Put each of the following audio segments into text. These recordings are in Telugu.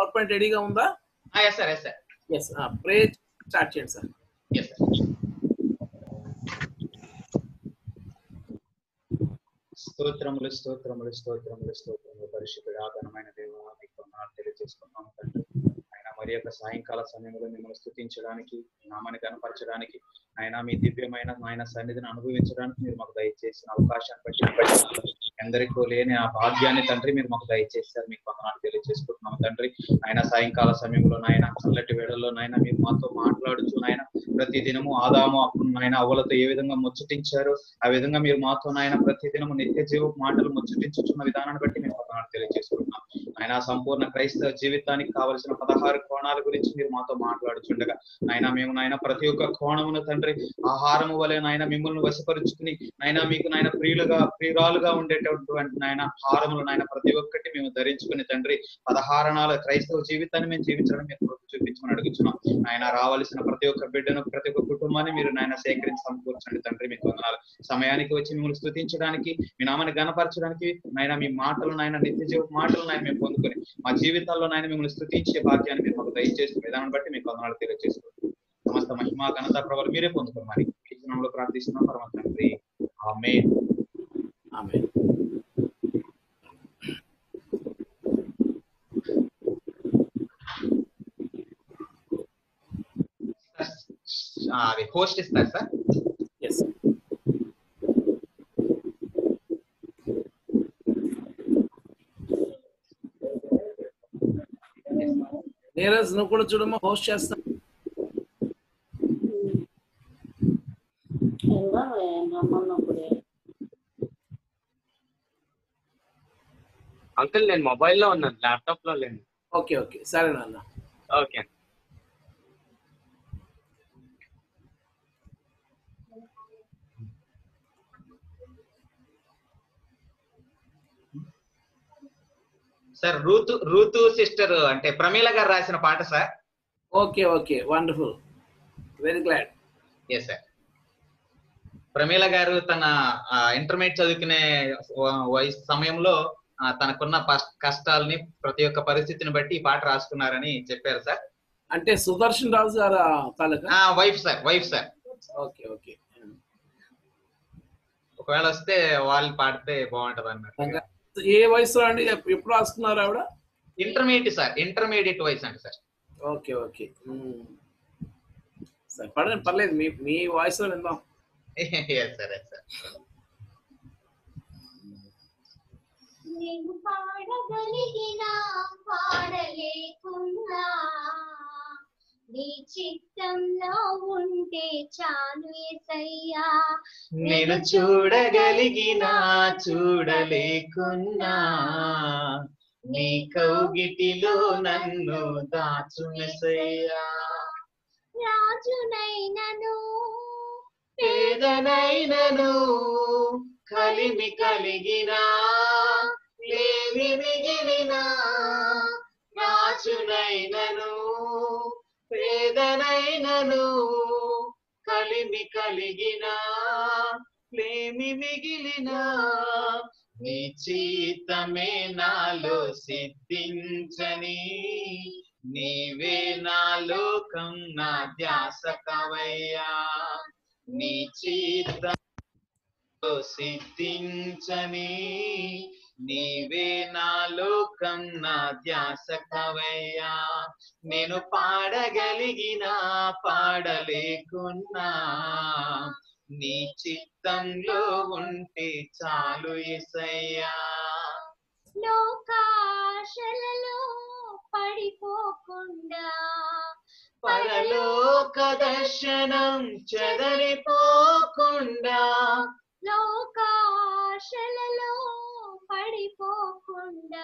పవర్ పాయింట్ రెడీగా ఉందా yes sir yes sir yes pray start చేయండి సార్ ఎస్ సార్ స్తోత్రములు స్తోత్రములు స్తోత్రములు స్తోత్రములు పరిశుద్ధుడా ఘనమైన దేవ మీకు వందనాలు తెలియజేసుకున్నాము తండ్రి ఆయన మరి యొక్క సాయంకాల సమయంలో మిమ్మల్ని స్థుతించడానికి నామాన్ని కనపరచడానికి ఆయన మీ దివ్యమైన ఆయన సన్నిధిని అనుభవించడానికి మీరు మాకు దయచేసిన అవకాశాన్ని బట్టి ఎందరికో లేని ఆ భాగ్యాన్ని తండ్రి మీరు మాకు దయచేశారు మీకు వందనాలు తెలియజేసుకుంటున్నాము తండ్రి ఆయన సాయంకాల సమయంలో నాయన చల్లటి వేళల్లో నాయన మీరు మాతో మాట్లాడుతూ నాయన ప్రతి దినము ఆదాము అప్పుడు నాయన అవ్వలతో ఏ విధంగా ముచ్చటించారు ఆ విధంగా మీరు మాతో నాయన ప్రతి దినము నిత్య జీవ మాటలు ముచ్చటించుతున్న విధానాన్ని బట్టి మేము వందనాలు తెలియజేసుకుంటున్నాం ఆయన సంపూర్ణ క్రైస్తవ జీవితానికి కావలసిన పదహారు కోణాల గురించి మీరు మాతో మాట్లాడుచుండగా నాయన మేము నాయన ప్రతి ఒక్క కోణమును తండ్రి ఆహారము వలె నాయన మిమ్మల్ని వశపరుచుకుని నాయన మీకు నాయన ప్రియులుగా ప్రియురాలుగా ఉండేటటువంటి నాయన ఆహారములు నాయన ప్రతి ఒక్కటి మేము ధరించుకుని తండ్రి పదహారణాల క్రైస్తవ జీవితాన్ని మేము జీవించడం మీరు కృప చూపించమని అడుగుతున్నాం ఆయన రావాల్సిన ప్రతి ఒక్క బిడ్డను ప్రతి ఒక్క కుటుంబాన్ని మీరు నాయన సేకరించి సమకూర్చండి తండ్రి మీకు వందనాలు సమయానికి వచ్చి మిమ్మల్ని స్థుతించడానికి మీ నామాన్ని గణపరచడానికి నాయన మీ మాటలు నాయన నిత్య జీవ మాటలు నాయన మేము పొందుకొని మా జీవితాల్లో నాయన మిమ్మల్ని స్థుతించే భాగ్యాన్ని మీరు మాకు దయచేసిన విధానం బట్టి మీకు వందనాలు తెలియజేసుకుంటున్నాం సమస్త మహిమ ఘనత ప్రభలు మీరే పొందుకోమని ఈ క్షణంలో ప్రార్థిస్తున్నాం పరమ తండ్రి ఆమె ఆమె అది హోస్ట్ ఇస్తారు సార్ ఎస్ నీరజ్ నువ్వు కూడా చూడమ్మా హోస్ట్ చేస్తా ఎలా రమ్మన్నప్పుడే అంకుల్ నేను మొబైల్లో ఉన్నాను ల్యాప్టాప్ లో లేను ఓకే ఓకే సరే నాన్న okay sir Ruth Ruth sister అంటే ప్రమీల గారు రాసిన పాట sir okay okay wonderful very glad yes sir Pramila గారు తన ఇంటర్మీడియట్ చదువుకునే వ- వయసు సమయంలో ఆ, తనకున్న పస్- కష్టాలని ప్రతి ఒక్క పరిస్థితిని బట్టి ఈ పాట రాసుకున్నారని చెప్పారు సార్ అంటే సుదర్శన్ రాజు గారు తాలూకా ఆ wife sir wife sir okay okay ఒకవేళ వస్తే వాళ్ళు పాడితే బాగుంటది అన్నట్టు ఏ వయసులో అండి ఎప్- ఎప్పుడు రాసుకున్నారు ఆవిడ ఇంటర్మీడియట్ సార్ ఇంటర్మీడియట్ వయసు అండి సార్ ఓకే ఓకే మ్మ్. సరే పడండి పర్లేదు మీ మీ వాయిస్ లో విందాం ఎస్ సార్ ఎస్ సార్ నేను పాడగలిగిన పాడలేకున్నా నీ చిత్తంలో ఉంటే చాలు ఎసయ్యా నేను చూడగలిగిన చూడలేకున్నా నీ కౌగిటిలో నన్ను దాచుమెసయ్యా రాజునైనను పేదనైనను కలిమి కలిగిన లేమి మిగిలిన రాజునైనను పేదనైనను కలిమి కలిగిన లేమి మిగిలిన నీ చీతమే నాలో సిద్ధించని నీవే నా లోకం నా ధ్యాస కవయ్యా నీ చీతంలో సిద్ధించని నీవే నా లోకం నా ధ్యాస కవయ్యా నేను పాడగలిగిన పాడలేకున్నా నీ చిత్తంలో ఉంటే చాలు ఎసయ్యా లోకాశలలో పడిపోకుండా పరలోక దర్శనం చెదరిపోకుండా లోకాశలలో పడిపోకుండా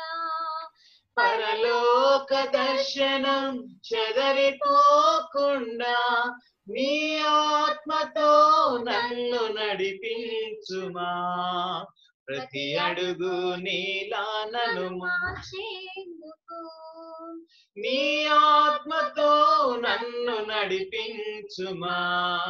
పరలోక దర్శనం చెదరిపోకుండా నీ ఆత్మతో నన్ను నడిపించుమా ప్రతి అడుగు నీలా నన్ను మార్చేందుకు నీ ఆత్మతో నన్ను నడిపించుమా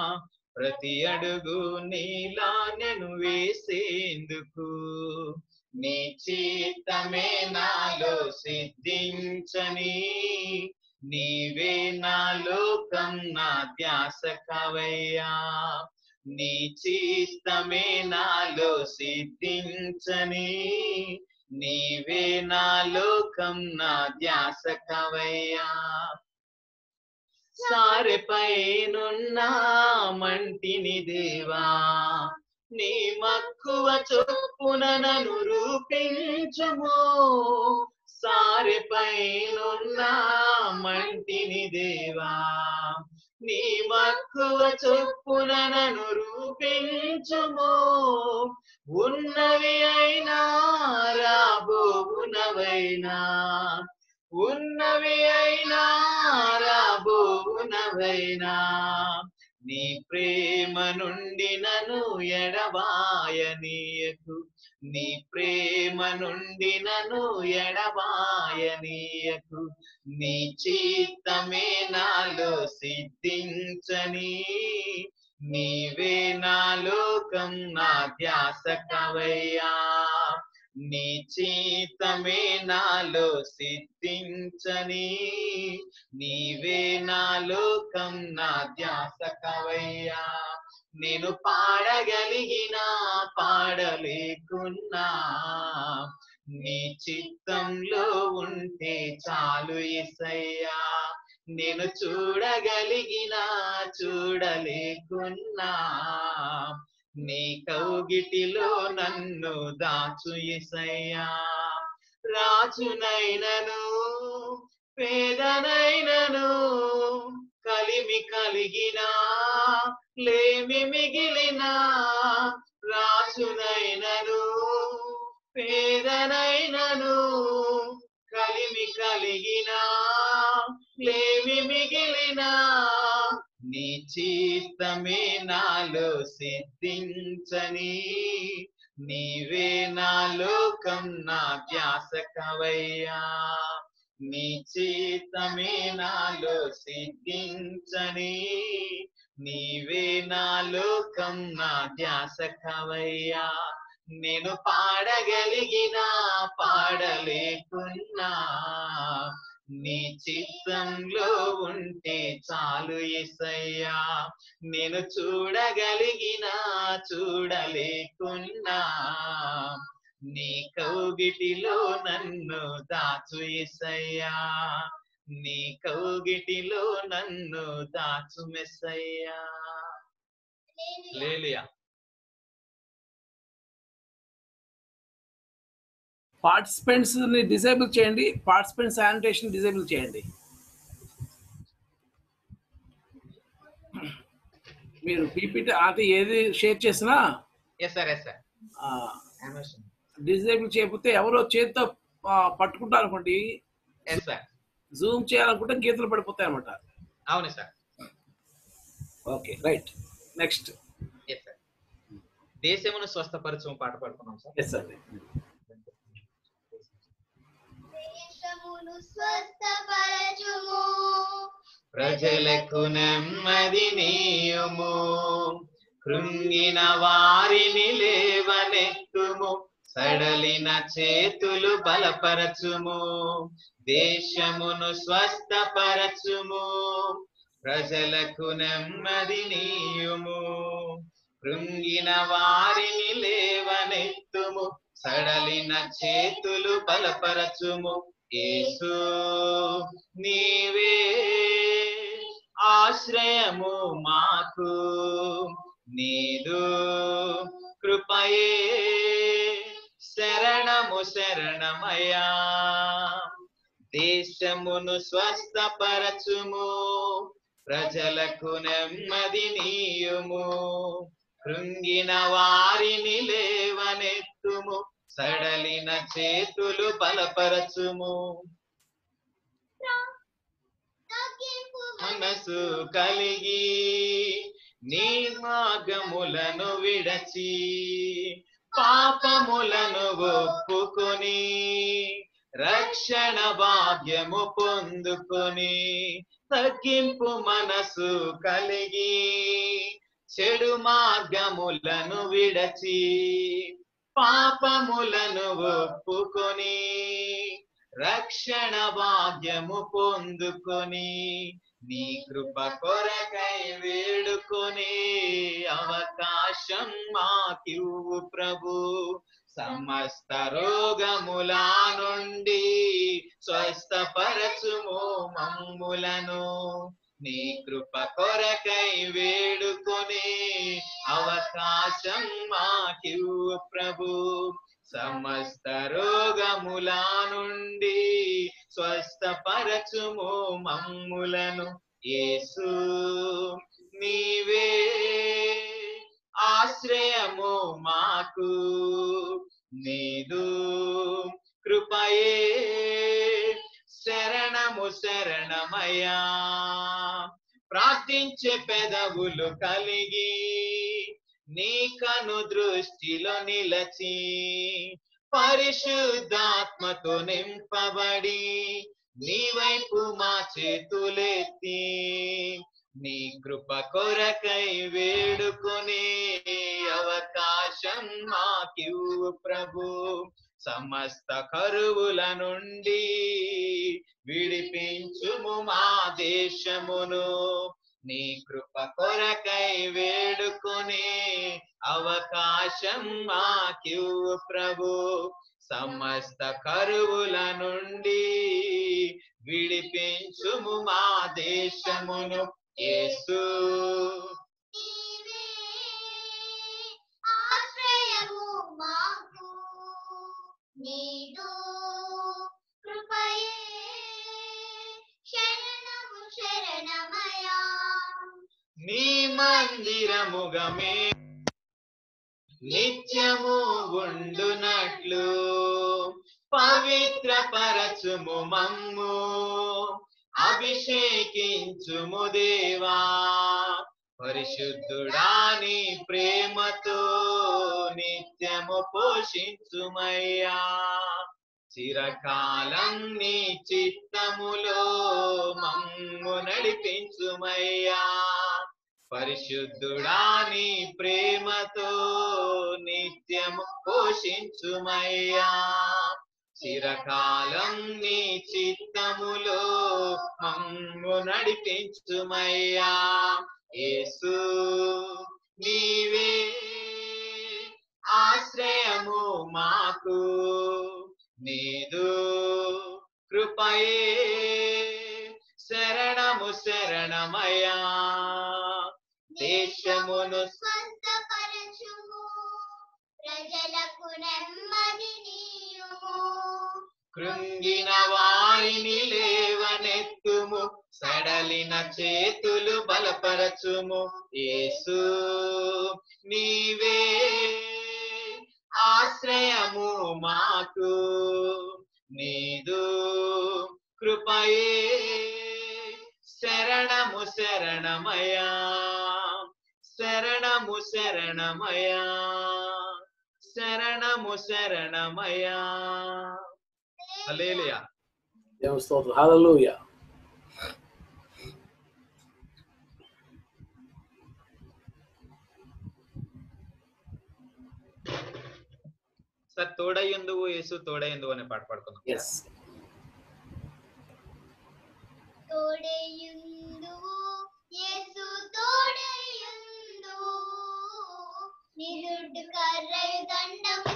ప్రతి అడుగు నీలా నేను వేసేందుకు నీ చిత్తమే నాలో సిద్ధించని నీవే నా లోకం నా ధ్యాస కవయ్యా నీ చిత్తమే నాలో సిద్ధించని నీవే నా లోకం నా ధ్యాస కవయ్యా సారెపైనున్న మంటిని దేవా నీ మక్కువ చొప్పున నన్ను రూపించుము సారెపైనున్న మంటిని దేవా నీ మక్కువ చొప్పున నన్ను రూపించుము ఉన్నవి అయినా రాబోవునవైనా ఉన్నవి అయినా రాబోవునవైనా నీ ప్రేమ నుండి నన్ను ఎడబాయనీయకు నీ ప్రేమ నుండి నన్ను ఎడబాయనీయకు నీ చిత్తమే నాలో సిద్ధించని నీవే నా లోకం నా ధ్యాస కవయ్యా నీ చిత్తమే నాలో సిద్ధించని నీవే నా లోకం నా ధ్యాస కవయ్యా నేను పాడగలిగిన పాడలేకున్నా నీ చిత్తంలో ఉంటే చాలు ఎసయ్యా నేను చూడగలిగిన చూడలేకున్నా నీ కౌగిటిలో నన్ను దాచు ఎసయ్యా రాజునైనను పేదనైనను కలిమి కలిగిన లేమి మిగిలిన రాజునైనను పేదనైనను కలిమి కలిగిన లేమి మిగిలిన నీ చిత్తమే నాలో సిద్ధించని నీవే నా లోకం నా ధ్యాస కవయ్యా నీ చిత్తమే నాలో సిద్ధించని నీవే నా లోకం నా ధ్యాస కవయ్యా నేను పాడగలిగిన పాడలేకున్నా నీ చిత్తంలో ఉంటే చాలు ఎసయ్యా నేను చూడగలిగిన చూడలేకున్నా నీ కౌగిటిలో నన్ను దాచు ఎసయ్యా నీ కౌగిటిలో నన్ను దాచు మెస్సయ్యా లేలియా పార్టిసిపెంట్స్ ని డిసేబుల్ చేయండి పార్టిసిపెంట్ శానిటేషన్ డిసేబుల్ చేయండి మీరు పీపీటీ అది ఏది షేర్ చేసినా yes sir yes sir disable చేయకపోతే ఎవరో చేతితో ఆ, పట్టుకుంటారు అనుకోండి ఎస్ సార్ జూమ్ చేయాలనుకుంటే గీతలు పడిపోతాయి అనమాట అవును sir okay right next yes sir దేశమును స్వస్థపరచు పాట పాడుకున్నాం సార్ ఎస్ అండి దేశమును స్వస్థపరచుము ప్రజలకు నెమ్మది నీయుము కృంగిన వారిని లేవనెత్తుము సడలిన చేతులు బలపరచుము దేశమును స్వస్థపరచుము ప్రజలకు నెమ్మది నీయుము కృంగిన వారిని లేవనెత్తుము సడలిన చేతులు బలపరచుము యేసు నీవే ఆశ్రయము మాకు నీదు కృపయే శరణము శరణమయ్యా దేశమును స్వస్థపరచుము ప్రజలకు నెమ్మది నీయుము కృంగిన వారిని లేవనెత్తుము సడలిన చేతులు బలపరచుము తగ్గింపు మనసు కలిగి నీ మార్గములను విడచి పాపములను ఒప్పుకొని రక్షణ భాగ్యము పొందుకొని తగ్గింపు మనసు కలిగి చెడు మార్గములను విడచి పాపములను ఒప్పుకొని రక్షణ భాగ్యము పొందుకొని నీ కృప కొరకై వేడుకొని అవకాశం మాకివ్వు ప్రభు సమస్త రోగముల నుండి స్వస్థపరచుము మమ్ములను నీ కృప కొరకై వేడుకొని అవకాశం మాకివ్వు ప్రభు సమస్త రోగముల నుండి స్వస్థపరచుము మమ్ములను యేసు నీవే ఆశ్రయము మాకు నీదు కృపయే శరణము శరణమయ్యా ప్రార్థించే పెదవులు కలిగి నీ కను దృష్టిలో నిలచి పరిశుద్ధాత్మతో నింపబడి నీ వైపు మా చేతులెత్తి నీ కృప కొరకై వేడుకునే అవకాశం మాకివ్వు ప్రభు సమస్త కరువుల నుండి విడిపించుము మా దేశమును నీ కృప కొరకై వేడుకునే అవకాశం మాకివ్వు ప్రభు సమస్త కరువుల నుండి విడిపించుము మా దేశమును యేసు నీవే ఆశ్రయము మాకు నీదు కృపయే శరణము శరణమయా నీ మందిరముగమే నిత్యము ఉండునట్లు పవిత్ర పరచుము మమ్ము అభిషేకించుము దేవా పరిశుద్ధుడాని ప్రేమతో నిత్యము పోషించుమయ్యా చిరకాలం నీ చిత్తములో మమ్ము నడిపించుమయ్యా పరిశుద్ధుడాని ప్రేమతో నిత్యము పోషించుమయ్యా చిరకాలం నీ చిత్తములో మమ్ము నడిపించుమయ్యా యేసు నీవే ఆశ్రయము మాకు నీదు కృపయే శరణము శరణమయ్యా దేశమును స్వస్థపరచుము ప్రజలకు నెమ్మది నీయుము కృంగిన వారిని లేవనెత్తుము సడలిన చేతులు బలపరచుము యేసు నీవే ఆశ్రయము మాకు నీదు కృపయే శరణము శరణమయా శరణము శరణమయా శరణము శరణమయా హల్లెలూయా దేవుని స్తోత్రం హల్లెలూయా సార్ తోడయ్యందువు యేసు తోడయ్యందువు అనే పాట పాడుకుందాం ఎస్ తోడేయుందువు యేసు తోడేయుందువు నిరుడు కర్రయు దండము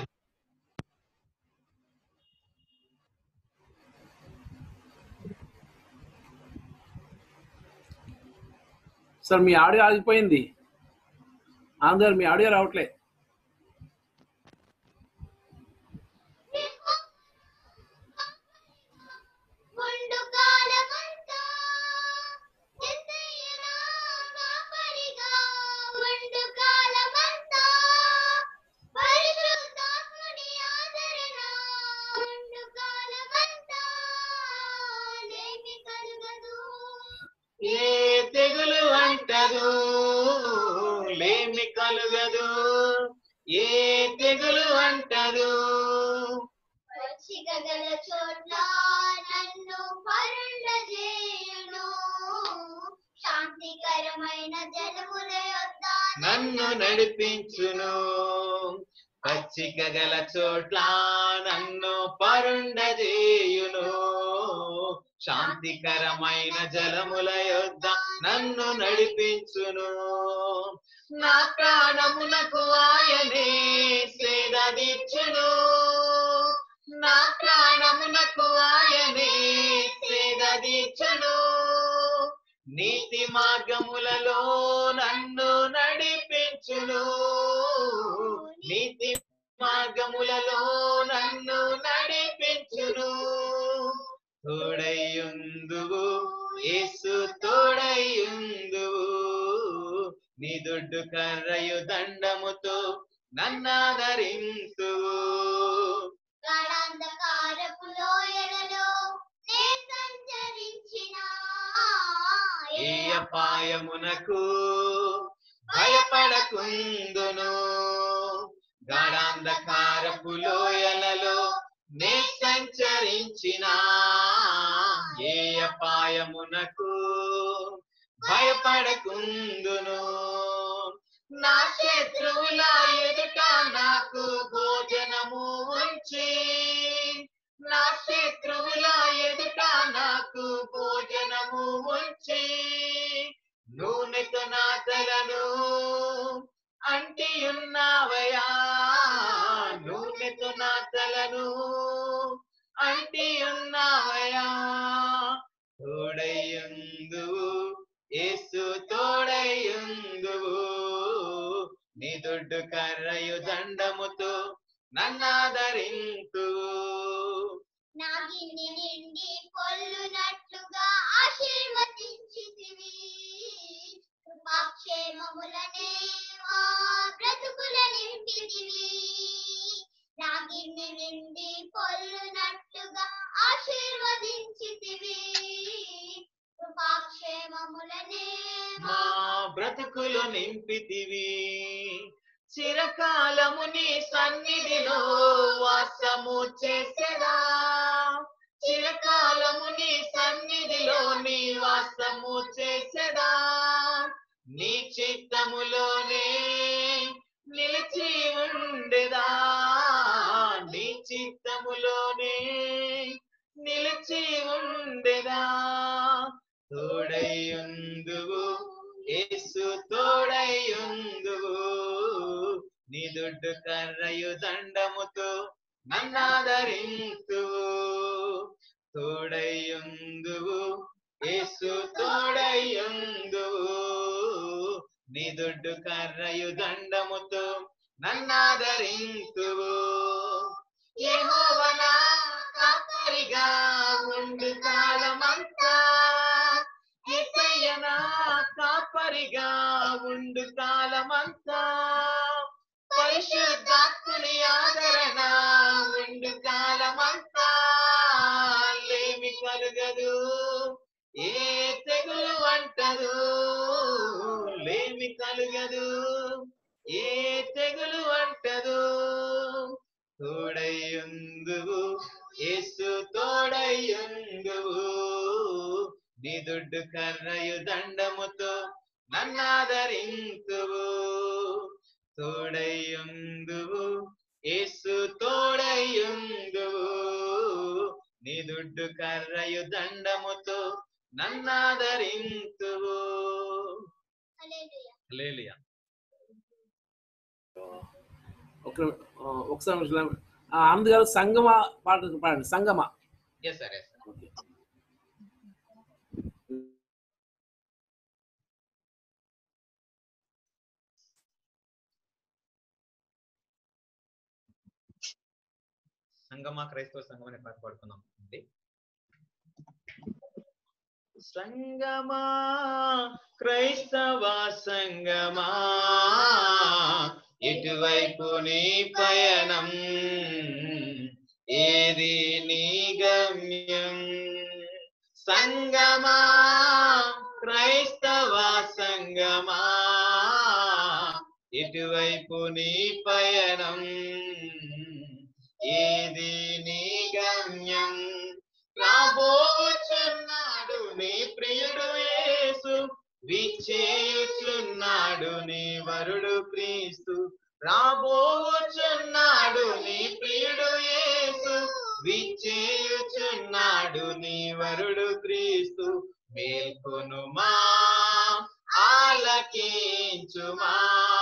సార్ మీ ఆడియో ఆగిపోయింది ఆంధ్ర మీ ఆడియో రావట్లే ఉండు కాలమంతా యేసయ్య నా కాపరిగా ఉండు కాలమంతా పరిశుద్ధాత్ముని ఆదరణ ఉండు కాలమంతా లేమి కలుగదు ఏ తెగులు అంటదు లేమి కలుగదు ఏ తెగులు అంటదు వచ్చిగల చోట్ల నన్ను పరుండ చేయును శాంతికరమైన జలముల యొద్ద నన్ను నడిపించును పచ్చిక గల చోట్ల నన్ను పరుండజేయును శాంతికరమైన జలముల యొద్ద నన్ను నడిపించును నా ప్రాణమునకు ఆయనే సేదీర్చును నా ప్రాణమునకు ఆయనే సేదీర్చును నీతి మార్గములలో నన్ను నడిపించును నీతి మార్గములలో నన్ను నడిపించును తోడయ్యుందువు యేసు తోడయ్యుందువు నీ దొడ్డు కర్రయు దండముతో నన్నాదరింతువు గాఢాంధకారపు లోయలలో నే సంచరించిన ఏ అపాయమునకు భయపడకుందును గాఢాంధకారపు లోయలలో నే సంచరించిన ఏ అపాయమునకు భయపడకుందును నా శత్రువుల ఎదుట నాకు భోజనము ఉంచి నా శత్రువుల ఎదుట నాకు భోజనము ఉంచి నూనెతో నా తలను అంటి ఉన్నావయా నూనెతో నా తలను అంటి ఉన్నావయా తోడయ్యుందువు యేసు తోడయ్యుందువు నీ దొడ్డు కర్రయు దండముతో నన్నాదరింతువు నా గిన్నె నిండి పొల్లునట్లుగా ఆశీర్వదించితివి కృపాక్షేమములనే మా బ్రతుకుల నింపితివి నా గిన్నె నిండి పొల్లునట్లుగా ఆశీర్వదించితివి కృపాక్షేమములనే మా బ్రతుకులు నింపితివి చిరకాలము నీ సన్నిధిలో వాసము చేసెదా చిరకాలము నీ సన్నిధిలో నీ వాసము చేసెదా నీ చిత్తములోనే నిలిచి ఉండెదా నీ చిత్తములోనే నిలిచి ఉండెదా తోడయ్యుందువు యేసు తోడయ్యుందువు నీ దొడ్డు కర్రయు దండముతో నన్నాదరింతువు తోడయ్యుందువు యేసు తోడయ్యుందువు నీ దొడ్డు కర్రయు దండముతో నన్నాదరింతువు యెహోవనా కాపరిగా ఉండు కాలమంతా ఎసయ్యనా కాపరిగా ఉండు కాలమంతా పరిశుద్ధాత్ముని ఆదరణ ఉండు కాలమంతా లేమి కలుగదు ఏ తెగులు అంటదు లేమి కలుగదు ఏ తెగులు అంటదు తోడయ్యుందువు యేసు తోడయ్యుందువు నీ దొడ్డు కర్రయు దండముతో నన్నాదరింతువు తోడయ్యుందువు యేసు తోడయ్యుందువు నీ దొడ్డు కర్రయు దండముతో నన్నాదరింతువు హల్లెలూయా హల్లెలూయా ఒక ఆ, ఒకసారి నిమిషం. ఆ, ఆనంద్ గారు సంగమ పాట పాడండి సంగమ ఎస్ సార్ ఎస్ ఓకే. సంగమా క్రైస్తవ సంఘం అనే పాట పాడుకుందాం అండి సంగమా క్రైస్తవ సంగమా ఎటువైపు నీ పయనం ఏది నీ గమ్యం సంగమా క్రైస్తవ సంగమా ఎటువైపు నీ పయనం ఏది నీ గమ్యం రాబోచున్నాడు నీ ప్రియుడు యేసు విచ్చేయుచున్నాడు నీ వరుడు క్రీస్తు రాబోచున్నాడు నీ ప్రియుడు యేసు విచ్చేయుచున్నాడు నీ వరుడు క్రీస్తు మేల్కొనుమా ఆలకించుమా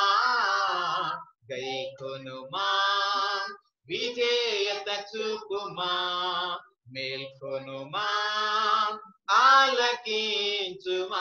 గైకొనుమా విజేయత చూపుమా మేల్కొనుమా ఆలకించుమా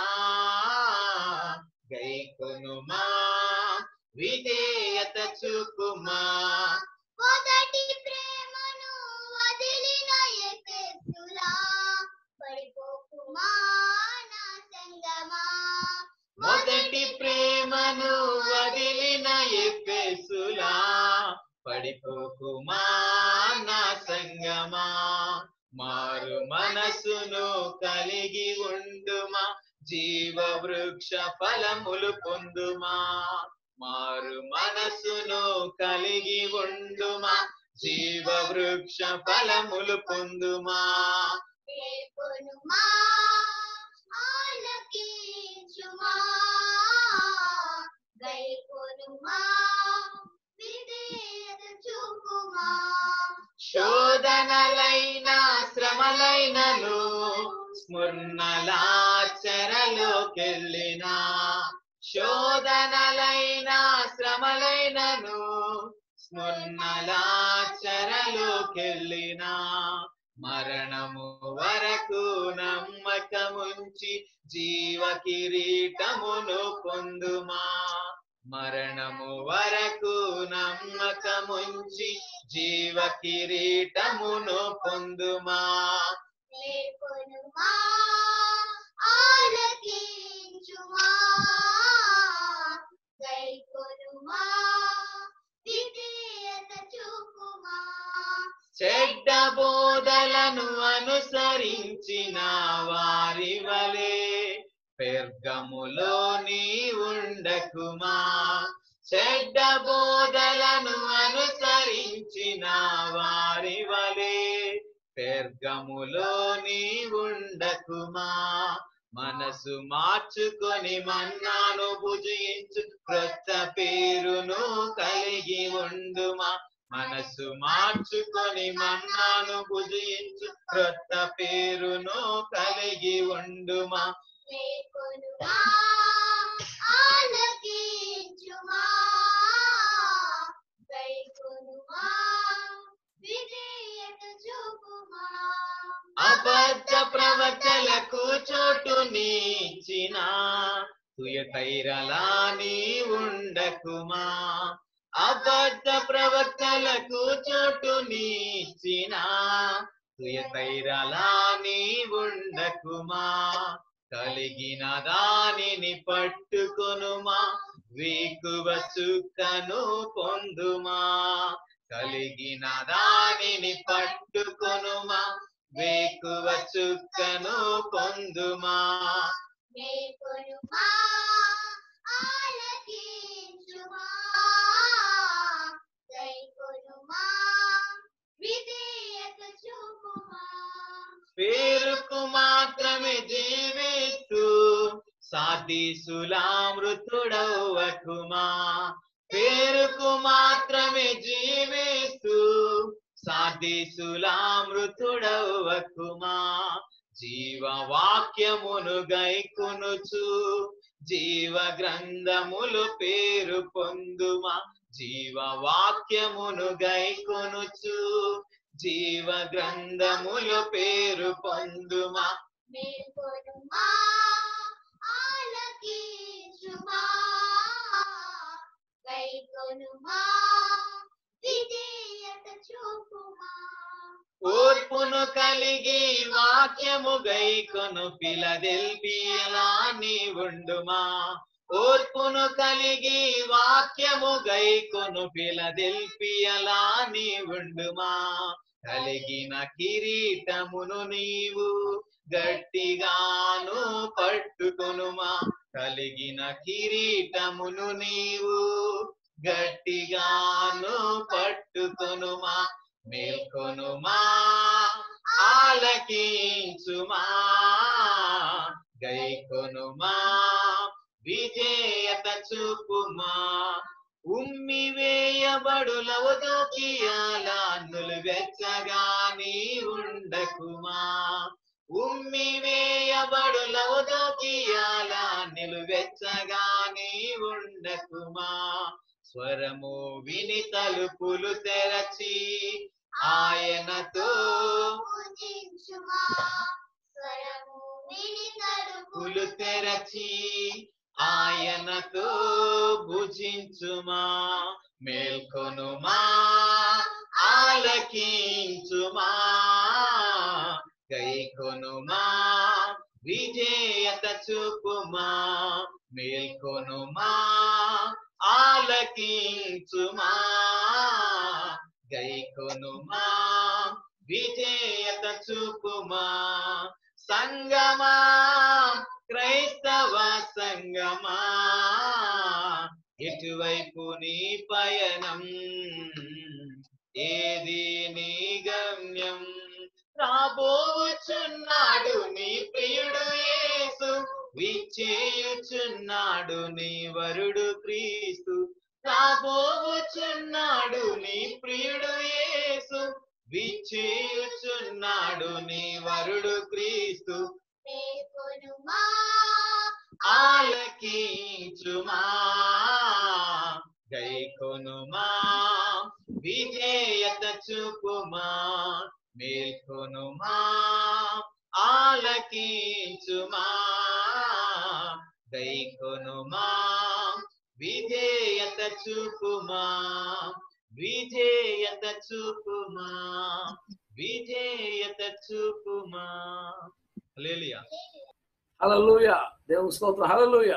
గైకొనుమా విధేయత చూపుమా మొదటి ప్రేమను వదిలిన ఎఫెసులా పడిపోకుమా నా సంగమా మొదటి ప్రేమను వదిలిన ఎఫెసులా పడిపోకుమా నా సంగమా మారు మనసును కలిగి ఉండుమా జీవ వృక్ష ఫలములు పొందుమా మారు మనసును కలిగి ఉండుమా జీవ వృక్ష ఫలములు పొందుమా మేల్కొనుమా ఆలకించుమా గైకొనుమా విధేయత చూపుమా శోధనలైన శ్రమలైనను స్మరణలాచరలోకెళ్ళినా శోధనలైన శ్రమలైనను స్మరణలాచరలోకెళ్ళినా మరణము వరకు నమ్మకముంచి జీవ కిరీటమును పొందుమా మరణము వరకు నమ్మకముంచి జీవ కిరీటమును పొందుమా మేల్కొనుమా ఆలకించుమా గైకొనుమా విధేయత చూపుమా చెడ్డ బోధలను అనుసరించిన వారి వలె పెర్గములో నీ ఉండకుమా చెడ్డ బోధలను అనుసరించిన వారి వలె పెర్గములో నీ ఉండకుమా మనసు మార్చుకొని మన్నాను భుజించు క్రొత్త పేరును కలిగి ఉండుమా మనసు మార్చుకొని మన్నాను భుజించు క్రొత్త పేరును కలిగి ఉండుమా మేల్కొనుమా ఆలకించుమా గైకొనుమా విధేయత చూపుమా అబద్ధ ప్రవక్తలకు చోటు నీచిన తుయటైరలా నీ ఉండకుమా అబద్ధ ప్రవక్తలకు చోటు నీచిన తుయటైరలా నీ ఉండకుమా కలిగిన దానిని పట్టుకొనుమా వీకువ చుక్కను పొందుమా కలిగిన దానిని పట్టుకొనుమా వేకువ చుక్కను పొందుమా మేల్కొనుమా ఆలకించుమా గైకొనుమా విధేయత చూపుమా పేరుకు మాత్రమే జీవిస్తూ సాధిసులామృతుడవకుమా పేరుకు మాత్రమే జీవిస్తూ సాధిసులామృతుడవకుమా జీవవాక్యమును గైకొనుచు జీవ గ్రంథములు పేరు పొందుమా జీవవాక్యమును గైకొనుచు జీవ గ్రంథములు పేరు పొందుమా మేల్కొనుమా ఆలకించుమా గైకొనుమా విధేయత చూపుమా ఓర్పును కలిగి వాక్యము గైకొను పిలదెల్పియలా నీ ఉండుమా ఓర్పును కలిగి వాక్యము గైకొను పిలదెల్పియలా నీ ఉండుమా కలిగిన కిరీటమును నీవు గట్టిగాను పట్టుకొనుమా కలిగిన కిరీటమును నీవు గట్టిగాను పట్టుకొనుమా మేల్కొనుమా ఆలకించుమా గైకొనుమా విజేయత చూపుమా ఉమ్మి ఉమ్మి వేయబడులవు దోకియాలా నులువెచ్చగా నీ ఉండకుమా ఉమ్మి వేయబడులవు దోకియాలా నిలువెచ్చగా నీ ఉండకుమా స్వరము విని తలుపులు తెరచి ఆయనతో పూజించుమా స్వరము విని తలుపు పులు తెరచి ఆయనతో భుజించుమా మేల్కొనుమా ఆలకించుమా గైకొనుమా విజేయత చూపుమా మేల్కొనుమా ఆలకించుమా గైకొనుమా విజేయత చూపుమా సంగమా క్రైస్తవ సంగమా ఎటువైపు నీ పయనం ఏది నీ గమ్యం రాబోచున్నాడు నీ ప్రియుడు యేసు విచ్చేయుచున్నాడు నీ వరుడు క్రీస్తు రాబోచున్నాడు నీ ప్రియుడు యేసు విచ్చేయుచున్నాడు నీ వరుడు క్రీస్తు మేల్కొనుమా ఆలకించుమా గైకొనుమా విజేయత చూపుమా మేల్కొనుమా ఆలకించుమా గైకొనుమా విజేయత చూపుమా విజేయత చూపుమా విజేయత చూపుమా హల్లెలూయా హలలుయ దేవుని స్తోత్రం హలలుయ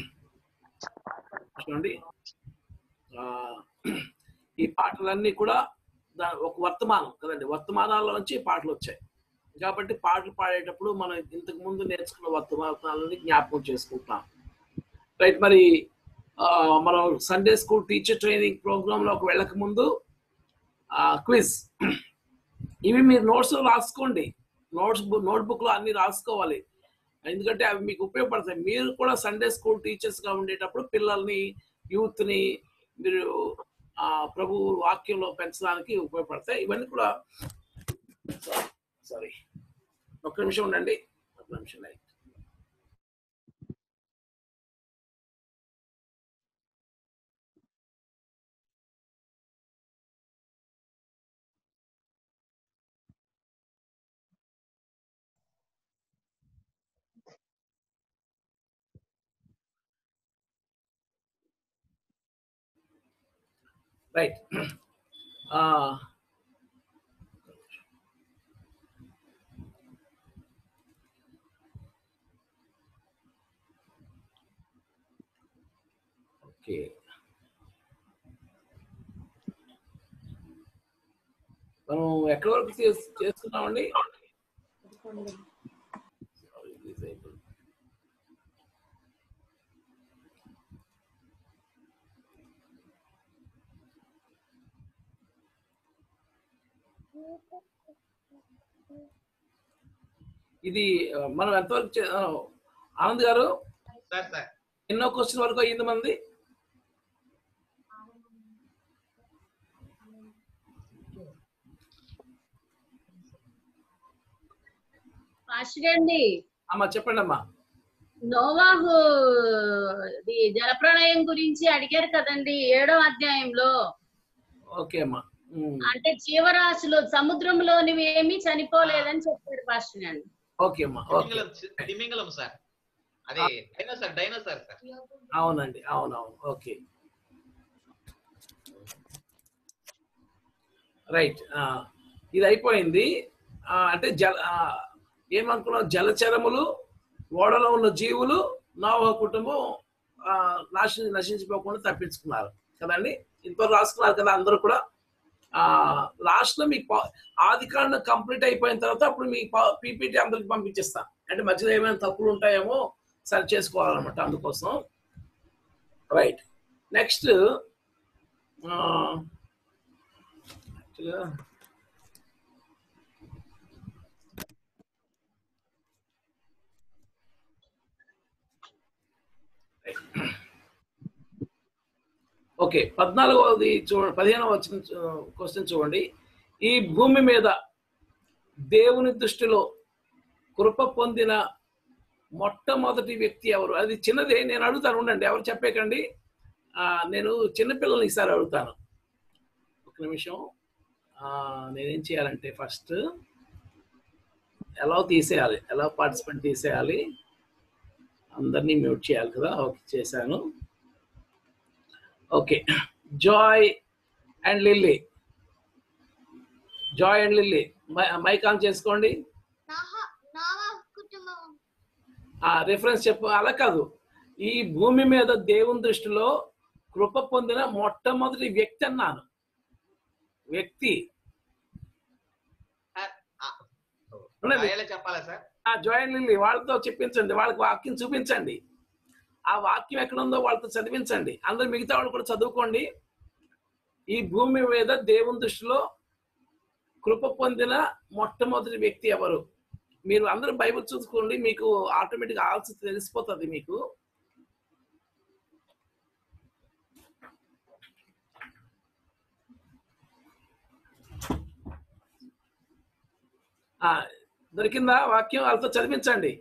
చూడండి ఆ, ఈ పాటలన్నీ కూడా దా- ఒక వర్తమానం కదండి వర్తమానాల నుంచి ఈ పాటలు వచ్చాయి కాబట్టి పాటలు పాడేటప్పుడు మనం ఇంతకు ముందు నేర్చుకున్న వర్తమానాలని జ్ఞాపకం చేసుకుంటాం రైట్ మరి ఆ, మనం సండే స్కూల్ టీచర్ ట్రైనింగ్ ప్రోగ్రాంలోకి వెళ్ళక ముందు క్విజ్ ఇవి మీరు నోట్స్ రాసుకోండి నోట్స్ నోట్బుక్ లో అన్ని రాసుకోవాలి ఎందుకంటే అవి మీకు ఉపయోగపడతాయి మీరు కూడా సండే స్కూల్ టీచర్స్ గా ఉండేటప్పుడు పిల్లల్ని యూత్ ని మీరు ఆ, ప్రభు వాక్యంలో పెంచడానికి ఉపయోగపడతాయి ఇవన్నీ కూడా సారీ ఒక్క నిమిషం ఉండండి ఒక్క నిమిషం లైట్ రైట్ ఓకే మనం ఎక్కడి వరకు చేస్- చేస్తున్నామండి Sorry, disabled. ఇది ఆ, మనం ఎంతవరకు చే- ఆ, ఆనంద్ గారు సార్ సార్ ఎన్నో క్వశ్చన్ వరకు అయ్యింది మంది పాస్టర్ అండి అమ్మా చెప్పండి అమ్మా నోవాహు ఇది జలప్రళయం గురించి అడిగారు కదండి ఏడో అధ్యాయంలో ఓకే అమ్మా ఉమ్, అంటే జీవరాశులు సముద్రంలోనివి ఏమీ చనిపోలేదని చెప్పారు పాస్టర్ అండి ఓకే అమ్మా ఓకే తిమింగలం తిమింగలం సార్ అదే డైనోసార్ డైనోసార్ సార్ అవునండి అవునవును ఓకే రైట్ ఇది అయిపోయింది ఆ, అంటే జల ఆ, ఏమనుకున్నాం జలచరములు ఓడలో ఉన్న జీవులు నోవహ కుటుంబం ఆ, నాశ నశించిపోకుండా తప్పించుకున్నారు కదండి ఇంతవరకు రాసుకున్నారు కదా అందరూ కూడా ఆ లాస్ట్ లో మీకు ప- ఆది కాండం కంప్లీట్ అయిపోయిన తర్వాత అప్పుడు మీ పీపీటీ అందరికి పంపించేస్తా అంటే మధ్యలో ఏమైనా తప్పులు ఉంటాయేమో సరి చేసుకోవాలన్నమాట అందుకోసం రైట్ నెక్స్ట్ ఓకే పద్నాలుగవది చూడండి పదిహేనవ వచ్చిన క్వశ్చన్ చూడండి ఈ భూమి మీద దేవుని దృష్టిలో కృప పొందిన మొట్టమొదటి వ్యక్తి ఎవరు అది చిన్నదే నేను అడుగుతాను ఉండండి ఎవరు చెప్పేకండి ఆ, నేను చిన్నపిల్లల్ని ఈసారి అడుగుతాను ఒక నిమిషం ఆ, నేనేం చేయాలంటే ఫస్ట్ ఎలా తీసేయాలి ఎలా పార్టిసిపెంట్ తీసేయాలి అందరినీ మ్యూట్ చేయాలి కదా ఓకే చేశాను okay Joy and Lily Joy and Lily mike on చేసుకోండి నాహ- నావా కుటుంబం ఆ రిఫరెన్స్ చెప్పు అలా కాదు ఈ భూమి మీద దేవుని దృష్టిలో కృప పొందిన మొట్టమొదటి వ్యక్తి అన్నాను వ్యక్తి ఉండండి. రాయాలి చెప్పాలా సార్ ఆ జాయిన్ లిల్లీ వాళ్ళతో చెప్పించండి వాళ్ళకి వాక్యం చూపించండి ఆ వాక్యం ఎక్కడ ఉందో వాళ్ళతో చదివించండి అందరు మిగతా వాళ్ళు కూడా చదువుకోండి ఈ భూమి మీద దేవుని దృష్టిలో కృప పొందిన మొట్టమొదటి వ్యక్తి ఎవరు మీరు అందరూ బైబిల్ చూసుకోండి మీకు ఆటోమేటిక్ ఆల్సి తెలిసిపోతుంది మీకు ఆ, దొరికిందా వాక్యం వాళ్ళతో చదివించండి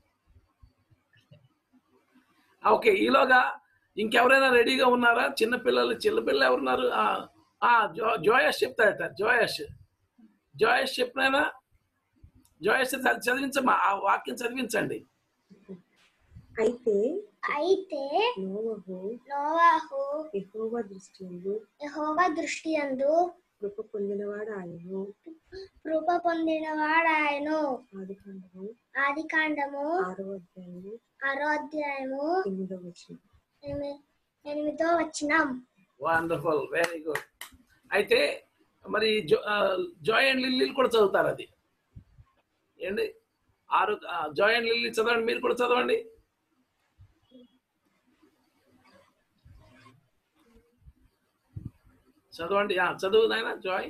ఆ, ఓకే ఈలోగా ఇంకెవరైనా రెడీగా ఉన్నారా చిన్నపిల్లలు చిన్నపిల్లలు ఎవరున్నారు ఆ, ఆ, జో జోయస్ చెప్తాడట జోయస్ జోయస్ చెప్పినానా జోయస్ చ- చదివించమ్మా ఆ వాక్యం చదివించండి అయితే అయితే నోవహు నోవాహు యెహోవా దృష్టియందు యెహోవా దృష్టి అందు కృప పొందినవాడు ఆయను కృప పొందినవాడాయను ఆది కాండము ఆది కాండము ఆరో అధ్యాయము ఆరో అధ్యాయము ఎనిమిదో వచ్చిన ఎనిమి- ఎనిమిదో వచ్చినాం వండర్ఫుల్ వెరీ గుడ్ అయితే మరి జో జాయ్ అండ్ లిల్లీ కూడా చదువుతారు అది ఏంటి ఆరు జాయ్ అండ్ లిల్లీ చదవండి మీరు కూడా చదవండి చదవండి ఆ, చదువు నాయన జాయ్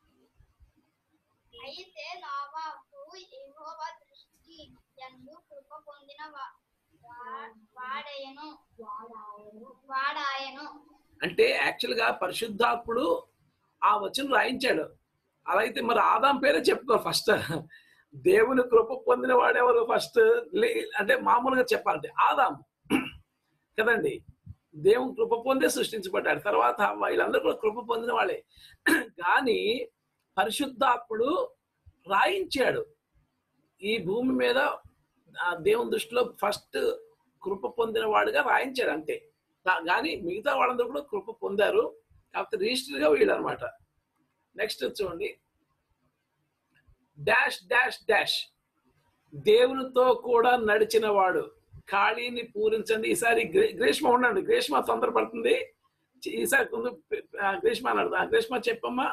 అయితే నోవాహు యెహోవా దృష్టి యందు కృప పొందిన వా- వా- వాడయను వాడాయను అంటే యాక్చువల్ గా పరిశుద్ధాత్ముడు ఆ వచనం రాయించాడు అలా అయితే మరి ఆదాం పేరే చెప్పుకో ఫస్ట్ దేవుని కృప పొందిన వాడెవరు ఫస్ట్ అంటే మామూలుగా చెప్పాలంటే ఆదాం కదండి దేవుని కృప పొందే సృష్టించబడ్డాడు తర్వాత హవ్వ, వీళ్ళందరూ కూడా కృప పొందిన వాళ్ళే కానీ పరిశుద్ధాత్ముడు రాయించాడు ఈ భూమి మీద ఆ దేవుని దృష్టిలో ఫస్ట్ కృప పొందిన వాడుగా రాయించాడు అంతే కా- కానీ మిగతా వాళ్ళందరూ కూడా కృప పొందారు కాకపోతే రిజిస్టర్ గా వీళ్ళు అనమాట నెక్స్ట్ చూడండి డాష్ డాష్ డాష్ దేవునితో కూడా నడిచిన వాడు ఖాళీని పూరించండి ఈసారి గ్రీ- గ్రీష్మ ఉండండి గ్రీష్మ తొందరపడుతుంది చి- ఈసారి ముందు పి- ఆ, గ్రీష్మ అన్నాడు ఆ, గ్రీష్మ చెప్పమ్మా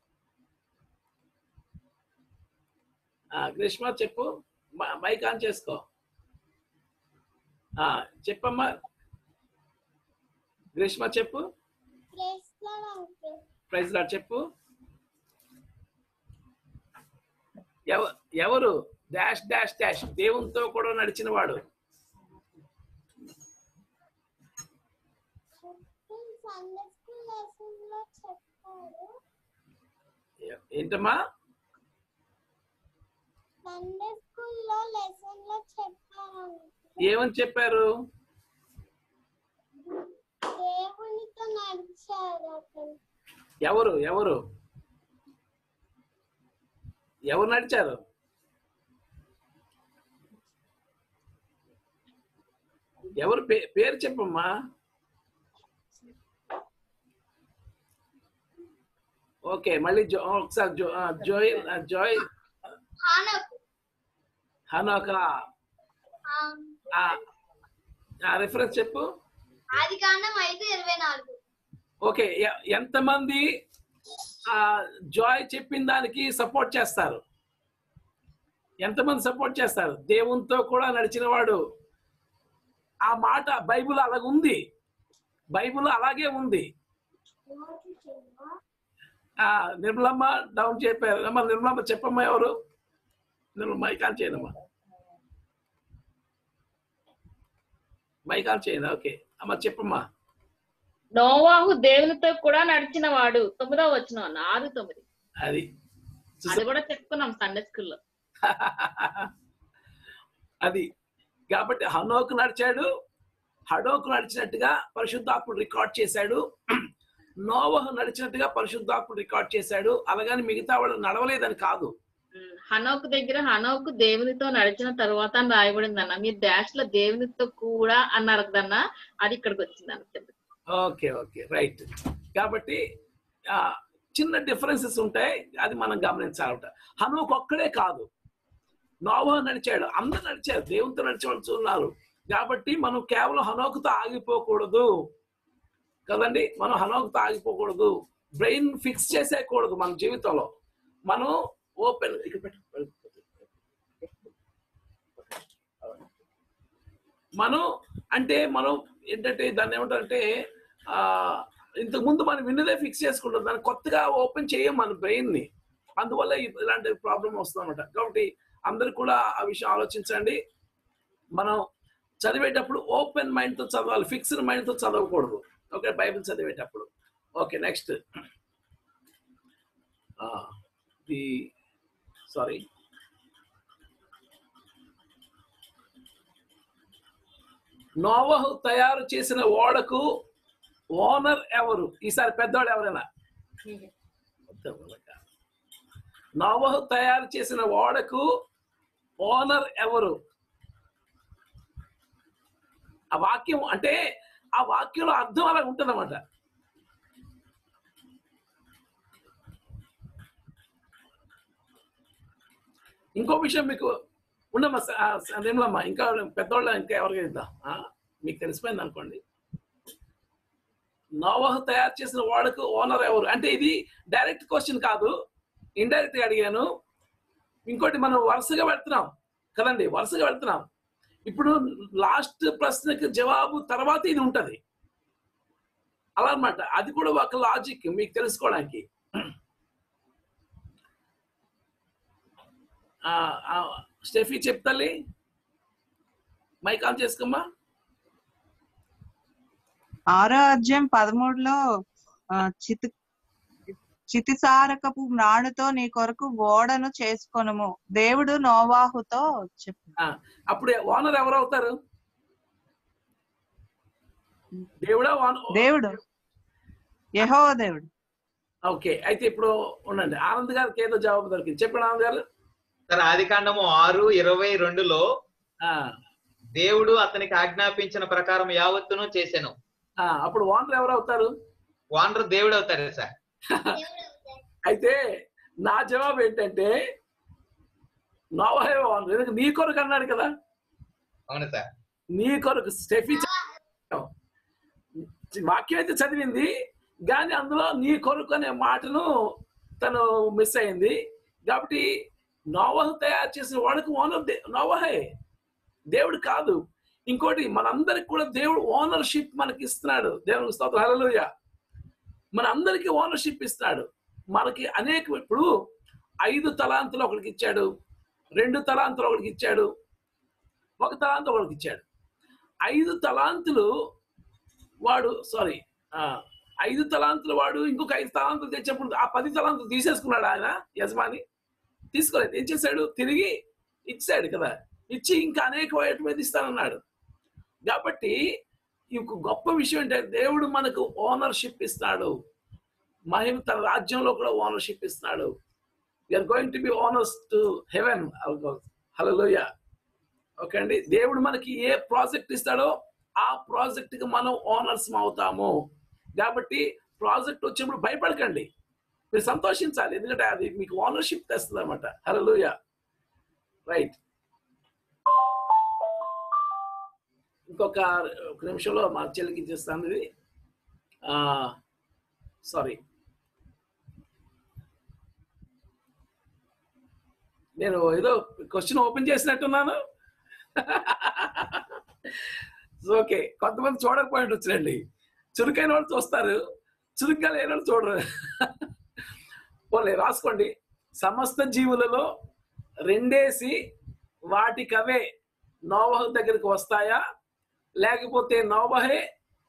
ఆ, గ్రీష్మ చెప్పు మ- మైక్ ఆన్ చేసుకో ఆ, చెప్పమ్మా గ్రీష్మ చెప్పు ప్రైజ్ లాడ్ చెప్పు ఎవ- ఎవరు డాష్ డాష్ డాష్ దేవునితో కూడా నడిచిన వాడు సండే స్కూల్ లెసన్ లో చెప్పారు ఏ- ఏంటమ్మా సండే స్కూల్ లో లెసన్ లో చెప్పారు ఏమని చెప్పారు దేవునితో నడిచారు అతను ఎవరు ఎవరు ఎవరు నడిచారు ఎవరు పే- పేరు చెప్పమ్మా ఓకే మళ్ళీ జో ఒకసారి జో ఆ, జోయ్ ఆ, జోయ్ హానకు హనోక ఆ, రిఫరెన్స్ చెప్పు ఆది కాండం ఐదు ఇరవై నాలుగు ఓకే ఎ- ఎంతమంది ఆ, జాయ్ చెప్పిన దానికి సపోర్ట్ చేస్తారు ఎంతమంది సపోర్ట్ చేస్తారు దేవునితో కూడా నడిచిన వాడు ఆ మాట బైబిల్ అలాగ ఉంది బైబిల్ అలాగే ఉంది ఆ నిర్మలమ్మ డౌన్ చెప్పారు అమ్మ నిర్మలమ్మ చెప్పమ్మా ఎవరు నిర్మల మైక్ ఆన్ చేయనమ్మా మైక్ ఆన్ చేయను ఓకే అమ్మ చెప్పమ్మా నోవాహు దేవునితో కూడా నడిచిన వాడు తొమ్మిదో వచ్చిన ఆరు తొమ్మిది అది అది కూడా చెప్పుకున్నాం సండే స్కూల్లో అది కాబట్టి హనోకు నడిచాడు హడోకు నడిచినట్టుగా పరిశుద్ధాత్ముడు రికార్డ్ చేశాడు నోవహు నడిచినట్టుగా పరిశుద్ధాత్ముడు రికార్డ్ చేశాడు అలాగని మిగతా వాళ్ళు నడవలేదని కాదు హనోకు దగ్గర హనోకు దేవునితో నడిచిన తర్వాత అని రాయబడింది అన్న మీరు డాష్ లో దేవునితో కూడా అన్నారు కదన్నా అది ఇక్కడికి వచ్చింది అన్న ఓకే ఓకే రైట్ కాబట్టి ఆ, చిన్న డిఫరెన్సెస్ ఉంటాయి అది మనం గమనించాలట హనుకు ఒక్కడే కాదు నోవా నడిచాడు అందరు నడిచారు దేవునితో నడిచే వాళ్ళు ఉన్నారు కాబట్టి మనం కేవలం హనోకుతో ఆగిపోకూడదు కదండి మనం హనోకుతో ఆగిపోకూడదు బ్రెయిన్ ఫిక్స్ చేసేయకూడదు మన జీవితంలో మనం ఓపెన్ ఇక్కడ పెట్టు. మనం అంటే మనం ఏంటంటే దాన్ని ఏమంటారంటే ఆ ఇంతకు ముందు మనం విన్నదే ఫిక్స్ చేసుకుంటాం దాన్ని కొత్తగా ఓపెన్ చేయం మన బ్రెయిన్ ని అందువల్ల ఇ- ఇలాంటి ప్రాబ్లం వస్తుంది అనమాట కాబట్టి అందరు కూడా ఆ విషయం ఆలోచించండి మనం చదివేటప్పుడు ఓపెన్ మైండ్ తో చదవాలి ఫిక్స్డ్ మైండ్ తో చదవకూడదు ఓకే బైబిల్ చదివేటప్పుడు ఓకే నెక్స్ట్ ది సారీ నోవహు తయారు చేసిన ఓడకు ఓనర్ ఎవరు ఈసారి పెద్దవాడు ఎవరైనా నోవహు తయారు చేసిన ఓడకు ఓనర్ ఎవరు ఆ వాక్యం అంటే ఆ వాక్యంలో అర్థం అలా ఉంటుందన్నమాట ఇంకో విషయం మీకు ఉండమ్మా స- ఆ, స- అదేంలమ్మా ఇంకా పెద్దవాళ్ళు ఇంకా ఎవరికి ఇద్దాం ఆ? మీకు తెలిసిపోయింది అనుకోండి నోవహు తయారు చేసిన వాడుకు ఓనర్ ఎవరు అంటే ఇది డైరెక్ట్ క్వశ్చన్ కాదు ఇండైరెక్ట్ గా అడిగాను ఇంకోటి మనం వరుసగా వెళ్తున్నాం కదండి వరుసగా వెళ్తున్నాం ఇప్పుడు లాస్ట్ ప్రశ్నకి జవాబు తర్వాత ఇది ఉంటది అలా అన్నమాట అది కూడా ఒక లాజిక్ మీకు తెలుసుకోవడానికి ఆ, ఆ, స్టెఫీ చెప్తాలి మైక్ ఆన్ చేసుకోమ్మా ఆరో అధ్యాయం పదమూడులో ఆ, చితి చితిసారకపు నాడుతో నీ కొరకు ఓడను చేసుకొనుము దేవుడు నోవాహుతో చెప్పు ఆ, అప్పుడు ఓనర్ ఎవరు అవుతారు దేవుడా ఓన- దేవుడు యహో దేవుడు ఓకే అయితే ఇప్పుడు ఉండండి ఆనంద్ గారికి ఏదో జవాబు దొరికింది చెప్పండి ఆనంద్ గారు సార్ ఆది కాండము ఆరు ఇరవై రెండులో ఆ, దేవుడు అతనికి ఆజ్ఞాపించిన ప్రకారం యావత్తును చేశాను ఆ, అప్పుడు ఓనర్ ఎవరు అవుతారు వానరు దేవుడు అవుతారు సార్ అయితే నా జవాబు ఏంటంటే నోవహే ఓనర్ ఎందుకంటే నీ కొరకు అన్నాడు కదా అవును సార్ నీ కొరకు స్టెఫీ చ- వాక్యం అయితే చదివింది కానీ అందులో నీ కొరకు అనే మాటను తను మిస్ అయింది కాబట్టి నోవహు తయారు చేసిన వాడికి ఓనర్ నోవహే దేవుడు కాదు ఇంకోటి మనందరికి కూడా దేవుడు ఓనర్షిప్ మనకి ఇస్తున్నాడు దేవునికి స్తోత్రం హల్లెలూయా మనందరికీ ఓనర్షిప్ ఇస్తున్నాడు మనకి అనేక ఇప్పుడు ఐదు తలాంతులు ఒకరికి ఇచ్చాడు రెండు తలాంతులు ఒకరికి ఇచ్చాడు ఒక తలాంతు ఒకరికి ఇచ్చాడు ఐదు తలాంతులు వాడు సారీ ఐదు తలాంతులు వాడు ఇంకొక ఐదు తలాంతులు తెచ్చినప్పుడు ఆ పది తలాంతులు తీసేసుకున్నాడు ఆయన యజమాని తీసుకోలేదు ఏం చేశాడు తిరిగి ఇచ్చాడు కదా ఇచ్చి ఇంకా అనేక వాటి మీద ఇస్తానన్నాడు కాబట్టి ఇంకో గొప్ప విషయం ఏంటంటే దేవుడు మనకు ఓనర్షిప్ ఇస్తాడు మహిమ తన రాజ్యంలో కూడా ఓనర్షిప్ ఇస్తున్నాడు are going to be owners to heaven హలోయ ఓకే అండి దేవుడు మనకి ఏ ప్రాజెక్ట్ ఇస్తాడో ఆ ప్రాజెక్ట్ కి మనం ఓనర్స్ అవుతాము కాబట్టి ప్రాజెక్ట్ వచ్చినప్పుడు భయపడకండి మీరు సంతోషించాలి ఎందుకంటే అది మీకు ఓనర్షిప్ తెస్తుంది అనమాట హలోయ రైట్ ఇంకొక ఒక నిమిషంలో మా చెల్లికి ఇచ్చేస్తాను ఇది సారీ నేను ఏదో క్వశ్చన్ ఓపెన్ చేసినట్టున్నాను ఓకే కొంతమంది చూడకపోయి వచ్చండి చురుకైన వాళ్ళు చూస్తారు చురుగ్గా లేని వాళ్ళు చూడరు పోలే రాసుకోండి సమస్త జీవులలో రెండేసి వాటికవే నోవహ దగ్గరికి వస్తాయా లేకపోతే నోవహే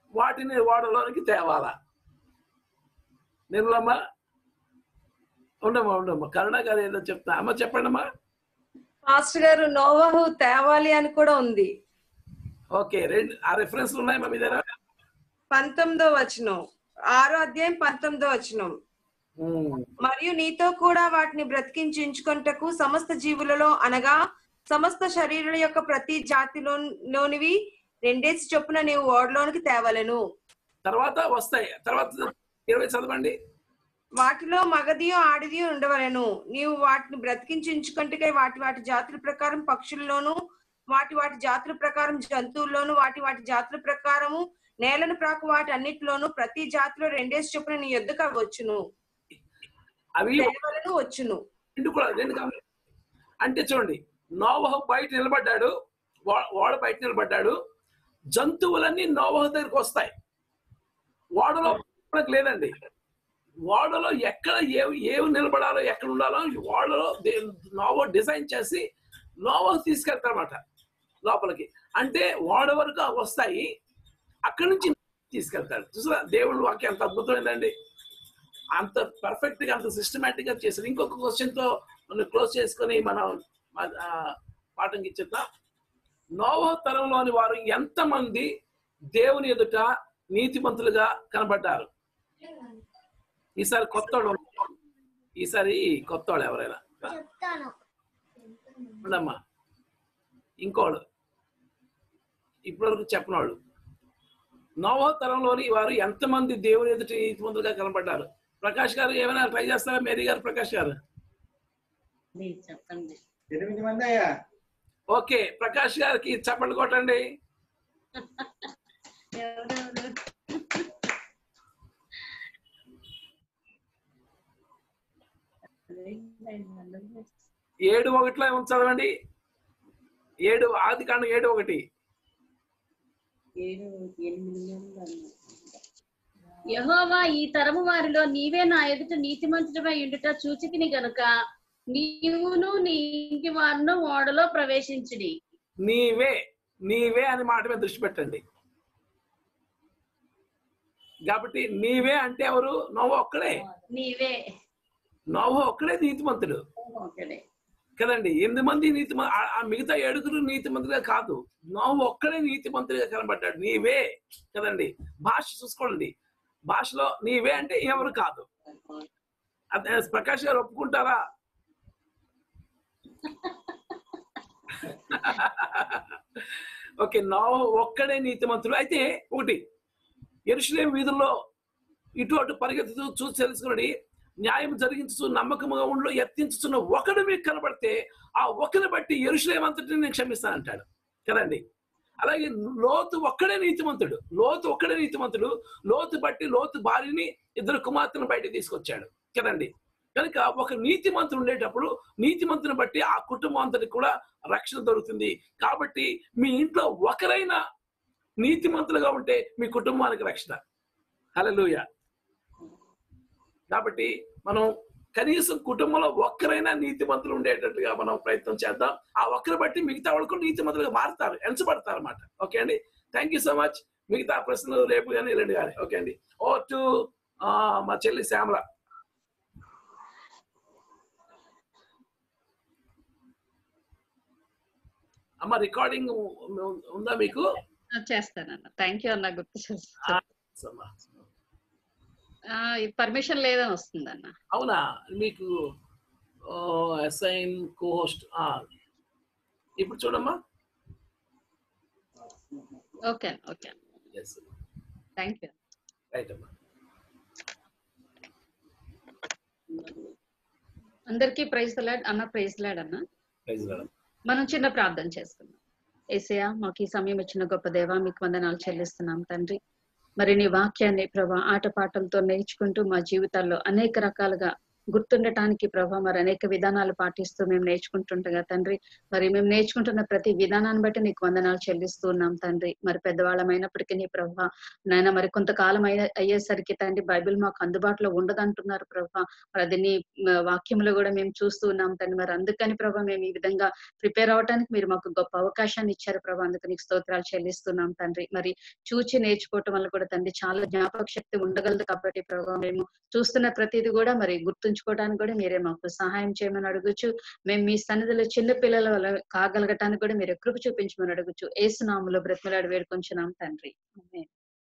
వాటిని ఓడలోనికి తేవాలా నిర్మలమ్మ ఉండమ్మా ఉండమ్మా కరుణ గారు ఏదో చెప్తా అమ్మ చెప్పండి అమ్మా మాస్టర్ గారు నోవాహు తేవాలి అని కూడా ఉంది ఓకే రెండు ఆ రెఫరెన్స్ ఉన్నాయమ్మా మీ దగ్గర పంతొమ్మిదో వచనం ఆరో అధ్యాయం పంతొమ్మిదో వచనం ఉమ్. మరియు నీతో కూడా వాటిని బ్రతికించుకొంటకు సమస్త జీవులలో అనగా సమస్త శరీరుల యొక్క ప్రతి జాతిలో లోనివి రెండేసి చొప్పున నీవు ఓడలోనికి తేవలెను తర్వాత వస్తాయి తర్వాత ఇరవై చదవండి వాటిలో మగదియో ఆడిదియో ఉండవలెను నీవు వాటిని బ్రతికించుకొంటకై వాటి వాటి జాతుల ప్రకారం పక్షుల్లోను వాటి వాటి జాతుల ప్రకారం జంతువుల్లోను వాటి వాటి జాతుల ప్రకారము నేలను ప్రాకు వాటి అన్నిటిలోను ప్రతి జాతిలో రెండేసి చొప్పున నీ యొద్దకు వచ్చును అవి తేవలను వచ్చును రెండు కూడా రెండు కావాలి అంటే చూడండి నోవహు బయట నిలబడ్డాడు వా- వాడ బయట నిలబడ్డాడు జంతువులన్నీ నోవహు దగ్గరికి వస్తాయి వాడలో మనకు లేదండి వాడలో ఎక్కడ ఏ ఏవి నిలబడాలో ఎక్కడ ఉండాలో వాడలో నోవో డిజైన్ చేసి నోవో తీసుకెళ్తారన్నమాట లోపలికి అంటే వాడ వరకు అవి వస్తాయి అక్కడి నుంచి తీసుకెళ్తాడు చూసారా దేవుడు వాక్యం ఎంత అద్భుతమైందండి అంత పర్ఫెక్ట్ గా అంత సిస్టమేటిక్ గా చేశారు ఇంకొక క్వశ్చన్ తో మనం క్లోజ్ చేసుకొని మనం ఆ, పాఠం ఇచ్చేద్దాం నోవో తరంలోని వారు ఎంతమంది దేవుని ఎదుట నీతిమంతులుగా కనబడ్డారు ఈసారి కొత్తోడు ఈసారి కొత్తోడు ఎవరైనా చెప్తాను ఉండమ్మా ఇంకోడు ఇప్పటివరకు చెప్పనోడు నోవో తరంలోని వారు ఎంతమంది దేవుని ఎదుట నీతిమంతులుగా కనబడ్డారు ప్రకాష్ గారు ఏమైనా ట్రై చేస్తారా మేరీ గారు ప్రకాష్ గారు చెప్పండి ఎనిమిది మంది అయ్యా ఓకే ప్రకాష్ గారికి చప్పట్లు కొట్టండి ఎవరెవరు ఏడు ఒకటిలో ఏమో చదవండి ఏడు ఆది కాండం ఏడు ఒకటి ఏడు ఎనిమిది మంది అన్నారు. యహోవా ఈ తరము వారిలో నీవే నా ఎదుట నీతిమంతుడమై ఉండుట చూచితిని గనుక నీవును నీ ఇంటి వారును ఓడలో ప్రవేశించుడి నీవే నీవే అని మాట మీద దృష్టి పెట్టండి కాబట్టి నీవే అంటే ఎవరు నోవ ఒక్కడే నీవే నోవ ఒక్కడే నీతిమంతుడు ఒకడే కదండి ఎనిమిది మంది నీతి ఆ మిగతా ఏడుగురు నీతిమంతులుగా కాదు నోవ ఒక్కడే నీతిమంతుడిగా కనబడ్డాడు నీవే కదండి భాష చూసుకోండి భాషలో నీవే అంటే ఎవరు కాదు అదే ప్రకాష్ గారు ఒప్పుకుంటారా ఓకే నోవ ఒక్కడే నీతిమంతుడు అయితే ఒకటి ఎరుషులేం వీధుల్లో ఇటు అటు పరిగెత్తుతూ చూసి తెలుసుకుని న్యాయం జరిగించు నమ్మకముగా ఉండు ఎత్తించుతున్న ఒకడు మీకు కనబడితే ఆ ఒకరిని బట్టి ఎరుషులేం అంతటిని నేను క్షమిస్తానంటాడు కదండి అలాగే లోతు ఒక్కడే నీతిమంతుడు లోతు ఒక్కడే నీతిమంతుడు లోతు బట్టి లోతు భార్యని ఇద్దరు కుమార్తెను బయట తీసుకొచ్చాడు కదండి కనుక ఒక నీతిమంతుడు ఉండేటప్పుడు నీతిమంతుని బట్టి ఆ కుటుంబం అంతటికి కూడా రక్షణ దొరుకుతుంది కాబట్టి మీ ఇంట్లో ఒకరైనా నీతిమంతులుగా ఉంటే మీ కుటుంబానికి రక్షణ హల్లెలూయా కాబట్టి మనం కనీసం కుటుంబంలో ఒక్కరైనా నీతిమంతులు ఉండేటట్టుగా మనం ప్రయత్నం చేద్దాం ఆ ఒక్కరి బట్టి మిగతా వాళ్ళు కూడా నీతిమంతులుగా మారుతారు ఎంచబడతారు అనమాట ఓకే అండి థ్యాంక్ యూ సో మచ్ మిగతా ప్రశ్నలు రేపు కానీ ఎల్లుండి కానీ ఓకే అండి ఓ టు మా చెల్లి శ్యామల అమ్మ రికార్డింగ్ ఉందా మీకు చేస్తానన్న థ్యాంక్ యూ అన్న గుర్తు చేస్తా అమ్మా. పర్మిషన్ లేదని వస్తుందన్న అవునా మీకు అసైన్ కోహోస్ట్ ఇప్పుడు చూడమ్మా okay okay yes thank you right అమ్మా అందరికీ ప్రైజ్ లాడ్ అన్న ప్రైజ్ లాడ్ అన్న ప్రైజ్ మేడం మనం చిన్న ప్రార్థన చేసుకుందాం ఏసయ్య మాకు ఈ సమయం ఇచ్చిన గొప్ప దేవ మీకు వందనాలు చెల్లిస్తున్నాం తండ్రి మరి నీ వాక్యాన్ని ప్రభా ఆటపాటలతో నేర్చుకుంటూ మా జీవితాల్లో అనేక రకాలుగా గుర్తుండటానికి ప్రభా మరి అనేక విధానాలు పాటిస్తూ మేము నేర్చుకుంటుండగా తండ్రి మరి మేము నేర్చుకుంటున్న ప్రతి విధానాన్ని బట్టి నీకు వందనాలు చెల్లిస్తూ ఉన్నాం తండ్రి మరి పెద్దవాళ్ళమైనప్పటికీ నీ ప్రభా నాయన మరి కొంతకాలం అయ్యే అయ్యేసరికి తండ్రి బైబిల్ మాకు అందుబాటులో ఉండదంటున్నారు ప్రభా మరి అది నీ మ, వాక్యంలో కూడా మేము చూస్తూ ఉన్నాం తండ్రి మరి అందుకని ప్రభా మేము ఈ విధంగా ప్రిపేర్ అవడానికి మీరు మాకు గొప్ప అవకాశాన్ని ఇచ్చారు ప్రభా అందుకు నీకు స్తోత్రాలు చెల్లిస్తున్నాం తండ్రి మరి చూచి నేర్చుకోవటం వల్ల కూడా తండ్రి చాలా జ్ఞాపక శక్తి ఉండగలదు కాబట్టి ప్రభా మేము చూస్తున్న ప్రతిది కూడా మరి గుర్తుంచుకోవడానికి కూడా మీరే మాకు సహాయం చేయమని అడుగుచు మేము మీ సన్నిధిలో చిన్న పిల్లల వల్ల కాగలగటానికి కూడా మీరు కృప చూపించమని అడుగుచు ఏసునాములో బ్రతిమలాడి వేడుకొంచున్నాం తండ్రి ఆమేన్.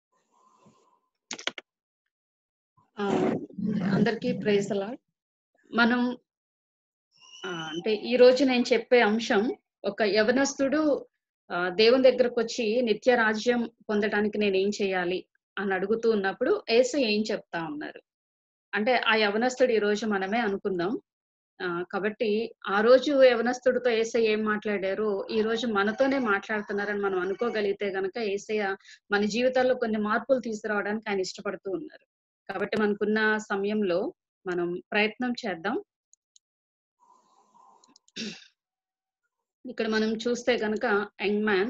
ఆ, అందరికీ ప్రైజ్ లాడ్ మనం ఆ, అంటే ఈ రోజు నేను చెప్పే అంశం ఒక యవనస్తుడు ఆ, దేవుని దగ్గరకు వచ్చి నిత్య రాజ్యం పొందడానికి నేను ఏం చేయాలి అని అడుగుతూ ఉన్నప్పుడు ఏసు ఏం చెప్తా ఉన్నారు అంటే ఆ యవనస్తుడు ఈ రోజు మనమే అనుకుందాం ఆ, కాబట్టి ఆ రోజు యవనస్తుడితో ఏసయ్య ఏం మాట్లాడారో ఈ రోజు మనతోనే మాట్లాడుతున్నారని మనం అనుకోగలిగితే గనక ఏసయ్య మన జీవితాల్లో కొన్ని మార్పులు తీసుకురావడానికి ఆయన ఇష్టపడుతూ ఉన్నారు కాబట్టి మనకున్న సమయంలో మనం ప్రయత్నం చేద్దాం ఇక్కడ మనం చూస్తే గనక యంగ్ మ్యాన్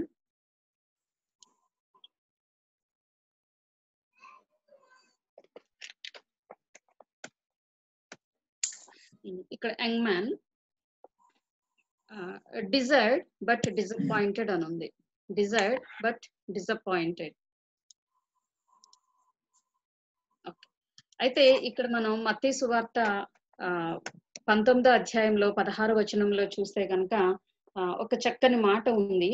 ఇక్కడ young man desired but disappointed అని ఉంది డిజైర్డ్ బట్ డిసప్పాయింటెడ్ అయితే ఇక్కడ మనం మత్తీ సువార్త ఆ, పంతొమ్మిదో అధ్యాయంలో పదహారు వచనంలో చూస్తే కనుక ఒక చక్కని మాట ఉంది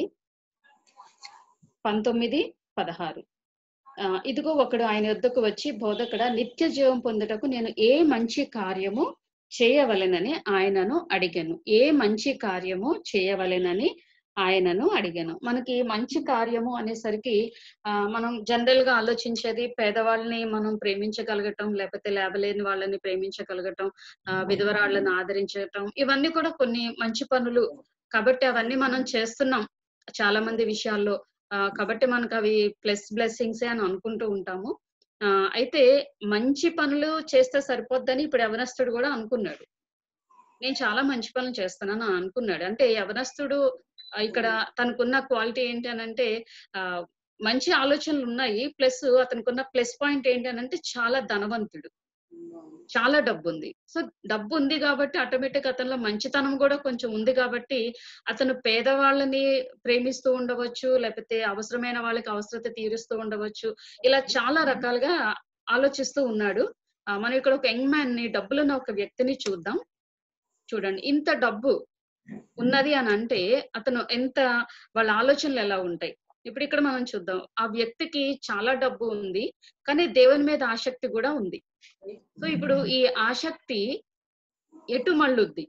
పంతొమ్మిది పదహారు ఆ, ఇదిగో ఒకడు ఆయన యొద్దకు వచ్చి బోధకుడ నిత్య జీవం పొందుటకు నేను ఏ మంచి కార్యము చేయవలెనని ఆయనను అడిగాను ఏ మంచి కార్యము చేయవలెనని ఆయనను అడిగాను మనకి మంచి కార్యము అనేసరికి ఆ మనం జనరల్ గా ఆలోచించేది పేదవాళ్ళని మనం ప్రేమించగలగటం లేకపోతే లేవలేని వాళ్ళని ప్రేమించగలగటం ఆ, విధవరాళ్ళని ఆదరించటం ఇవన్నీ కూడా కొన్ని మంచి పనులు కాబట్టి అవన్నీ మనం చేస్తున్నాం చాలా మంది విషయాల్లో ఆ, కాబట్టి మనకు అవి ప్లస్ బ్లెస్సింగ్స్ అని అనుకుంటూ ఉంటాము ఆ, అయితే మంచి పనులు చేస్తే సరిపోద్దని ఇప్పుడు యవనస్తుడు కూడా అనుకున్నాడు నేను చాలా మంచి పనులు చేస్తున్నాను అని అనుకున్నాడు అంటే యవనస్తుడు ఆ, ఇక్కడ తనకున్న క్వాలిటీ ఏంటి అని అంటే ఆ మంచి ఆలోచనలు ఉన్నాయి ప్లస్ అతనికున్న ప్లస్ పాయింట్ ఏంటి అని అంటే చాలా ధనవంతుడు చాలా డబ్బు ఉంది సో డబ్బు ఉంది కాబట్టి ఆటోమేటిక్ అతనిలో మంచితనం కూడా కొంచెం ఉంది కాబట్టి అతను పేదవాళ్ళని ప్రేమిస్తూ ఉండవచ్చు లేకపోతే అవసరమైన వాళ్ళకి అవసరత తీరుస్తూ ఉండవచ్చు ఇలా చాలా రకాలుగా ఆలోచిస్తూ ఉన్నాడు ఆ, మనం ఇక్కడ ఒక యంగ్ మ్యాన్ ని డబ్బులున్న ఒక వ్యక్తిని చూద్దాం చూడండి ఇంత డబ్బు ఉన్నది అని అంటే అతను ఎంత వాళ్ళ ఆలోచనలు ఎలా ఉంటాయి ఇప్పుడు ఇక్కడ మనం చూద్దాం ఆ వ్యక్తికి చాలా డబ్బు ఉంది కానీ దేవుని మీద ఆసక్తి కూడా ఉంది సో ఇప్పుడు ఈ ఆసక్తి ఎటు మళ్ళుద్ది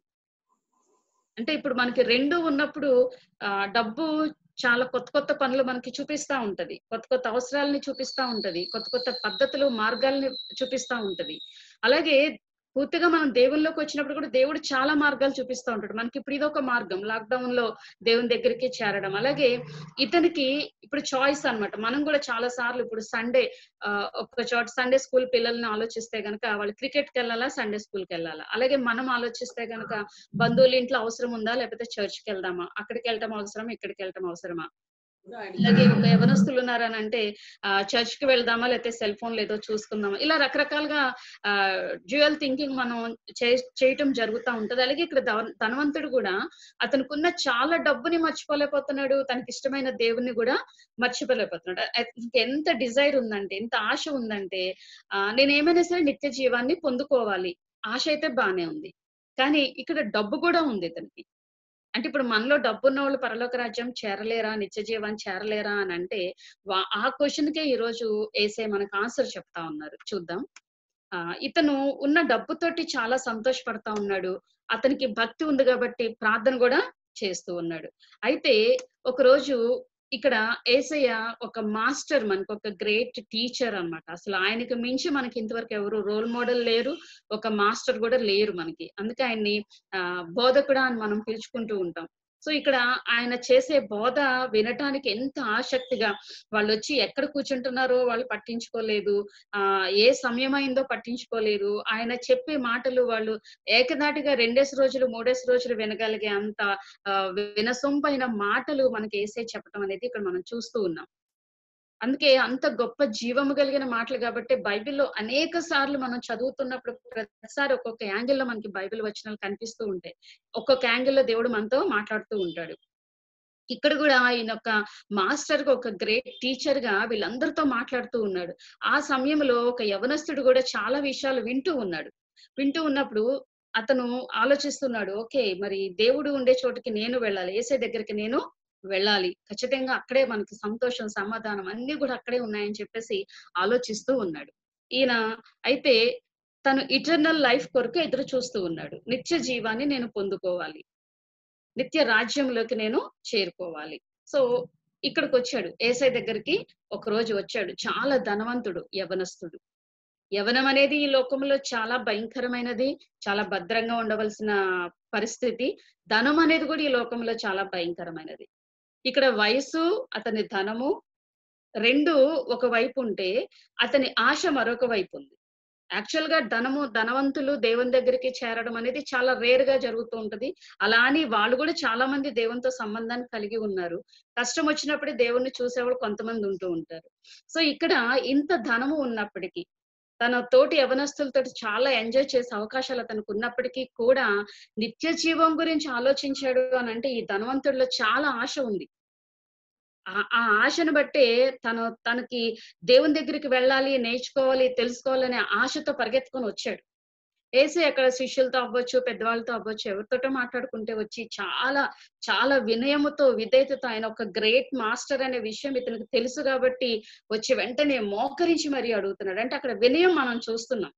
అంటే ఇప్పుడు మనకి రెండు ఉన్నప్పుడు ఆ డబ్బు చాలా కొత్త కొత్త పనులు మనకి చూపిస్తా ఉంటది కొత్త కొత్త అవసరాలని చూపిస్తా ఉంటది కొత్త కొత్త పద్ధతులు మార్గాల్ని చూపిస్తా ఉంటది అలాగే పూర్తిగా మనం దేవుల్లోకి వచ్చినప్పుడు కూడా దేవుడు చాలా మార్గాలు చూపిస్తా ఉంటాడు మనకి ఇప్పుడు ఇదొక మార్గం లాక్డౌన్ లో దేవుని దగ్గరికి చేరడం అలాగే ఇతనికి ఇప్పుడు చాయిస్ అన్నమాట మనం కూడా చాలా సార్లు ఇప్పుడు సండే ఒక చోట సండే స్కూల్ పిల్లల్ని ఆలోచిస్తే గనక వాళ్ళు క్రికెట్ కి వెళ్ళాలా సండే స్కూల్ కి వెళ్ళాలా అలాగే మనం ఆలోచిస్తే గనక బంధువుల ఇంట్లో అవసరం ఉందా లేకపోతే చర్చ్ కి వెళ్దామా అక్కడికి వెళ్ళటం అవసరమా ఇక్కడికి వెళ్ళటం అవసరమా అలాగే ఒక యవనస్తులు ఉన్నారని అంటే ఆ చర్చ్ కి వెళ్దామా లేకపోతే సెల్ ఫోన్ లేదో చూసుకుందామా ఇలా రకరకాలుగా ఆ డ్యూయల్ థింకింగ్ మనం చే- చేయటం జరుగుతూ ఉంటది అలాగే ఇక్కడ ధన- ధనవంతుడు కూడా అతనుకున్న చాలా డబ్బుని మర్చిపోలేకపోతున్నాడు తనకి ఇష్టమైన దేవుణ్ణి కూడా మర్చిపోలేకపోతున్నాడు అతనికి ఎంత డిజైర్ ఉందంటే ఎంత ఆశ ఉందంటే ఆ నేను ఏమైనా సరే నిత్య జీవాన్ని పొందుకోవాలి ఆశ అయితే బానే ఉంది కానీ ఇక్కడ డబ్బు కూడా ఉంది ఇతనికి అంటే ఇప్పుడు మనలో డబ్బు ఉన్న వాళ్ళు పరలోక రాజ్యం చేరలేరా నిత్య జీవాన్ని చేరలేరా అని అంటే వా- ఆ క్వశ్చన్ కే ఈ రోజు ఏసే మనకు ఆన్సర్ చెప్తా ఉన్నారు చూద్దాం ఆ ఇతను ఉన్న డబ్బుతోటి చాలా సంతోషపడతా ఉన్నాడు అతనికి భక్తి ఉంది కాబట్టి ప్రార్థన కూడా చేస్తూ ఉన్నాడు అయితే ఒక రోజు ఇక్కడ ఏసయ్య ఒక మాస్టర్ మనకు ఒక గ్రేట్ టీచర్ అన్నమాట అసలు ఆయనకు మించి మనకి ఇంతవరకు ఎవరు రోల్ మోడల్ లేరు ఒక మాస్టర్ కూడా లేరు మనకి అందుకే ఆయన్ని ఆ బోధకుడా అని మనం పిలుచుకుంటూ ఉంటాం సో ఇక్కడ ఆయన చేసే బోధ వినటానికి ఎంత ఆసక్తిగా వాళ్ళు వచ్చి ఎక్కడ కూర్చుంటున్నారో వాళ్ళు పట్టించుకోలేదు ఆ ఏ సమయం అయిందో పట్టించుకోలేదు ఆయన చెప్పే మాటలు వాళ్ళు ఏకదాటిగా రెండేసి రోజులు మూడేసి రోజులు వినగలిగే అంత ఆ, వినసొంపైన మాటలు మనకి ఏసై చెప్పడం అనేది ఇక్కడ మనం చూస్తూ ఉన్నాం అందుకే అంత గొప్ప జీవము కలిగిన మాటలు కాబట్టి బైబిల్లో అనేక సార్లు మనం చదువుతున్నప్పుడు ప్రతిసారి ఒక్కొక్క యాంగిల్లో మనకి బైబిల్ వచనాలు కనిపిస్తూ ఉంటాయి ఒక్కొక్క యాంగిల్లో దేవుడు మనతో మాట్లాడుతూ ఉంటాడు ఇక్కడ కూడా ఆయన ఒక మాస్టర్ గా ఒక గ్రేట్ టీచర్ గా వీళ్ళందరితో మాట్లాడుతూ ఉన్నాడు ఆ సమయంలో ఒక యవనస్తుడు కూడా చాలా విషయాలు వింటూ ఉన్నాడు వింటూ ఉన్నప్పుడు అతను ఆలోచిస్తున్నాడు ఓకే మరి దేవుడు ఉండే చోటుకి నేను వెళ్ళాలి ఏసే దగ్గరికి నేను వెళ్ళాలి ఖచ్చితంగా అక్కడే మనకి సంతోషం సమాధానం అన్ని కూడా అక్కడే ఉన్నాయని చెప్పేసి ఆలోచిస్తూ ఉన్నాడు ఈయన అయితే తను ఇటర్నల్ లైఫ్ కొరకు ఎదురు చూస్తూ ఉన్నాడు నిత్య జీవాన్ని నేను పొందుకోవాలి నిత్య రాజ్యంలోకి నేను చేరుకోవాలి సో ఇక్కడికి వచ్చాడు ఏసై దగ్గరికి ఒక రోజు వచ్చాడు చాలా ధనవంతుడు యవనస్తుడు యవనం అనేది ఈ లోకంలో చాలా భయంకరమైనది చాలా భద్రంగా ఉండవలసిన పరిస్థితి ధనం అనేది కూడా ఈ లోకంలో చాలా భయంకరమైనది ఇక్కడ వయసు అతని ధనము రెండు ఒక వైపు ఉంటే అతని ఆశ మరొక వైపు ఉంది యాక్చువల్ గా ధనము ధనవంతులు దేవుని దగ్గరికి చేరడం అనేది చాలా రేర్ గా జరుగుతూ ఉంటది అలా అని వాళ్ళు కూడా చాలా మంది దేవునితో సంబంధాన్ని కలిగి ఉన్నారు కష్టం వచ్చినప్పుడు దేవుణ్ణి చూసేవాళ్ళు కొంతమంది ఉంటూ ఉంటారు సో ఇక్కడ ఇంత ధనము ఉన్నప్పటికీ తన తోటి యవనస్తులతో చాలా ఎంజాయ్ చేసే అవకాశాలు అతనికి ఉన్నప్పటికీ కూడా నిత్య జీవం గురించి ఆలోచించాడు అని అంటే ఈ ధనవంతుడిలో చాలా ఆశ ఉంది ఆ- ఆ ఆశను బట్టే తను తనకి దేవుని దగ్గరికి వెళ్ళాలి నేర్చుకోవాలి తెలుసుకోవాలనే ఆశతో పరిగెత్తుకొని వచ్చాడు ఏసే అక్కడ శిష్యులతో అవ్వచ్చు పెద్దవాళ్ళతో అవ్వచ్చు ఎవరితోటో మాట్లాడుకుంటే వచ్చి చాలా చాలా వినయముతో విధేయతతో ఆయన ఒక గ్రేట్ మాస్టర్ అనే విషయం ఇతనికి తెలుసు కాబట్టి వచ్చి వెంటనే మోకరించి మరీ అడుగుతున్నాడు అంటే అక్కడ వినయం మనం చూస్తున్నాం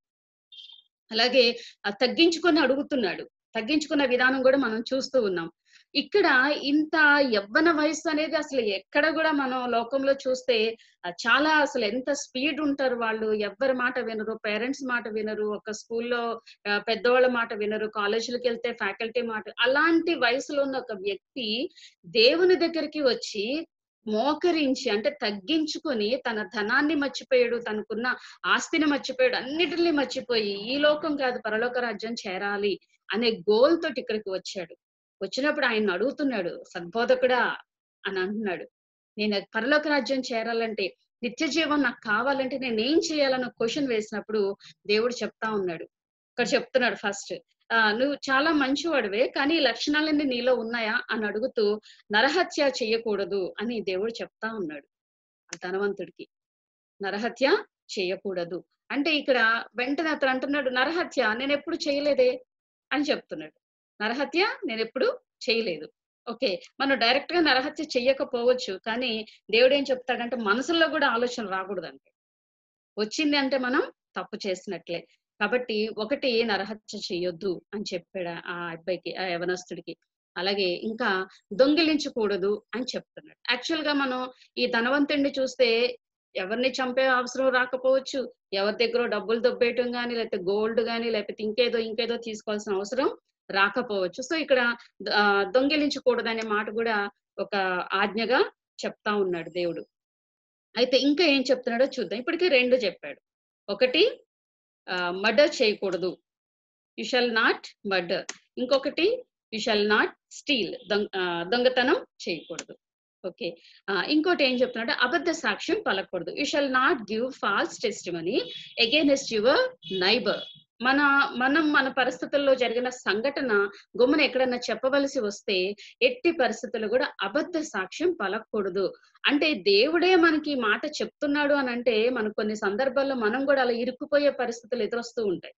అలాగే ఆ తగ్గించుకొని అడుగుతున్నాడు తగ్గించుకున్న విధానం కూడా మనం చూస్తూ ఉన్నాం ఇక్కడ ఇంత యవ్వన వయసు అనేది అసలు ఎక్కడ కూడా మనం లోకంలో చూస్తే ఆ, చాలా అసలు ఎంత స్పీడ్ ఉంటారు వాళ్ళు ఎవ్వరి మాట వినరు పేరెంట్స్ మాట వినరు ఒక స్కూల్లో పెద్దవాళ్ళ మాట వినరు కాలేజీలకు వెళ్తే ఫ్యాకల్టీ మాట అలాంటి వయసులో ఉన్న ఒక వ్యక్తి దేవుని దగ్గరికి వచ్చి మోకరించి అంటే తగ్గించుకొని తన ధనాన్ని మర్చిపోయాడు తనకున్న ఆస్తిని మర్చిపోయాడు అన్నిటిని మర్చిపోయి ఈ లోకం కాదు పరలోక రాజ్యం చేరాలి అనే గోల్ తోటి ఇక్కడికి వచ్చాడు వచ్చినప్పుడు ఆయన అడుగుతున్నాడు సద్బోధకుడా అని అంటున్నాడు నేను పరలోక రాజ్యం చేరాలంటే నిత్య జీవం నాకు కావాలంటే నేను ఏం చేయాలని క్వశ్చన్ వేసినప్పుడు దేవుడు చెప్తా ఉన్నాడు ఇక్కడ చెప్తున్నాడు ఫస్ట్ ఆ నువ్వు చాలా మంచివాడివే కానీ ఈ లక్షణాలన్నీ నీలో ఉన్నాయా అని అడుగుతూ నరహత్య చెయ్యకూడదు అని దేవుడు చెప్తా ఉన్నాడు ఆ ధనవంతుడికి నరహత్య చేయకూడదు అంటే ఇక్కడ వెంటనే అతను అంటున్నాడు నరహత్య నేను ఎప్పుడు చేయలేదే అని చెప్తున్నాడు నరహత్య నేను ఎప్పుడు చేయలేదు ఓకే మనం డైరెక్ట్ గా నరహత్య చెయ్యకపోవచ్చు కానీ దేవుడు ఏం చెప్తాడంటే మనసులో కూడా ఆలోచన రాకూడదంటే వచ్చింది అంటే మనం తప్పు చేసినట్లే కాబట్టి ఒకటి నరహత్య చెయ్యొద్దు అని చెప్పాడు ఆ అబ్బాయికి ఆ యవనస్తుడికి అలాగే ఇంకా దొంగిలించకూడదు అని చెప్తున్నాడు యాక్చువల్ గా మనం ఈ ధనవంతుడిని చూస్తే ఎవరిని చంపే అవసరం రాకపోవచ్చు ఎవరి దగ్గర డబ్బులు దొబ్బేయటం కానీ లేకపోతే గోల్డ్ కానీ లేకపోతే ఇంకేదో ఇంకేదో తీసుకోవాల్సిన అవసరం రాకపోవచ్చు సో ఇక్కడ ఆ, దొంగిలించకూడదనే మాట కూడా ఒక ఆజ్ఞగా చెప్తా ఉన్నాడు దేవుడు అయితే ఇంకా ఏం చెప్తున్నాడో చూద్దాం ఇప్పటికే రెండు చెప్పాడు ఒకటి మర్డర్ చేయకూడదు యు షల్ నాట్ మర్డర్ ఇంకొకటి యు షల్ నాట్ స్టీల్ దొంగతనం చేయకూడదు ఓకే ఇంకోటి ఏం చెప్తున్నాడు అబద్ధ సాక్ష్యం పలకూడదు you shall not give false testimony against your neighbour మన మనం మన పరిస్థితుల్లో జరిగిన సంఘటన గుమ్మన ఎక్కడన్నా చెప్పవలసి వస్తే ఎట్టి పరిస్థితుల్లో కూడా అబద్ధ సాక్ష్యం పలకూడదు అంటే దేవుడే మనకి ఈ మాట చెప్తున్నాడు అని అంటే మనకు కొన్ని సందర్భాల్లో మనం కూడా అలా ఇరుక్కుపోయే పరిస్థితులు ఎదురొస్తూ ఉంటాయి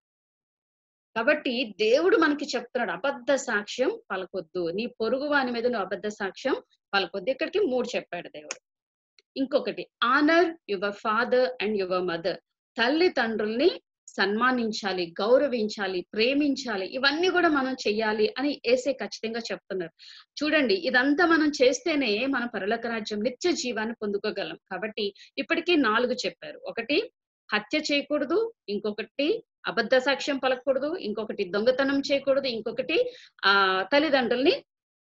కాబట్టి దేవుడు మనకి చెప్తున్నాడు అబద్ధ సాక్ష్యం పలకొద్దు నీ పొరుగు వాని మీద నువ్వు అబద్ధ సాక్ష్యం పలకొద్దు ఇక్కడికి మూడు చెప్పాడు దేవుడు ఇంకొకటి honour your father and your mother తల్లిదండ్రుల్ని సన్మానించాలి గౌరవించాలి ప్రేమించాలి ఇవన్నీ కూడా మనం చెయ్యాలి అని ఏసే ఖచ్చితంగా చెప్తున్నారు చూడండి ఇదంతా మనం చేస్తేనే మన పరలోక రాజ్యం నిత్య జీవాన్ని పొందుకోగలం కాబట్టి ఇప్పటికీ నాలుగు చెప్పారు ఒకటి హత్య చేయకూడదు ఇంకొకటి అబద్ధ సాక్ష్యం పలకూడదు ఇంకొకటి దొంగతనం చేయకూడదు ఇంకొకటి ఆ తల్లిదండ్రుల్ని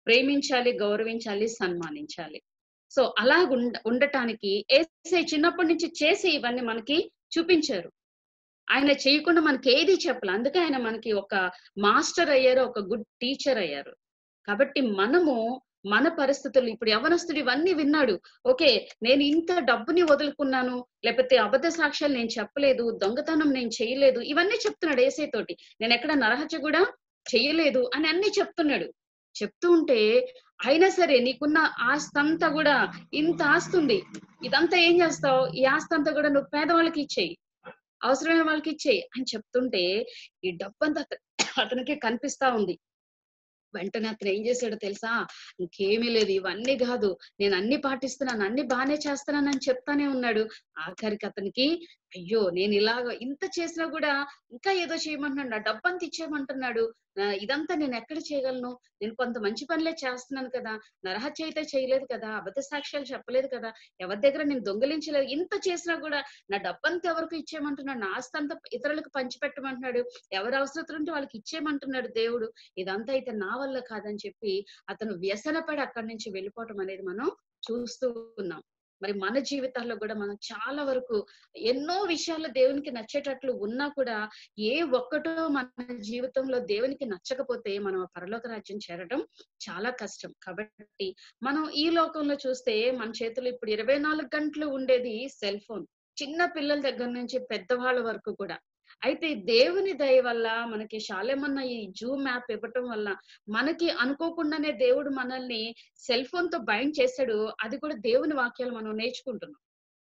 ప్రేమించాలి గౌరవించాలి సన్మానించాలి సో అలా ఉండ ఉండటానికి ఏసై చిన్నప్పటి నుంచి చేసి ఇవన్నీ మనకి చూపించారు ఆయన చేయకుండా మనకి ఏది చెప్పాలి అందుకే ఆయన మనకి ఒక మాస్టర్ అయ్యారు ఒక గుడ్ టీచర్ అయ్యారు కాబట్టి మనము మన పరిస్థితులు ఇప్పుడు యవనస్తుడు ఇవన్నీ విన్నాడు ఓకే నేను ఇంత డబ్బుని వదులుకున్నాను లేకపోతే అబద్ధ సాక్ష్యాలు నేను చెప్పలేదు దొంగతనం నేను చేయలేదు ఇవన్నీ చెప్తున్నాడు ఏసై తోటి నేను ఎక్కడ నరహత్య కూడా చెయ్యలేదు అని అన్ని చెప్తున్నాడు చెప్తూ ఉంటే అయినా సరే నీకున్న ఆస్తి అంతా కూడా ఇంత ఆస్తి ఉంది ఇదంతా ఏం చేస్తావు ఈ ఆస్తి అంతా కూడా నువ్వు పేదవాళ్ళకి ఇచ్చేయి అవసరమైన వాళ్ళకి ఇచ్చేయి అని చెప్తుంటే ఈ డబ్బంతా అత- అతనికి కనిపిస్తా ఉంది వెంటనే అతను ఏం చేశాడో తెలుసా ఇంకేమీ లేదు ఇవన్నీ కాదు నేను అన్ని పాటిస్తున్నాను అన్ని బాగానే చేస్తున్నాను అని చెప్తానే ఉన్నాడు ఆఖరికి అతనికి అయ్యో నేను ఇలాగ ఇంత చేసినా కూడా ఇంకా ఏదో చేయమంటున్నాడు నా డబ్బంతా ఇచ్చేయమంటున్నాడు నా ఇదంతా నేను ఎక్కడ చేయగలను నేను కొంత మంచి పనులే చేస్తున్నాను కదా నరహత్య అయితే చేయలేదు కదా అబద్ధ సాక్ష్యాలు చెప్పలేదు కదా ఎవరి దగ్గర నేను దొంగలించలేదు ఇంత చేసినా కూడా నా డబ్బంతా ఎవరికి ఇచ్చేయమంటున్నాడు నా ఆస్తి అంతా ఇతరులకు పంచిపెట్టమంటున్నాడు ఎవరి అవసరం ఉంటే వాళ్ళకి ఇచ్చేయమంటున్నాడు దేవుడు ఇదంతా అయితే నా వల్ల కాదని చెప్పి అతను వ్యసనపడి అక్కడి నుంచి వెళ్ళిపోవటం అనేది మనం చూస్తూ ఉన్నాం మరి మన జీవితాల్లో కూడా మనం చాలా వరకు ఎన్నో విషయాల్లో దేవునికి నచ్చేటట్లు ఉన్నా కూడా ఏ ఒక్కటో మన జీవితంలో దేవునికి నచ్చకపోతే మనం ఆ పరలోక రాజ్యం చేరడం చాలా కష్టం కాబట్టి మనం ఈ లోకంలో చూస్తే మన చేతులు ఇప్పుడు ఇరవై నాలుగు గంటలు ఉండేది సెల్ ఫోన్ చిన్న పిల్లల దగ్గర నుంచి పెద్దవాళ్ళ వరకు కూడా అయితే దేవుని దయ వల్ల మనకి శాలేమన్న ఈ జూమ్ యాప్ ఇవ్వటం వల్ల మనకి అనుకోకుండానే దేవుడు మనల్ని సెల్ ఫోన్ తో బైండ్ చేశాడు అది కూడా దేవుని వాక్యాలు మనం నేర్చుకుంటున్నాం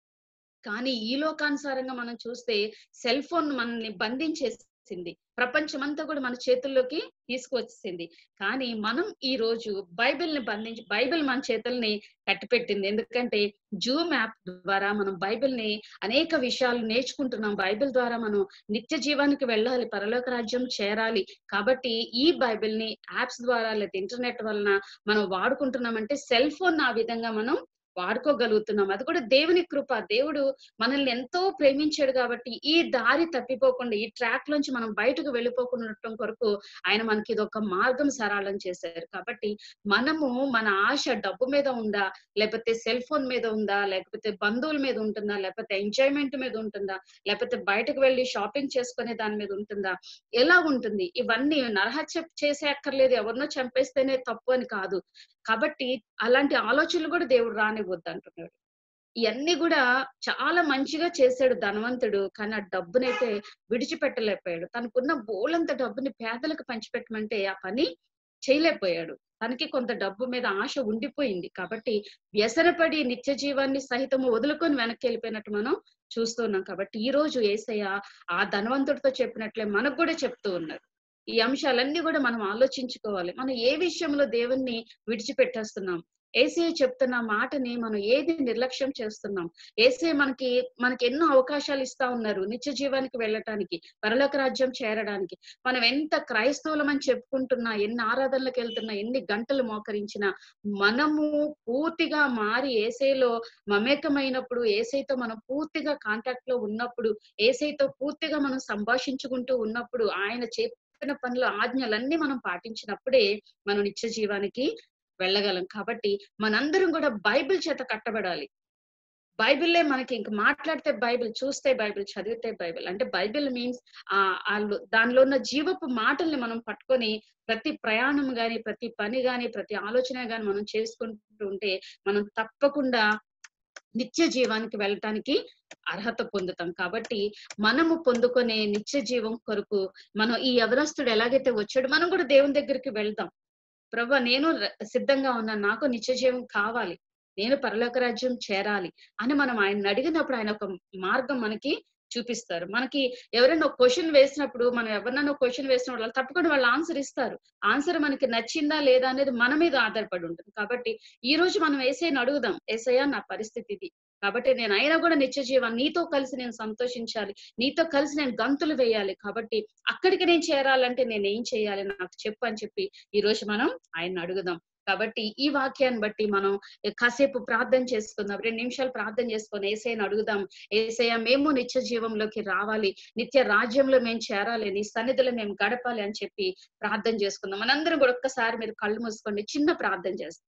కానీ ఈ లోకానుసారంగా మనం చూస్తే సెల్ ఫోన్ మనల్ని బంధించేసింది ప్రపంచమంతా కూడా మన చేతుల్లోకి తీసుకువచ్చింది కానీ మనం ఈ రోజు బైబిల్ ని బంధించి బైబిల్ మన చేతుల్ని కట్టిపెట్టింది ఎందుకంటే జూమ్ యాప్ ద్వారా మనం బైబిల్ ని అనేక విషయాలు నేర్చుకుంటున్నాం బైబిల్ ద్వారా మనం నిత్య జీవానికి వెళ్ళాలి పరలోక రాజ్యం చేరాలి కాబట్టి ఈ బైబిల్ ని యాప్స్ ద్వారా లేదా ఇంటర్నెట్ వలన మనం వాడుకుంటున్నామంటే సెల్ ఫోన్ ఆ విధంగా మనం వాడుకోగలుగుతున్నాం అది కూడా దేవుని కృప దేవుడు మనల్ని ఎంతో ప్రేమించాడు కాబట్టి ఈ దారి తప్పిపోకుండా ఈ ట్రాక్ లోంచి మనం బయటకు వెళ్ళిపోకుండా ఉండటం కొరకు ఆయన మనకి ఇది ఒక మార్గం సరళం చేశారు కాబట్టి మనము మన ఆశ డబ్బు మీద ఉందా లేకపోతే సెల్ ఫోన్ మీద ఉందా లేకపోతే బంధువుల మీద ఉంటుందా లేకపోతే ఎంజాయ్మెంట్ మీద ఉంటుందా లేకపోతే బయటకు వెళ్ళి షాపింగ్ చేసుకునే దాని మీద ఉంటుందా ఎలా ఉంటుంది ఇవన్నీ నరహత్య చేసే అక్కర్లేదు ఎవరినో చంపేస్తేనే తప్పు అని కాదు కాబట్టి అలాంటి ఆలోచనలు కూడా దేవుడు రానివ్వద్దు అంటున్నాడు ఇవన్నీ కూడా చాలా మంచిగా చేశాడు ధనవంతుడు కానీ ఆ డబ్బునైతే విడిచిపెట్టలేకపోయాడు తనకున్న బోలంత డబ్బుని పేదలకు పంచిపెట్టమంటే ఆ పని చేయలేకపోయాడు తనకి కొంత డబ్బు మీద ఆశ ఉండిపోయింది కాబట్టి వ్యసనపడి నిత్య జీవాన్ని సహితము వదులుకొని వెనక్కి వెళ్ళిపోయినట్టు మనం చూస్తున్నాం కాబట్టి ఈ రోజు ఏసయ్య ఆ ధనవంతుడితో చెప్పినట్లే మనకు కూడా చెప్తూ ఉన్నారు ఈ అంశాలన్నీ కూడా మనం ఆలోచించుకోవాలి మనం ఏ విషయంలో దేవుణ్ణి విడిచిపెట్టేస్తున్నాం ఏసీ చెప్తున్న మాటని మనం ఏది నిర్లక్ష్యం చేస్తున్నాం ఏసీ మనకి మనకి ఎన్నో అవకాశాలు ఇస్తా ఉన్నారు నిత్య జీవానికి వెళ్ళటానికి పరలోక రాజ్యం చేరడానికి మనం ఎంత క్రైస్తవులం అని చెప్పుకుంటున్నా ఎన్ని ఆరాధనలకు వెళ్తున్నా ఎన్ని గంటలు మోకరించినా మనము పూర్తిగా మారి ఏసైలో మమేకమైనప్పుడు ఏసైతో మనం పూర్తిగా కాంటాక్ట్ లో ఉన్నప్పుడు ఏసైతో పూర్తిగా మనం సంభాషించుకుంటూ ఉన్నప్పుడు ఆయన చెప్పిన పనుల ఆజ్ఞలన్నీ మనం పాటించినప్పుడే మనం నిత్య జీవానికి వెళ్ళగలం కాబట్టి మనందరం కూడా బైబిల్ చేత కట్టబడాలి బైబిల్లే మనకి ఇంక మాట్లాడితే బైబిల్ చూస్తే బైబిల్ చదివితే బైబిల్ అంటే బైబిల్ మీన్స్ ఆ ఆ లో- దానిలో ఉన్న జీవపు మాటల్ని మనం పట్టుకొని ప్రతి ప్రయాణం గాని ప్రతి పని గాని ప్రతి ఆలోచన గాని మనం చేసుకుంటూ ఉంటే మనం తప్పకుండా నిత్య జీవానికి వెళ్ళటానికి అర్హత పొందుతాం కాబట్టి మనము పొందుకునే నిత్య జీవం కొరకు మనం ఈ యవనస్తుడు ఎలాగైతే వచ్చాడు మనం కూడా దేవుని దగ్గరికి వెళ్దాం ప్రభు నేను ర- సిద్ధంగా ఉన్నాను నాకు నిత్య జీవం కావాలి నేను పరలోక రాజ్యం చేరాలి అని మనం ఆయన అడిగినప్పుడు ఆయన ఒక మార్గం మనకి చూపిస్తారు మనకి ఎవరైనా ఒక క్వశ్చన్ వేసినప్పుడు మనం ఎవరినైనా క్వశ్చన్ వేసినప్పుడు వాళ్ళు తప్పకుండా వాళ్ళు ఆన్సర్ ఇస్తారు ఆన్సర్ మనకి నచ్చిందా లేదా అనేది మన మీద ఆధారపడి ఉంటుంది కాబట్టి ఈ రోజు మనం ఏసైని అడుగుదాం ఏసయ్యా నా పరిస్థితి ఇది కాబట్టి నేను అయినా కూడా నిత్య జీవం నీతో కలిసి నేను సంతోషించాలి నీతో కలిసి నేను గంతులు వేయాలి కాబట్టి అక్కడికి నేను చేరాలంటే నేను ఏం చేయాలి నాకు చెప్పు అని చెప్పి ఈ రోజు మనం ఆయన అడుగుదాం కాబట్టి ఈ వాక్యాన్ని బట్టి మనం కాసేపు ప్రార్థన చేసుకుందాం రెండు నిమిషాలు ప్రార్థన చేసుకొని ఏసైని అడుగుదాం ఏసయ్య మేము నిత్య జీవంలోకి రావాలి నిత్య రాజ్యంలో మేము చేరాలి నీ సన్నిధిలో మేము గడపాలి అని చెప్పి ప్రార్థన చేసుకుందాం మనందరం కూడా ఒక్కసారి మీరు కళ్ళు మూసుకోండి చిన్న ప్రార్థన చేస్తాం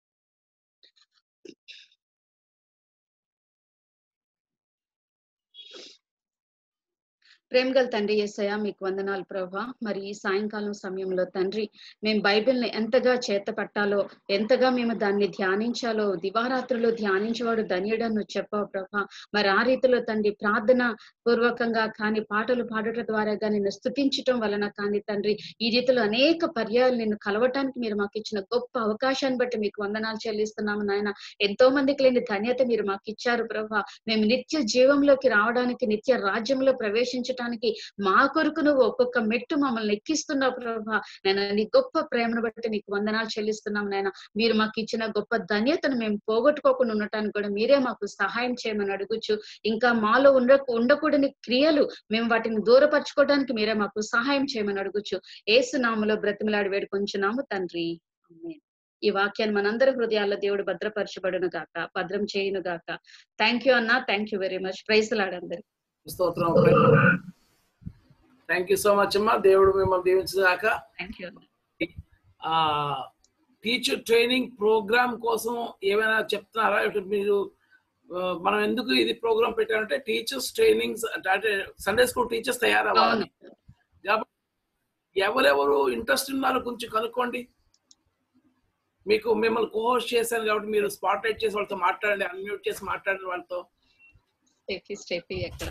ప్రేమ గల తండ్రి ఏసయ్య మీకు వందనాలు ప్రభా మరి ఈ సాయంకాలం సమయంలో తండ్రి మేము బైబిల్ని ఎంతగా చేత పట్టాలో ఎంతగా మేము దాన్ని ధ్యానించాలో దివారాత్రులు ధ్యానించేవాడు ధన్యుడని నువ్వు చెప్పావు ప్రభా మరి ఆ రీతిలో తండ్రి ప్రార్థన పూర్వకంగా కానీ పాటలు పాడటం ద్వారా కానీ నిన్ను స్థుతించటం వలన కానీ తండ్రి ఈ రీతిలో అనేక పర్యాయాలు నిన్ను కలవటానికి మీరు మాకు ఇచ్చిన గొప్ప అవకాశాన్ని బట్టి మీకు వందనాలు చెల్లిస్తున్నాము నాయన ఎంతో మందికి లేని ధన్యత మీరు మాకు ఇచ్చారు ప్రభా మేము నిత్య జీవంలోకి రావడానికి నిత్య రాజ్యంలో ప్రవేశించడానికి మా కొరకు నువ్వు ఒక్కొక్క మెట్టు మమ్మల్ని ఎక్కిస్తున్నావు ప్రభా నేను నీ గొప్ప ప్రేమను బట్టి నీకు వందనాలు చెల్లిస్తున్నాం నాయన మీరు మాకు ఇచ్చిన గొప్ప ధన్యతను మేము పోగొట్టుకోకుండా ఉండటానికి కూడా మీరే మాకు సహాయం చేయమని అడుగుచు ఇంకా మాలో ఉండ ఉండకూడని క్రియలు మేము వాటిని దూరపరచుకోవడానికి మీరే మాకు సహాయం చేయమని అడుగుచు ఏసునామలో బ్రతిమలాడి వేడుకొంచున్నాము తండ్రి ఆమేన్. ఈ వాక్యాన్ని మనందరి హృదయాల్లో దేవుడు భద్రపరచబడును గాక భద్రం చేయును గాక థ్యాంక్ యూ అన్న thank you very much praise లాడందరి స్తోత్రం థ్యాంక్ యూ సో మచ్ అమ్మా దేవుడు మిమ్మల్ని దీవించదాక థ్యాంక్ యూ ఆ టీచర్ ట్రైనింగ్ ప్రోగ్రామ్ కోసం ఏమైనా చెప్తున్నారా ఇప్పుడు మీరు ఆ, మనం ఎందుకు ఇది ప్రోగ్రామ్ పెట్టామంటే టీచర్స్ ట్రైనింగ్స్ అంటే సండే స్కూల్ టీచర్స్ తయారవ్వాలి కాబట్టి ఎవరెవరు ఇంట్రెస్ట్ ఉన్నారో కొంచెం కనుక్కోండి మీకు మిమ్మల్ని కోహోస్ట్ చేశాను కాబట్టి మీరు స్పాట్ లైట్ చేసి వాళ్ళతో మాట్లాడండి అన్మ్యూట్ చేసి మాట్లాడండి వాళ్ళతో స్టెఫీ స్టెఫీ ఎక్కడ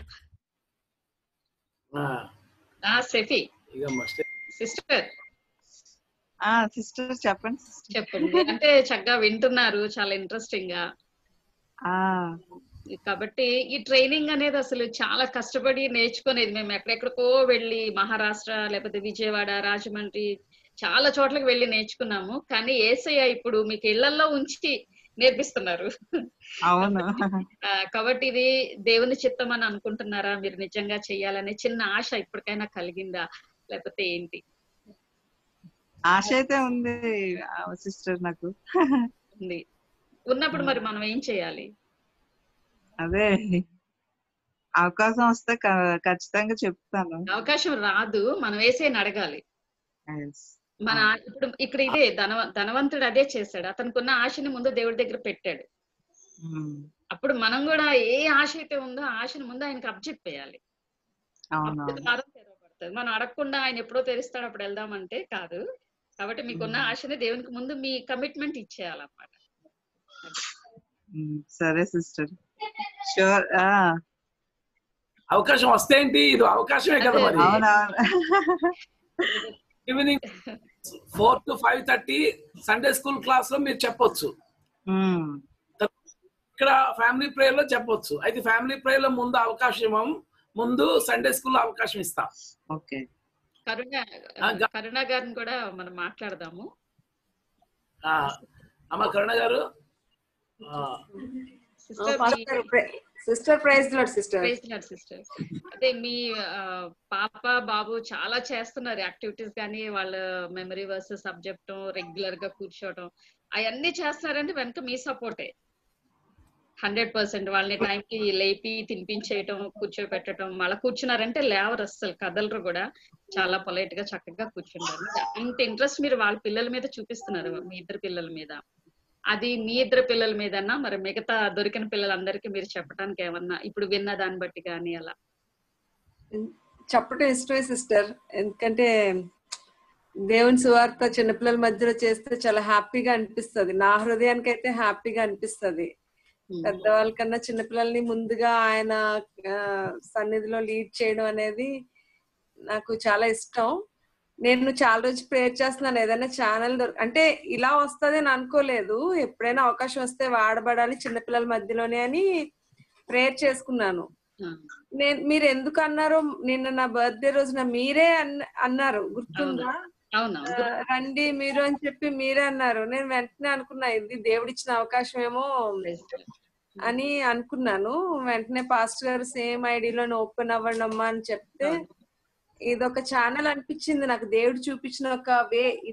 ఆ, ఆ స్టెఫీ ఇదమ్మా స్టే- సిస్టర్ ఆ సిస్టర్ చెప్పండి sister. చెప్పండి అంటే చక్కగా వింటున్నారు చాలా ఇంట్రెస్టింగ్ గా ఆ కాబట్టి ఈ ట్రైనింగ్ అనేది అసలు చాలా కష్టపడి నేర్చుకునేది మేము ఎక్కడెక్కడికో వెళ్ళి మహారాష్ట్ర లేకపోతే విజయవాడ రాజమండ్రి చాలా చోట్లకి వెళ్ళి నేర్చుకున్నాము కానీ ఏసయ్య ఇప్పుడు మీకు ఇళ్లలో ఉంచి నేర్పిస్తున్నారు అవును ఆ, కాబట్టి ఇది దేవుని చిత్తం అని అనుకుంటున్నారా మీరు నిజంగా చెయ్యాలనే చిన్న ఆశ ఇప్పటికైనా కలిగిందా లేకపోతే ఏంటి ఆశ అయితే ఉంది సిస్టర్ నాకు ఉంది ఉన్నప్పుడు మరి మనం ఏం చేయాలి అదే అవకాశం వస్తే క- ఖచ్చితంగా చెప్తాను అవకాశం రాదు మనం వేసేని అడగాలి Yes. మన ఆ- ఇప్పుడు ఇక్కడ ఇదే ధనవ ధనవంతుడు అదే చేశాడు అతనికి ఉన్న ఆశని ముందు దేవుడి దగ్గర పెట్టాడు ఉమ్, అప్పుడు మనం కూడా ఏ ఆశ అయితే ఉందో ఆ ఆశని ముందు ఆయనకి అబ్జెక్ట్ అవును అప్పుడు ద్వారం తెరవబడుతుంది మనం అడగకుండా ఆయన ఎప్పుడో తెరుస్తాడు అప్పుడు వెళ్దామంటే కాదు కాబట్టి మీకున్న ఆశని దేవునికి ముందు మీ కమిట్మెంట్ ఇచ్చేయాలన్నమాట ఉమ్, సరే సిస్టర్ షూర్ అవకాశం వస్తే ఏంటి ఇది అవకాశమే కదా మరి అవునవును evening four to five thirty Sunday school class లో మీరు చెప్పొచ్చు ఉమ్, ఇక్కడ ఫ్యామిలీ ప్రేయర్ లో చెప్పొచ్చు అయితే ఫ్యామిలీ ప్రేయర్ లో ముందు అవకాశం ఇవ్వం ముందు సండే స్కూల్ లో అవకాశం ఇస్తాం ఓకే కరుణ ఆ, గ- కరుణ గారిని కూడా మనం మాట్లాడదాము ఆ, అమ్మ కరుణ గారు ఆ, sister sister praise Lord sister sister అదే మీ ఆ, పాప బాబు చాలా చేస్తున్నారు యాక్టివిటీస్ కానీ వాళ్ళ మెమరీ వర్స్ సబ్జెక్ట్ రెగ్యులర్ గా కూర్చోవడం అవన్నీ చేస్తున్నారంటే వెనక మీ సపోర్టే హండ్రెడ్ పర్సెంట్ వాళ్ళని టైంకి లేపి తినిపించేయటం కూర్చోబెట్టడం మళ్ళీ కూర్చున్నారంటే లేవరు అస్సలు కదలరు కూడా చాలా పొలైట్ గా చక్కగా కూర్చుంటారు అంత ఇంట్రెస్ట్ మీరు వాళ్ళ పిల్లల మీద చూపిస్తున్నారు మీ ఇద్దరు పిల్లల మీద అది మీ ఇద్దరు పిల్లల మీదన్నా మరి మిగతా దొరికిన పిల్లలందరికీ మీరు చెప్పడానికి ఏమన్నా ఇప్పుడు విన్న దాన్ని బట్టి కానీ అలా చెప్పడం ఇష్టమే సిస్టర్ ఎందుకంటే దేవుని సువార్త చిన్నపిల్లల మధ్యలో చేస్తే చాలా హ్యాపీగా అనిపిస్తది నా హృదయానికి అయితే హ్యాపీగా అనిపిస్తది పెద్దవాళ్ళకన్నా చిన్నపిల్లల్ని ముందుగా ఆయన ఆ, సన్నిధిలో లీడ్ చేయడం అనేది నాకు చాలా ఇష్టం నేను చాలా రోజు ప్రేయర్ చేస్తున్నాను ఏదైనా ఛానల్ దొరక అంటే ఇలా వస్తుంది అని అనుకోలేదు ఎప్పుడైనా అవకాశం వస్తే వాడబడాలి చిన్నపిల్లల మధ్యలోనే అని ప్రేయర్ చేసుకున్నాను నేను మీరు ఎందుకు అన్నారో నిన్న నా బర్త్డే రోజున మీరే అన్న- అన్నారు గుర్తుందా అవును ఆ, రండి మీరు అని చెప్పి మీరే అన్నారు నేను వెంటనే అనుకున్నా ఇది దేవుడిచ్చిన అవకాశం ఏమో అని అనుకున్నాను వెంటనే పాస్ట్ గారు సేమ్ ఐడిలో ఓపెన్ అవ్వండి అమ్మా అని చెప్తే ఇది ఒక ఛానల్ అనిపించింది నాకు దేవుడు చూపించిన ఒక వే ఇది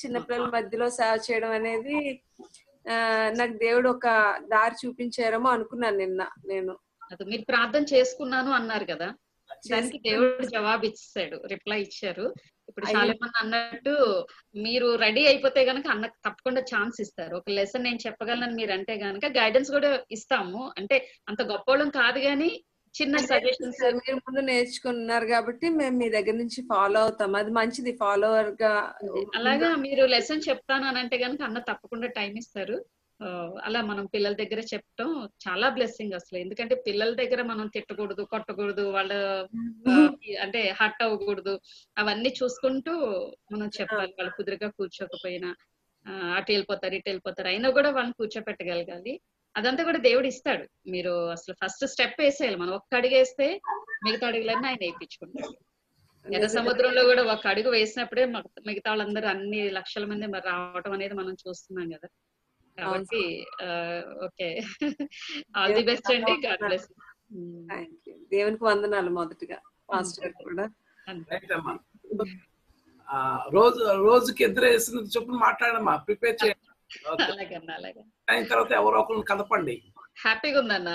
చిన్నపిల్లల మధ్యలో సేవ చేయడం అనేది ఆ, నాకు దేవుడు ఒక దారి చూపించారేమో అనుకున్నాను నిన్న నేను అది మీరు ప్రార్థన చేసుకున్నాను అన్నారు కదా దానికి దేవుడు జవాబు ఇచ్చాడు రిప్లై ఇచ్చారు ఇప్పుడు అయ్యో. చాలా మంది అన్నట్టు మీరు రెడీ అయిపోతే గనక అన్నకు తప్పకుండా ఛాన్స్ ఇస్తారు ఒక లెసన్ నేను చెప్పగలను మీరు అంటే గనక గైడెన్స్ కూడా ఇస్తాము అంటే అంత గొప్పవాళ్ళం కాదు కానీ చిన్న సజెషన్స్ సార్ మీరు ముందు నేర్చుకున్నారు కాబట్టి మేము మీ దగ్గర నుంచి ఫాలో అవుతాం అది మంచిది ఫాలోవర్ గా అలాగా మీరు లెసన్ చెప్తాను అని అంటే గనక అన్న తప్పకుండా టైం ఇస్తారు ఆ, అలా మనం పిల్లల దగ్గర చెప్పటం చాలా బ్లెస్సింగ్ అసలు ఎందుకంటే పిల్లల దగ్గర మనం తిట్టకూడదు కొట్టకూడదు వాళ్ళ ఆ, అంటే హర్ట్ అవ్వకూడదు అవన్నీ చూసుకుంటూ మనం చెప్పాలి వాళ్ళు కుదురుగా కూర్చోకపోయినా ఆ, అటు వెళ్ళిపోతారు ఇటు వెళ్ళిపోతారు అయినా కూడా వాళ్ళని కూర్చోపెట్టగలగాలి అదంతా కూడా దేవుడు ఇస్తాడు మీరు అసలు ఫస్ట్ స్టెప్ వేసేయాలి మనం ఒక్క అడుగు వేస్తే మిగతా అడుగులన్నీ ఆయన వేయించుకుంటాడు ఎర్ర సముద్రంలో కూడా ఒక అడుగు వేసినప్పుడే మగ- మిగతా వాళ్ళందరూ అన్ని లక్షల మంది మరి రావటం అనేది మనం చూస్తున్నాం కదా కాబట్టి ఓకే ఆల్ ది బెస్ట్ అండి గాడ్ బ్లెస్ థ్యాంక్ యూ దేవునికి వందనాలు మొదటిగా పాస్టర్ కూడా రైట్ అమ్మా ఆ, రోజు రోజుకి ఇద్దరు వేసిన చొప్పున మాట్లాడమ్మా ప్రిపేర్ చేయండి Okay. అలాగన్నా అలాగే అయిన తర్వాత ఎవరో ఒకరిని కదపండి హ్యాపీగా ఉందన్నా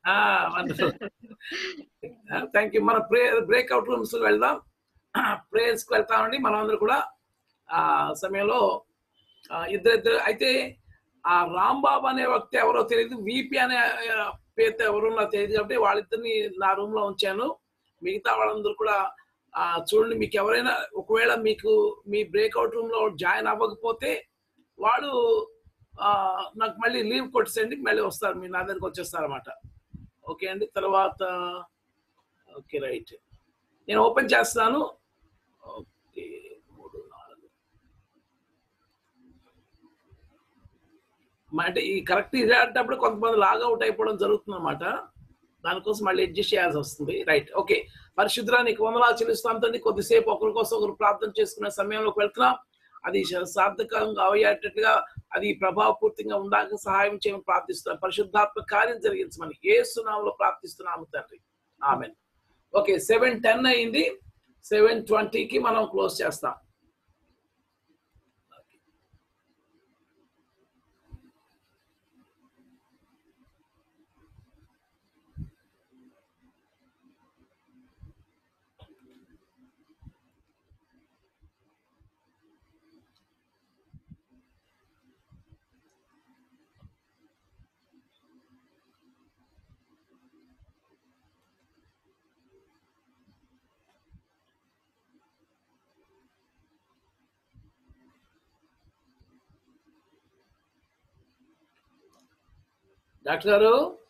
థ్యాంక్ యూ మన ప్రే బ్రేక్అవుట్ రూమ్స్ వెళ్దాం ప్రేయర్స్ కి వెళ్తామండి మనం అందరూ కూడా ఆ సమయంలో ఆ, ఇద్దరిద్దరు అయితే ఆ రాంబాబు అనే వ్యక్తి ఎవరో తెలియదు విపి అనే ఆ, పేరుతో ఎవరో నాకు తెలియదు కాబట్టి వాళ్ళిద్దరిని నా రూమ్ లో ఉంచాను మిగతా వాళ్ళందరూ కూడా ఆ, చూడండి మీకు ఎవరైనా ఒకవేళ మీకు మీ బ్రేక్అవుట్ రూమ్ లో జాయిన్ అవ్వకపోతే వాడు ఆ, నాకు మళ్ళీ లీవ్ కొట్టేసండి మళ్ళీ వస్తారు మీరు నా దగ్గరికి వచ్చేస్తారు అనమాట ఓకే అండి తర్వాత ఓకే రైట్ నేను ఓపెన్ చేస్తాను ఓకే మూడు నాలుగు మ- అంటే ఈ కరెక్ట్ ఇది ఆడేటప్పుడు కొంతమంది లాగౌట్ అయిపోవడం జరుగుతుంది అనమాట దానికోసం మళ్ళీ అడ్జస్ట్ చేయాల్సి వస్తుంది రైట్ ఓకే పరిశుద్ర నీకు వందనాలు చెల్లిస్తాం తండ్రి కొద్దిసేపు ఒకరి కోసం ఒకరు ప్రార్థన చేసుకునే సమయంలోకి వెళ్తున్నాం అది శ- సార్థకంగా అయ్యేటట్టుగా అది ప్రభావపూర్తిగా ఉండాలని సహాయం చేయమని ప్రార్థిస్తున్నాం పరిశుద్ధాత్మ కార్యం జరిగించమని ఏ సునామంలో ప్రార్థిస్తున్నాము తండ్రి ఆమె ఓకే సెవెన్ టెన్ అయింది సెవెన్ ట్వంటీకి మనం క్లోజ్ చేస్తాం డాక్టర్ గారు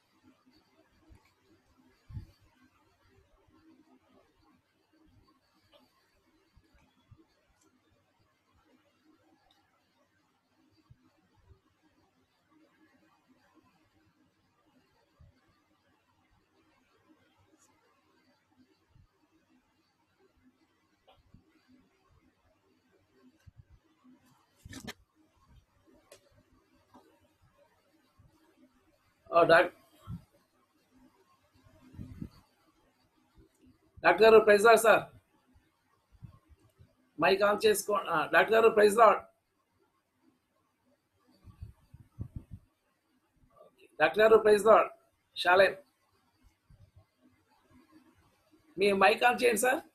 ఆ, డాక్ డాక్టర్ గారు praise Lord sir mike on చేసుకో ఆ, డాక్టర్ గారు ప్రైజ్ రాడ్ డాక్టర్ గారు ప్రైజ్ రాడ్ షాలే మీ మైక్ ఆన్ చేయండి సార్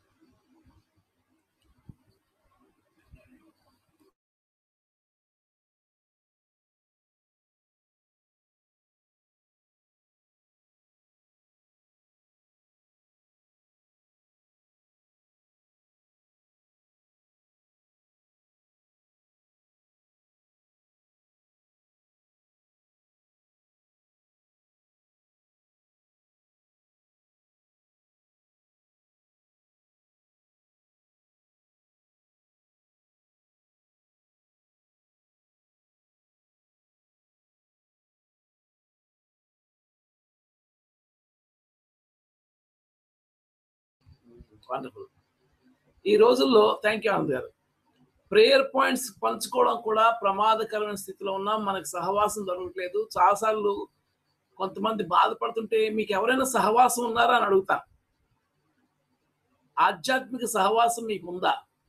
వండర్ఫుల్ ఈ రోజుల్లో థ్యాంక్ యూ ఆనంద్ గారు ప్రేయర్ పాయింట్స్ పంచుకోవడం కూడా ప్రమాదకరమైన స్థితిలో ఉన్నాం మనకు సహవాసం దొరకట్లేదు చాలాసార్లు కొంతమంది బాధపడుతుంటే మీకు ఎవరైనా సహవాసం ఉన్నారా అని అడుగుతా ఆధ్యాత్మిక సహవాసం మీకు ఉందా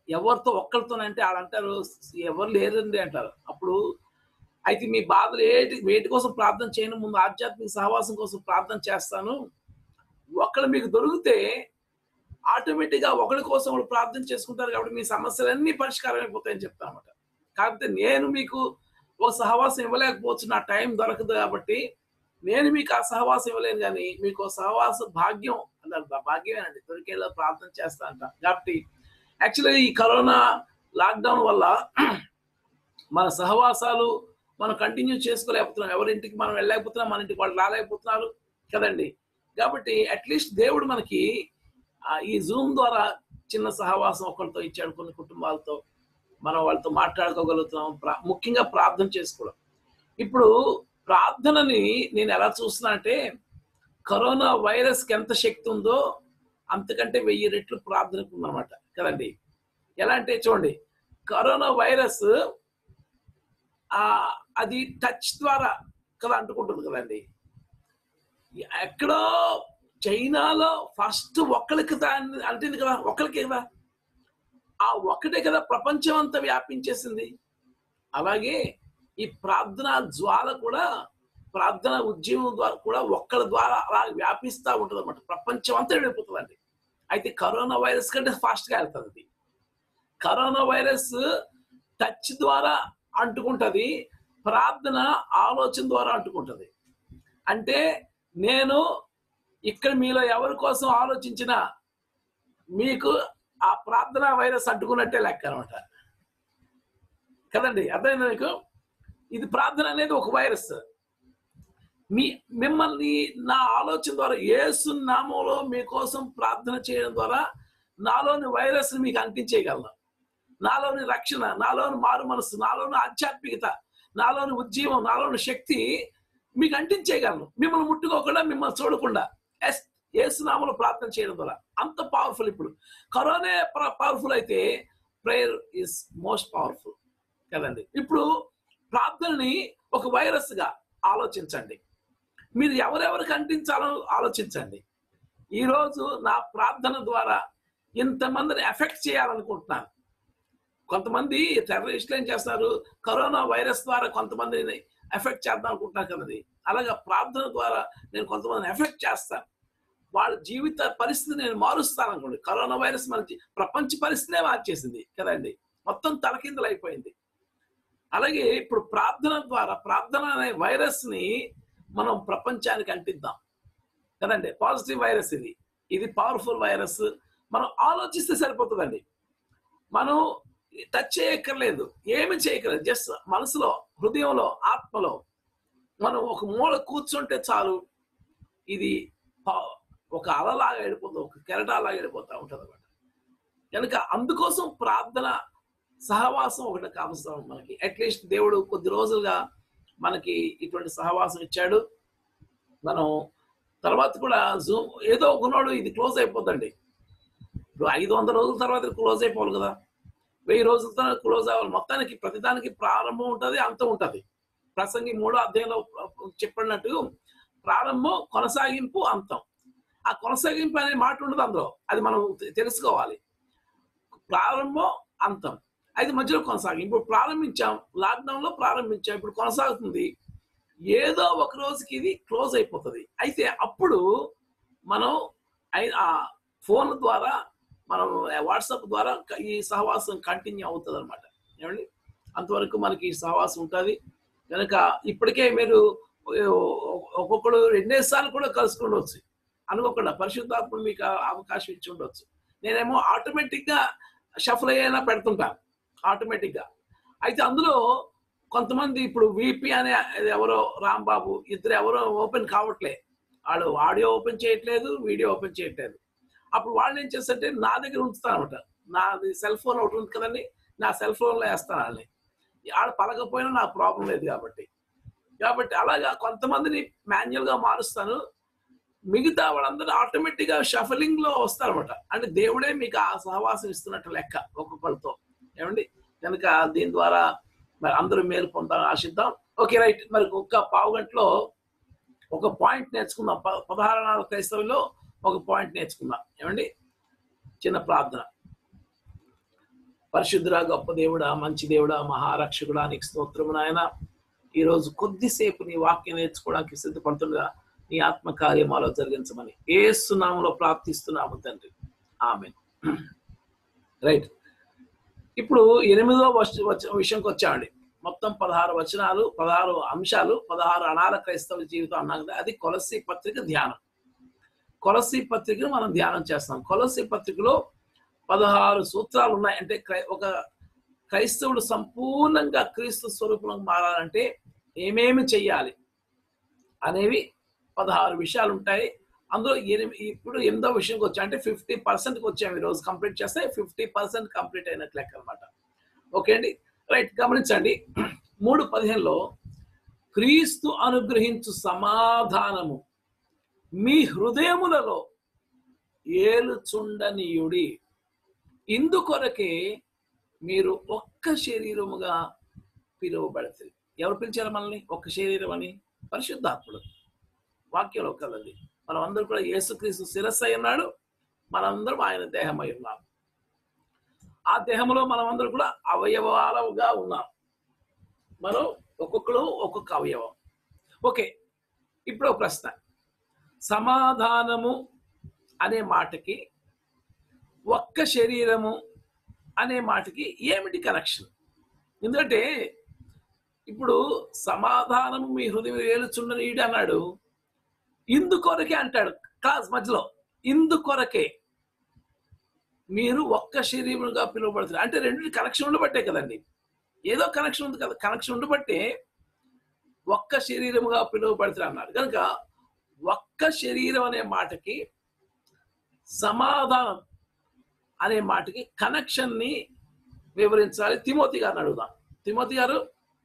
ఎవరితో ఒక్కరితోనంటే ఆడ అంటారు ఎవరు లేరండి అంటారు అప్పుడు అయితే మీ బాధలు ఏటి వేటి కోసం ప్రార్థన చేయను ముందు ఆధ్యాత్మిక సహవాసం కోసం ప్రార్థన చేస్తాను ఒకళ్ళు మీకు దొరికితే ఆటోమేటిక్గా ఒకరి కోసం ఒకరు ప్రార్థన చేసుకుంటారు కాబట్టి మీ సమస్యలన్నీ పరిష్కారం అయిపోతాయని చెప్తాను అనమాట కాకపోతే నేను మీకు ఒక సహవాసం ఇవ్వలేకపోవచ్చు నా టైం దొరకదు కాబట్టి నేను మీకు ఆ సహవాసం ఇవ్వలేను కానీ మీకు ఒక సహవాస భాగ్యం అన్నారు భాగ్యమేనండి దొరికేలా ప్రార్థన చేస్తా అంట కాబట్టి యాక్చువల్గా ఈ కరోనా లాక్డౌన్ వల్ల మన సహవాసాలు మనం కంటిన్యూ చేసుకోలేకపోతున్నాం ఎవరింటికి మనం వెళ్ళలేకపోతున్నాం మన ఇంటికి వాళ్ళు రాలేకపోతున్నారు కదండి కాబట్టి అట్లీస్ట్ దేవుడు మనకి ఆ, ఈ జూమ్ ద్వారా చిన్న సహవాసం ఒకరితో ఇచ్చాడు కొన్ని కుటుంబాలతో మనం వాళ్ళతో మాట్లాడుకోగలుగుతున్నాం ప్రా- ముఖ్యంగా ప్రార్థన చేసుకోవడం ఇప్పుడు ప్రార్థనని నేను ఎలా చూస్తున్నా అంటే కరోనా వైరస్కి ఎంత శక్తి ఉందో అంతకంటే వెయ్యి రెట్లు ప్రార్థనకు ఉందన్నమాట కదండి ఎలా అంటే చూడండి కరోనా వైరస్ ఆ అది టచ్ ద్వారా కదా అంటుకుంటుంది కదండి ఎక్కడో చైనాలో ఫస్ట్ ఒక్కరికి దాన్ని అంటుంది కదా ఒక్కరికి కదా ఆ ఒక్కటే కదా ప్రపంచం అంతా వ్యాపించేసింది అలాగే ఈ ప్రార్థన జ్వాల కూడా ప్రార్థన ఉద్యమం ద్వారా కూడా ఒక్కరి ద్వారా అలా వ్యాపిస్తూ ఉంటుంది అనమాట ప్రపంచం అంతా వెళ్ళిపోతుందండి అయితే కరోనా వైరస్ కంటే ఫాస్ట్గా వెళ్తుంది అది కరోనా వైరస్ టచ్ ద్వారా అంటుకుంటది ప్రార్థన ఆలోచన ద్వారా అంటుకుంటది అంటే నేను ఇక్కడ మీలో ఎవరి కోసం ఆలోచించినా మీకు ఆ ప్రార్థన వైరస్ అంటుకున్నట్టే లెక్క అనమాట కదండి అర్థమైందా మీకు ఇది ప్రార్థన అనేది ఒక వైరస్ మీ మిమ్మల్ని నా ఆలోచన ద్వారా ఏసు నామంలో మీకోసం ప్రార్థన చేయడం ద్వారా నాలోని వైరస్ మీకు అంటించేయగలను నాలోని రక్షణ నాలోని మారు మనసు నాలోని ఆధ్యాత్మికత నాలోని ఉద్యమం నాలోని శక్తి మీకు అంటించేయగలను మిమ్మల్ని ముట్టుకోకుండా మిమ్మల్ని చూడకుండా ఎస్ ఏసునామలో ప్రార్థన చేయడం ద్వారా అంత పవర్ఫుల్ ఇప్పుడు కరోనా పవర్ఫుల్ అయితే ప్రేయర్ ఇస్ మోస్ట్ పవర్ఫుల్ కదండి ఇప్పుడు ప్రార్థనని ఒక వైరస్ గా ఆలోచించండి మీరు ఎవరెవరికి అంటించాలో ఆలోచించండి ఈరోజు నా ప్రార్థన ద్వారా ఇంతమందిని ఎఫెక్ట్ చేయాలనుకుంటున్నాను కొంతమంది టెర్రరిస్టులు ఏం చేస్తారు కరోనా వైరస్ ద్వారా కొంతమందిని ఎఫెక్ట్ చేద్దాం అనుకుంటున్నారు కదండి అలాగా ప్రార్థన ద్వారా నేను కొంతమందిని ఎఫెక్ట్ చేస్తాను వాళ్ళ జీవిత పరిస్థితి నేను మారుస్తాను అనుకోండి కరోనా వైరస్ మన జీ- ప్రపంచ పరిస్థితే మార్చేసింది కదండి మొత్తం తలకిందులు అయిపోయింది అలాగే ఇప్పుడు ప్రార్థన ద్వారా ప్రార్థన అనే వైరస్ ని మనం ప్రపంచానికి అంటిద్దాం కదండి పాజిటివ్ వైరస్ ఇది ఇది పవర్ఫుల్ వైరస్ మనం ఆలోచిస్తే సరిపోతుందండి మనం టచ్ చేయక్కర్లేదు ఏమి చేయక్కర్లేదు జస్ట్ మనసులో హృదయంలో ఆత్మలో మనం ఒక మూల కూర్చుంటే చాలు ఇది ప- ఒక అలలాగా వెళ్ళిపోతుంది ఒక కెరటాలాగా వెళ్ళిపోతూ ఉంటుంది అనమాట కనుక అందుకోసం ప్రార్థన సహవాసం ఒకటి అవసరం మనకి అట్లీస్ట్ దేవుడు కొద్ది రోజులుగా మనకి ఇటువంటి సహవాసం ఇచ్చాడు మనం తర్వాత కూడా జూమ్ ఏదో ఒకనాడు ఇది క్లోజ్ అయిపోద్దండి ఇప్పుడు ఐదు వందల రోజుల తర్వాత క్లోజ్ అయిపోవాలి కదా వెయ్యి రోజుల తర్వాత క్లోజ్ అవ్వాలి మొత్తానికి ప్రతిదానికి ప్రారంభం ఉంటుంది అంతం ఉంటుంది ప్రసంగి మూడో అధ్యాయంలో చెప్పినట్టు ప్రారంభం కొనసాగింపు అంతం ఆ కొనసాగింపు అనే మాట ఉండదు అందులో అది మనం తె- తెలుసుకోవాలి ప్రారంభం అంతం అది మధ్యలో కొనసాగింపు ఇప్పుడు ప్రారంభించాం లాక్డౌన్ లో ప్రారంభించాం ఇప్పుడు కొనసాగుతుంది ఏదో ఒక రోజుకి ఇది క్లోజ్ అయిపోతుంది అయితే అప్పుడు మనం ఐ- ఆ ఫోన్ ద్వారా మనం వాట్సాప్ ద్వారా క- ఈ సహవాసం కంటిన్యూ అవుతుంది అనమాట ఏమండి అంతవరకు మనకి ఈ సహవాసం ఉంటుంది కనుక ఇప్పటికే మీరు ఒక్కొక్కడు రెండేసార్లు కూడా కలుసుకుండవచ్చు అనుకోకుండా పరిశుద్ధాత్మ మీకు ఆ అవకాశం ఇచ్చి ఉండొచ్చు నేనేమో ఆటోమేటిక్ గా షఫల్ అయ్యేలా పెడుతుంటాను ఆటోమేటిక్ గా అయితే అందులో కొంతమంది ఇప్పుడు విపి అనే ఎవరో రాంబాబు ఇద్దరు ఎవరో ఓపెన్ కావట్లే వాళ్ళు ఆడియో ఓపెన్ చేయట్లేదు వీడియో ఓపెన్ చేయట్లేదు అప్పుడు వాళ్ళు ఏం చేస్తారంటే నా దగ్గర ఉంచుతాను అనమాట నాది సెల్ ఫోన్ ఒకటి ఉంది కదండి నా సెల్ ఫోన్లో వేస్తాను వాళ్ళని ఆడ పలకపోయినా నాకు ప్రాబ్లం లేదు కాబట్టి కాబట్టి అలాగా కొంతమందిని మాన్యువల్ గా మారుస్తాను మిగతా వాళ్ళందరూ ఆటోమేటిక్ గా షఫలింగ్ లో వస్తారన్నమాట అంటే దేవుడే మీకు ఆ సహవాసం ఇస్తున్నట్టు లెక్క ఒక్కొక్కరితో ఏమండి కనుక దీని ద్వారా మరి అందరూ మేలు పొందాలని ఆశిద్దాం ఓకే రైట్ మరి ఒక్క పావు గంటలో ఒక పాయింట్ నేర్చుకుందాం ప- పదహారు నాలుగు క్రైస్తవుల్లో ఒక పాయింట్ నేర్చుకుందాం ఏమండి చిన్న ప్రార్థన పరిశుద్ధుడా గొప్ప దేవుడా మంచి దేవుడా మహారక్షకుడా నీకు స్తోత్రము నాయన ఈరోజు కొద్దిసేపు నీ వాక్యం నేర్చుకోవడానికి సిద్ధపడుతుండగా నీ ఆత్మ కార్యమాలో జరిగించమని ఏసునామలో ప్రార్థిస్తున్నాము తండ్రి ఆమె రైట్ ఇప్పుడు ఎనిమిదో వచ- వచ- విషయంకి వచ్చామండి మొత్తం పదహారు వచనాలు పదహారు అంశాలు పదహారు అనాల క్రైస్తవ జీవితం అన్నాం కదా అది కొలసి పత్రిక ధ్యానం కొలసి పత్రికను మనం ధ్యానం చేస్తాం కొలసి పత్రికలో పదహారు సూత్రాలు ఉన్నాయి అంటే క్రై- ఒక క్రైస్తవుడు సంపూర్ణంగా క్రీస్తు స్వరూపంలో మారాలంటే ఏమేమి చెయ్యాలి అనేవి పదహారు విషయాలు ఉంటాయి అందులో ఎనిమిది ఇప్పుడు ఎనిమిదో విషయంకి వచ్చా అంటే ఫిఫ్టీ పర్సెంట్కి వచ్చాము ఈరోజు కంప్లీట్ చేస్తే ఫిఫ్టీ పర్సెంట్ కంప్లీట్ అయినట్లు లెక్క అనమాట ఓకే అండి రైట్ గమనించండి మూడు పదిహేనులో క్రీస్తు అనుగ్రహించు సమాధానము మీ హృదయములలో ఏలుచుండనీయుడి ఇందుకొరకే మీరు ఒక్క శరీరముగా పిలువబడుతుంది ఎవరు పిలిచారు మనల్ని ఒక్క శరీరం అని పరిశుద్ధాత్ముడు వాక్యంలో కదండి మనం అందరూ కూడా యేసుక్రీస్తు శిరస్సు అయి ఉన్నాడు మనందరం ఆయన దేహమై ఉన్నాం ఆ దేహంలో మనమందరం కూడా అవయవాలుగా ఉన్నాం మనం ఒక్కొక్కరు ఒక్కొక్క అవయవం ఓకే ఇప్పుడు ఒక ప్రశ్న సమాధానము అనే మాటకి ఒక్క శరీరము అనే మాటకి ఏమిటి కనెక్షన్ ఎందుకంటే ఇప్పుడు సమాధానము మీ హృదయం ఏలుచుండని ఈడు అన్నాడు ఇందుకొరకే అంటాడు క్లాస్ మధ్యలో ఇందుకొరకే మీరు ఒక్క శరీరముగా పిలువబడుతుంది అంటే రెండు కనెక్షన్ ఉండబట్టే కదండి ఏదో కనెక్షన్ ఉంది కదా కనెక్షన్ ఉండబట్టే ఒక్క శరీరముగా పిలువబడుతుంది అన్నాడు కనుక ఒక్క శరీరం అనే మాటకి సమాధానం అనే మాటకి కనెక్షన్ ని వివరించాలి తిమోతి గారిని అడుగుదాం తిమోతి గారు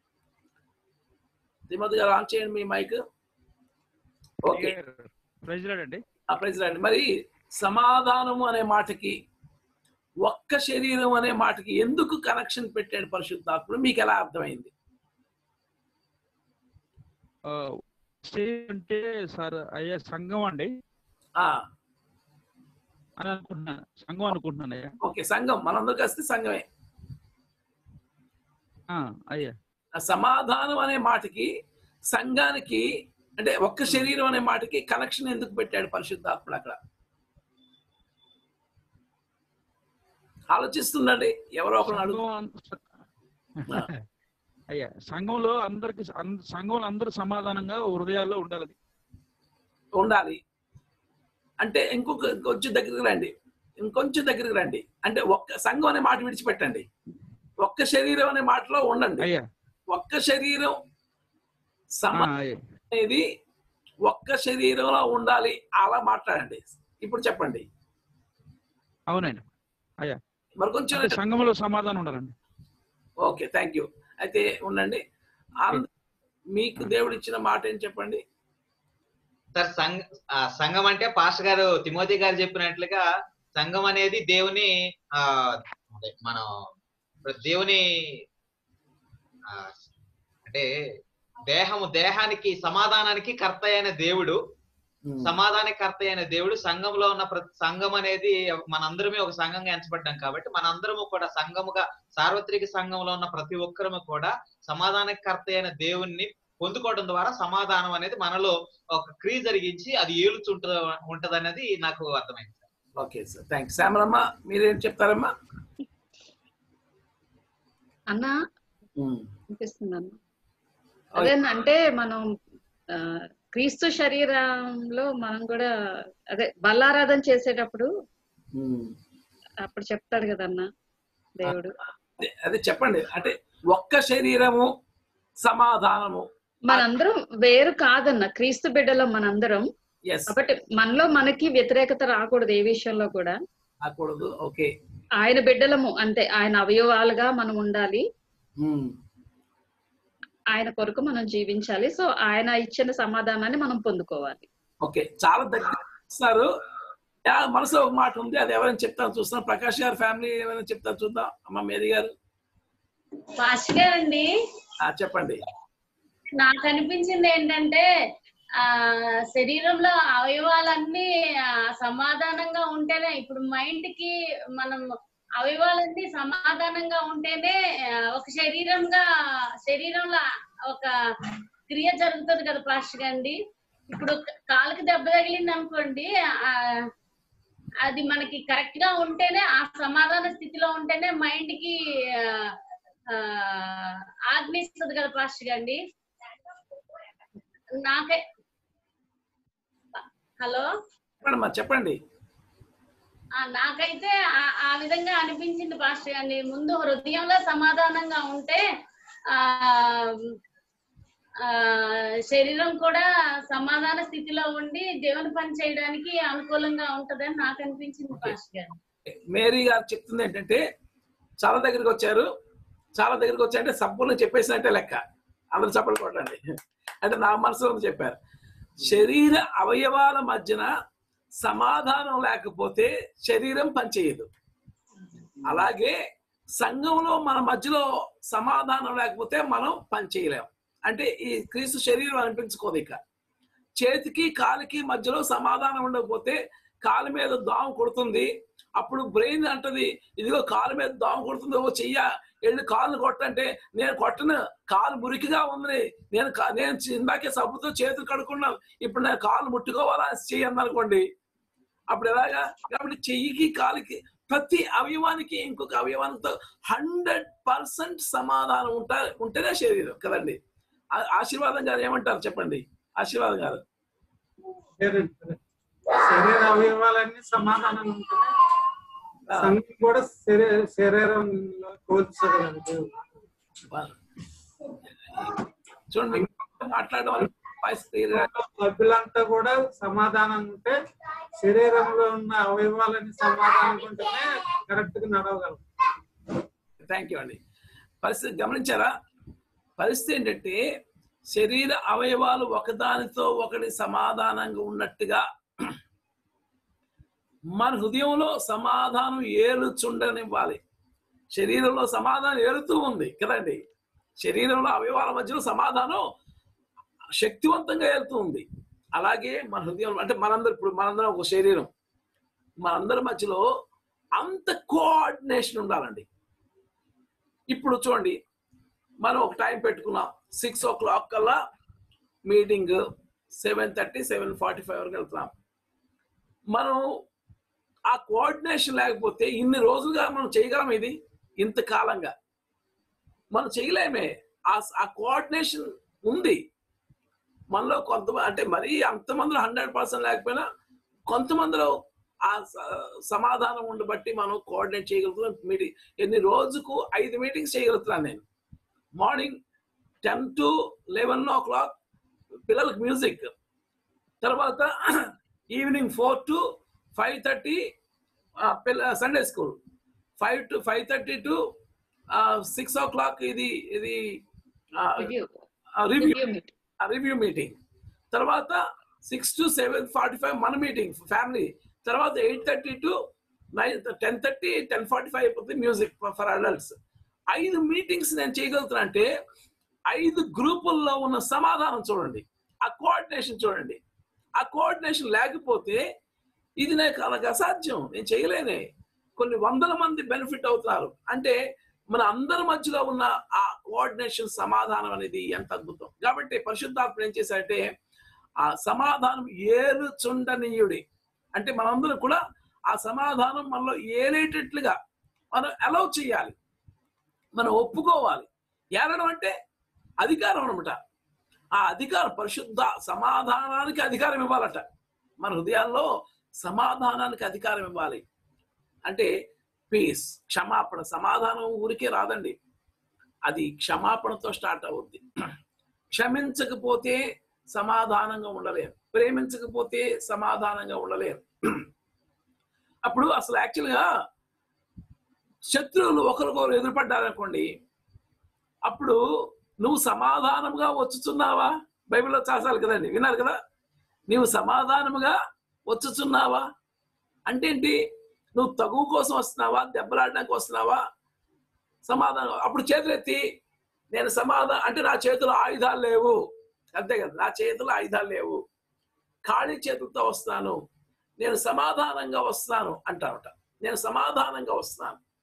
తిమోతి గారు ఆన్ చేయండి మీ మైక్ ఓకే ప్రైజ్ అండి ఆ ప్రైజ్ రండి మరి సమాధానము అనే మాటకి ఒక్క శరీరం అనే మాటకి ఎందుకు కనెక్షన్ పెట్టాడు పరిశుద్ధాత్ముడు మీకు ఎలా అర్థమైంది అంటే సార్ అయ్యా సంఘం అండి ఆ అని అనుకుంటున్నాను సంఘం అనుకుంటున్నాను అయ్యా ఓకే సంఘం మనందరూ కలిస్తే సంఘమే ఆ, అయ్యా ఆ సమాధానం అనే మాటకి సంఘానికి అంటే ఒక్క శరీరం అనే మాటకి కనెక్షన్ ఎందుకు పెట్టాడు పరిశుద్ధాత్ముడు అక్కడ ఆలోచిస్తుండండి ఎవరో ఒకరు అడుగు సంఘం అన్- అయ్యా సంఘంలో అందరికి అన్- సంఘంలో అందరూ సమాధానంగా హృదయాల్లో ఉండాలి అది. ఉండాలి అంటే ఇంకొక ఇంకొంచెం దగ్గరికి రండి ఇంకొంచెం దగ్గరికి రండి అంటే ఒక్క సంఘం అనే మాట విడిచిపెట్టండి ఒక్క శరీరం అనే మాటలో ఉండండి అయ్యా ఒక్క శరీరం సమ ఆ, అయ్యా. అనేది ఒక్క శరీరంలో ఉండాలి అలా మాట్లాడండి ఇప్పుడు చెప్పండి అవునండి అయ్యా మరి కొంచెం అంటే సంఘంలో సమాధానం ఉండాలండి ఓకే థ్యాంక్ యూ అయితే ఉండండి ఆనంద్, మీకు దేవుడు ఇచ్చిన మాట ఏం చెప్పండి సార్ సంఘ ఆ, సంఘం అంటే పాస్టర్ గారు తిమోతి గారు చెప్పినట్లుగా సంఘం అనేది దేవుని ఆ అదే మనం ఇప్పుడు దేవుని ఆ, అంటే దేహము దేహానికి సమాధానానికి కర్త అయిన దేవుడు సమాధాన కర్త అయిన దేవుడు సంఘంలో ఉన్న ప్రతి సంఘం అనేది మనందరమే ఒక సంఘంగా ఎంచబడ్డాం కాబట్టి మనందరము కూడా సంఘముగా సార్వత్రిక సంఘంలో ఉన్న ప్రతి ఒక్కరము కూడా సమాధాన కర్త అయిన దేవుణ్ణి పొందుకోవడం ద్వారా సమాధానం అనేది మనలో ఒక క్రియ జరిగించి అది ఏలుచుంట ఉంటదనేది నాకు అర్థమైంది ఓకే సార్ థ్యాంక్ శ్యామలమ్మ మీరేం చెప్తారమ్మా అన్న అనిపిస్తుందన్న అదే అంటే మనం ఆ, క్రీస్తు శరీరంలో మనం కూడా అదే బల్లారాధన చేసేటప్పుడు అప్పుడు చెప్తాడు కదన్న దేవుడు అదే- అదే చెప్పండి అంటే ఒక్క శరీరము సమాధానము మనందరం వేరు కాదన్న క్రీస్తు బిడ్డలో మనందరం ఎస్ కాబట్టి మనలో మనకి వ్యతిరేకత రాకూడదు ఏ విషయంలో కూడా రాకూడదు ఓకే ఆయన బిడ్డలము అంటే ఆయన అవయవాలుగా మనం ఉండాలి ఆయన కొరకు మనం జీవించాలి సో ఆయన ఇచ్చిన సమాధానాన్ని మనం పొందుకోవాలి ఓకే చాలా దగ్గర ఇస్తారు యా, మనసులో ఒక మాట ఉంది అది ఎవరైనా చెప్తాను చూస్తాం ప్రకాష్ గారు ఫ్యామిలీ ఏమైనా చెప్తారు చూద్దాం అమ్మ మేరీ గారు ఫాస్ట్ గారండి ఆ, చెప్పండి నాకు అనిపించింది ఏంటంటే ఆ శరీరంలో అవయవాలన్నీ ఆ, సమాధానంగా ఉంటేనే ఇప్పుడు మైండ్ కి మనం అవయవాలన్నీ సమాధానంగా ఉంటేనే ఆ, ఒక శరీరంగా శరీరంలో ఒక క్రియ జరుగుతుంది కదా పాస్టర్ గాండి ఇప్పుడు కాలుకి దెబ్బ తగిలింది అనుకోండి ఆ, అది మనకి కరెక్ట్ గా ఉంటేనే ఆ సమాధాన స్థితిలో ఉంటేనే మైండ్ కి ఆ, ఆ, ఆజ్ఞిస్తుంది కదా పాస్టర్ గాండి నాకే హలో చెప్పండి మా చెప్పండి ఆ, నాకైతే ఆ- ఆ విధంగా అనిపించింది పాస్టర్ గారిని ముందు హృదయంలో సమాధానంగా ఉంటే ఆ ఆ శరీరం కూడా సమాధాన స్థితిలో ఉండి దేవుని పని చేయడానికి అనుకూలంగా ఉంటదని నాకు అనిపించింది పాస్టర్ గారు మేరీ గారు చెప్తుంది ఏంటంటే చాలా దగ్గరికి వచ్చారు చాలా దగ్గరికి వచ్చారంటే సంపూర్ణ చెప్పేసినట్టే లెక్క అందరు చప్పలు కొట్టండి అంటే నా మనసులో ఉంది చెప్పారు శరీర అవయవాల మధ్యన సమాధానం లేకపోతే శరీరం పనిచేయదు అలాగే సంఘంలో మన మధ్యలో సమాధానం లేకపోతే మనం పని చేయలేం అంటే ఈ క్రీస్తు శరీరం అనిపించుకోదు ఇక చేతికి కాలికి మధ్యలో సమాధానం ఉండకపోతే కాలు మీద దోమ కొడుతుంది అప్పుడు బ్రెయిన్ అంటది ఇదిగో కాలు మీద దోమ కొడుతుంది ఓ చెయ్య వెళ్ళి కాళ్ళు కొట్టంటే నేను కొట్టను కాలు మురికిగా ఉంది నేను కా- నేను చి- ఇందాకే సబ్బుతో చేతులు కడుక్కున్నాను ఇప్పుడు నేను కాలు ముట్టుకోవాలా చెయ్యను అనుకోండి అప్పుడు ఎలాగా కాబట్టి చెయ్యికి కాలికి ప్రతి అవయవానికి ఇంకొక అవయవానితో హండ్రెడ్ పర్సెంట్ సమాధానం ఉంటా ఉంటేనే శరీరం కదండి ఆ- ఆశీర్వాదం గారు ఏమంటారు చెప్పండి ఆశీర్వాదం గారు శరీర అవయవాలన్నీ సమాధానంగా ఉంటున్నాయి సంఘం కూడా శరీర శరీరంలో కోల్చదు కదా దేవుడు. చూడండి మాట్లాడడం వల్ల వాయిస్ clear గా సభ్యులంతా కూడా సమాధానంగా ఉంటే శరీరంలో ఉన్న అవయవాలన్నీ సమాధానంగా ఉంటేనే కరెక్ట్ గా నడవగలం థ్యాంక్ యూ అండి పరిస్థితి గమనించారా పరిస్థితి ఏంటంటే శరీర అవయవాలు ఒకదానితో ఒకటి సమాధానంగా ఉన్నట్టుగా మన హృదయంలో సమాధానం ఏలుచుండనివ్వాలి శరీరంలో సమాధానం ఏలుతూ ఉంది కదండి శరీరంలో అవయవాల మధ్యలో సమాధానం శక్తివంతంగా ఏలుతూ ఉంది అలాగే మన హృదయంలో అంటే మనందరం ఇప్పుడు మనందరం ఒక శరీరం మనందరి మధ్యలో అంత కోఆర్డినేషన్ ఉండాలండి ఇప్పుడు చూడండి మనం ఒక టైం పెట్టుకున్నాం సిక్స్ ఓ క్లాక్ కల్లా meeting seven thirty seven forty five వరకు వెళ్తున్నాం మనం ఆ కోఆర్డినేషన్ లేకపోతే ఇన్ని రోజులుగా మనం చేయగలం ఇది ఇంతకాలంగా మనం చేయలేమే ఆ ఆ కోఆర్డినేషన్ ఉంది మనలో కొంతమంది అంటే మరీ అంతమందిలో హండ్రెడ్ పర్సెంట్ లేకపోయినా కొంతమందిలో ఆ స- సమాధానం ఉండబట్టి మనం కోఆర్డినేట్ చేయగలుగుతున్నాం మీటింగ్ ఎన్ని రోజుకు ఐదు మీటింగ్స్ చేయగలుగుతున్నాను నేను morning ten to eleven o'clock పిల్లలకు మ్యూజిక్ తర్వాత evening four to five thirty పిల్ల Sunday school five to five thirty to six o'clock ఇది ఇది Review. Review Review meeting. Review meeting తర్వాత six to seven forty five మన మీటింగ్ ఫ్యామిలీ తర్వాత eight thirty to nine ten thirty ten forty five అయిపోతుంది మ్యూజిక్ ఫర్ అడల్ట్స్ ఐదు మీటింగ్స్ నేను చేయగలుగుతున్నా అంటే ఐదు గ్రూపుల్లో ఉన్న సమాధానం చూడండి ఆ కోఆర్డినేషన్ చూడండి ఆ కోఆర్డినేషన్ లేకపోతే ఇది నాకు అలాగ అసాధ్యం నేను చేయలేనే కొన్ని వందల మంది బెనిఫిట్ అవుతున్నారు అంటే మన అందరి మధ్యలో ఉన్న ఆ కోఆర్డినేషన్ సమాధానం అనేది ఎంత అద్భుతం కాబట్టి పరిశుద్ధాత్మ ఏం చేశారంటే ఆ సమాధానం ఏలుచుండనీయుడి అంటే మనందరం కూడా ఆ సమాధానం మనలో ఏలేటట్లుగా మనం అలౌ చేయాలి మనం ఒప్పుకోవాలి ఏలడం అంటే అధికారం అనమాట ఆ అధికారం పరిశుద్ధ సమాధానానికి అధికారం ఇవ్వాలట మన హృదయాల్లో సమాధానానికి అధికారం ఇవ్వాలి అంటే పీస్ క్షమాపణ సమాధానం ఊరికే రాదండి అది క్షమాపణతో స్టార్ట్ అవుద్ది క్షమించకపోతే సమాధానంగా ఉండలేరు ప్రేమించకపోతే సమాధానంగా ఉండలేరు అప్పుడు అసలు యాక్చువల్గా శత్రువులు ఒకరికొకరు ఎదురుపడ్డారనుకోండి అప్పుడు నువ్వు సమాధానంగా వచ్చుచున్నావా బైబిల్లో చాసాలి కదండి విన్నారు కదా నీవు సమాధానముగా వచ్చుచున్నావా అంటే ఏంటి నువ్వు తగువ కోసం వస్తున్నావా దెబ్బలాడడానికి వస్తున్నావా సమాధానం అప్పుడు చేతులు ఎత్తి నేను సమాధానం అంటే నా చేతిలో ఆయుధాలు లేవు అంతే కదా నా చేతిలో ఆయుధాలు లేవు ఖాళీ చేతులతో వస్తాను నేను సమాధానంగా వస్తున్నాను అంటారట నేను సమాధానంగా వస్తున్నాను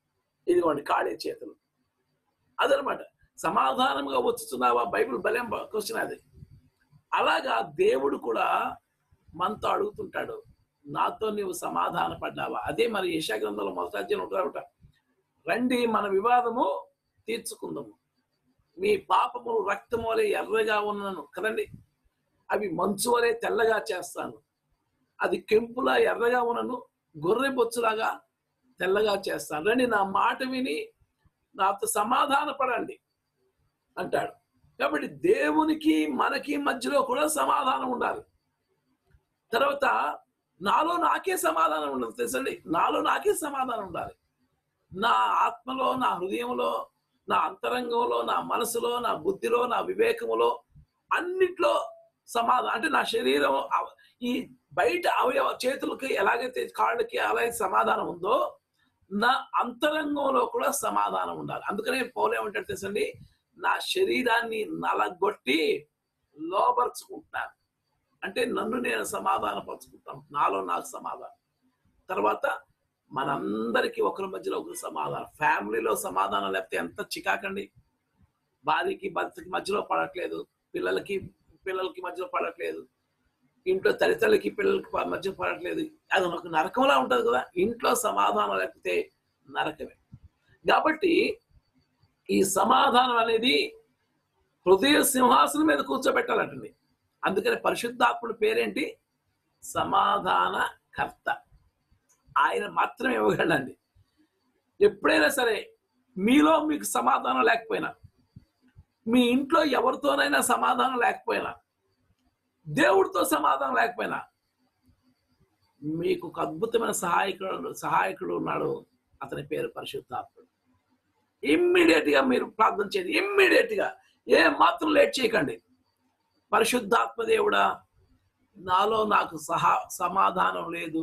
ఇదిగోండి ఖాళీ చేతులు అదనమాట సమాధానంగా వచ్చుతున్నావా బైబిల్ బలం క్వశ్చన్ అది అలాగా దేవుడు కూడా మనతో అడుగుతుంటాడు నాతో నీవు సమాధాన పడ్డావా అదే మరి యశా గ్రంథంలో మొదటి అధ్యాయం ఉంటారట రండి మన వివాదము తీర్చుకుందాము మీ పాపము రక్తము వలె ఎర్రగా ఉన్నను కదండి అవి మంచు వలె తెల్లగా చేస్తాను అది కెంపులా ఎర్రగా ఉన్నను గొర్రె బొచ్చులాగా తెల్లగా చేస్తాను రండి నా మాట విని నాతో సమాధాన పడండి అంటాడు కాబట్టి దేవునికి మనకి మధ్యలో కూడా సమాధానం ఉండాలి తర్వాత నాలో నాకే సమాధానం ఉండదు తెలుసండి నాలో నాకే సమాధానం ఉండాలి నా ఆత్మలో నా హృదయంలో నా అంతరంగంలో నా మనసులో నా బుద్ధిలో నా వివేకములో అన్నిట్లో సమాధానం అంటే నా శరీరం అవ- ఈ బయట అవయవ చేతులకి ఎలాగైతే కాళ్ళకి అలాగే సమాధానం ఉందో నా అంతరంగంలో కూడా సమాధానం ఉండాలి అందుకనే పౌలు ఏమంటాడు తెలుసండి నా శరీరాన్ని నలగొట్టి లోపరుచుకుంటున్నాను అంటే నన్ను నేను సమాధాన పరుచుకుంటాను నాలో నాకు సమాధానం తర్వాత మనందరికీ ఒకరి మధ్యలో ఒకరు సమాధానం ఫ్యామిలీలో సమాధానం లేకపోతే ఎంత చికాకండి భార్యకి భర్తకి మధ్యలో పడట్లేదు పిల్లలకి పిల్లలకి మధ్యలో పడట్లేదు ఇంట్లో తల్లిదండ్రులకి పిల్లలకి ప- మధ్య పడట్లేదు అది ఒక నరకంలా ఉంటది కదా ఇంట్లో సమాధానం లేకపోతే నరకమే కాబట్టి ఈ సమాధానం అనేది హృదయ సింహాసనం మీద కూర్చోబెట్టాలంటండి అందుకని పరిశుద్ధాత్ముడి పేరేంటి సమాధాన కర్త ఆయన మాత్రమే ఇవ్వగలండి ఎప్పుడైనా సరే మీలో మీకు సమాధానం లేకపోయినా మీ ఇంట్లో ఎవరితోనైనా సమాధానం లేకపోయినా దేవుడితో సమాధానం లేకపోయినా మీకు ఒక అద్భుతమైన సహాయకుడు సహాయకుడు ఉన్నాడు అతని పేరు పరిశుద్ధాత్ముడు ఇమ్మీడియట్ గా మీరు ప్రార్థన చేయండి ఇమ్మీడియట్ గా ఏ మాత్రం లేట్ చేయకండి పరిశుద్ధాత్మ దేవుడా నాలో నాకు సహా సమాధానం లేదు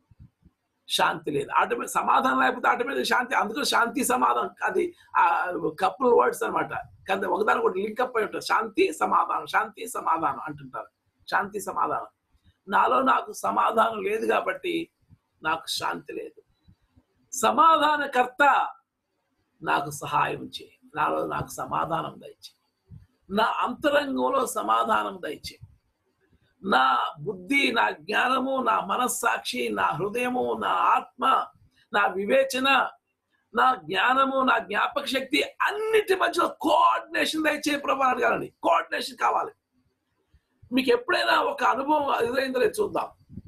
శాంతి లేదు ఆటోమేటిక్ సమాధానం లేకపోతే ఆటోమేటిక్ శాంతి అందులో శాంతి సమాధానం అది ఆ కపుల్ వర్డ్స్ అనమాట కానీ ఒకదాని ఒకటి లింక్ అప్ అయి ఉంటుంది శాంతి సమాధానం శాంతి సమాధానం అంటుంటారు శాంతి సమాధానం నాలో నాకు సమాధానం లేదు కాబట్టి నాకు శాంతి లేదు సమాధానకర్త నాకు సహాయం చేయి నాలో నాకు సమాధానం దయచే నా అంతరంగంలో సమాధానం దయచే నా బుద్ధి నా జ్ఞానము నా మనస్సాక్షి నా హృదయము నా ఆత్మ నా వివేచన నా జ్ఞానము నా జ్ఞాపక శక్తి అన్నిటి మధ్యలో కోఆర్డినేషన్ దయచే ప్రభా అడగాలండి కోఆర్డినేషన్ కావాలి మీకు ఎప్పుడైనా ఒక అనుభవం ఎదురైందో లేదో చూద్దాం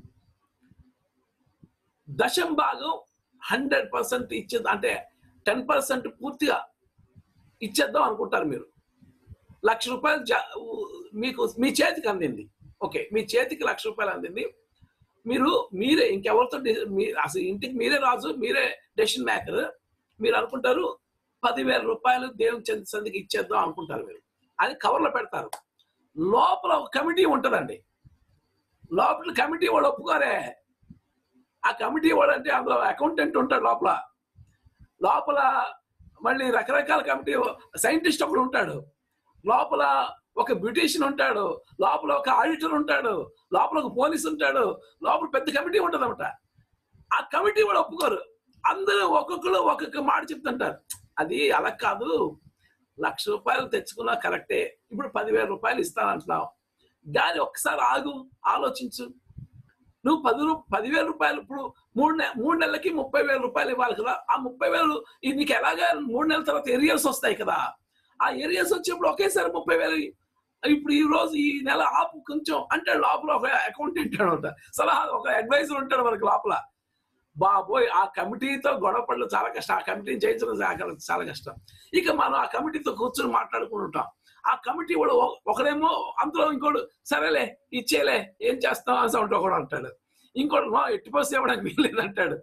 దశం భాగం హండ్రెడ్ పర్సెంట్ ఇచ్చేది అంటే టెన్ పర్సెంట్ పూర్తిగా ఇచ్చేద్దాం అనుకుంటారు మీరు లక్ష రూపాయలు జా- మీకు మీ చేతికి అందింది ఓకే మీ చేతికి లక్ష రూపాయలు అందింది మీరు మీరే ఇంకెవరితో డి- మీ- అసలు ఇంటికి మీరే రాజు మీరే డెసిషన్ మేకర్ మీరు అనుకుంటారు పదివేల రూపాయలు దేవుని చెంది సందికి ఇచ్చేద్దాం అనుకుంటారు మీరు అది కవర్లో పెడతారు లోపల ఒక కమిటీ ఉంటుందండి లోపల కమిటీ వాడు ఒప్పుకోరే ఆ కమిటీ వాడు అంటే అందులో అకౌంటెంట్ ఉంటాడు లోపల లోపల మళ్ళీ రకరకాల కమిటీ సైంటిస్ట్ ఒకడు ఉంటాడు లోపల ఒక బ్యూటీషియన్ ఉంటాడు లోపల ఒక ఆడిటర్ ఉంటాడు లోపల ఒక పోలీస్ ఉంటాడు లోపల పెద్ద కమిటీ ఉంటుంది అనమాట ఆ కమిటీ కూడా ఒప్పుకోరు అందరూ ఒక్కొక్కరు ఒక్కొక్క మాట చెప్తుంటారు అది అలా కాదు లక్ష రూపాయలు తెచ్చుకున్నా కరెక్టే ఇప్పుడు పదివేల రూపాయలు ఇస్తానంటున్నావు దాని ఒక్కసారి ఆగు ఆలోచించు నువ్వు పది రూ పదివేల రూపాయలు ఇప్పుడు మూడు నె మూడు నెలలకి ముప్పై వేల రూపాయలు ఇవ్వాలి కదా ఆ ముప్పై వేలు ఇది నీకు ఎలాగా మూడు నెలల తర్వాత ఏరియాస్ వస్తాయి కదా ఆ ఏరియాస్ వచ్చినప్పుడు ఒకేసారి ముప్పై వేలు ఇప్పుడు ఈ రోజు ఈ నెల ఆపు కొంచెం అంటే లోపల ఒక అకౌంటెంట్ అనమాట సలహా ఒక అడ్వైజర్ ఉంటాడు మనకి లోపల బాబోయ్ ఆ కమిటీతో గొడవ పడడం చాలా కష్టం ఆ కమిటీని జయించడం చాలా- చాలా కష్టం ఇక మనం ఆ కమిటీతో కూర్చొని మాట్లాడుకుని ఉంటాం ఆ కమిటీ కూడా ఒక- ఒకడేమో అందులో ఇంకోడు సరేలే ఇచ్చేలే ఏం చేస్తాం అని ఒకటి ఒకడు అంటాడు ఇంకోటి "నో, ఎట్టిపోసి ఇవ్వడానికి వీల్లేదు అంటాడు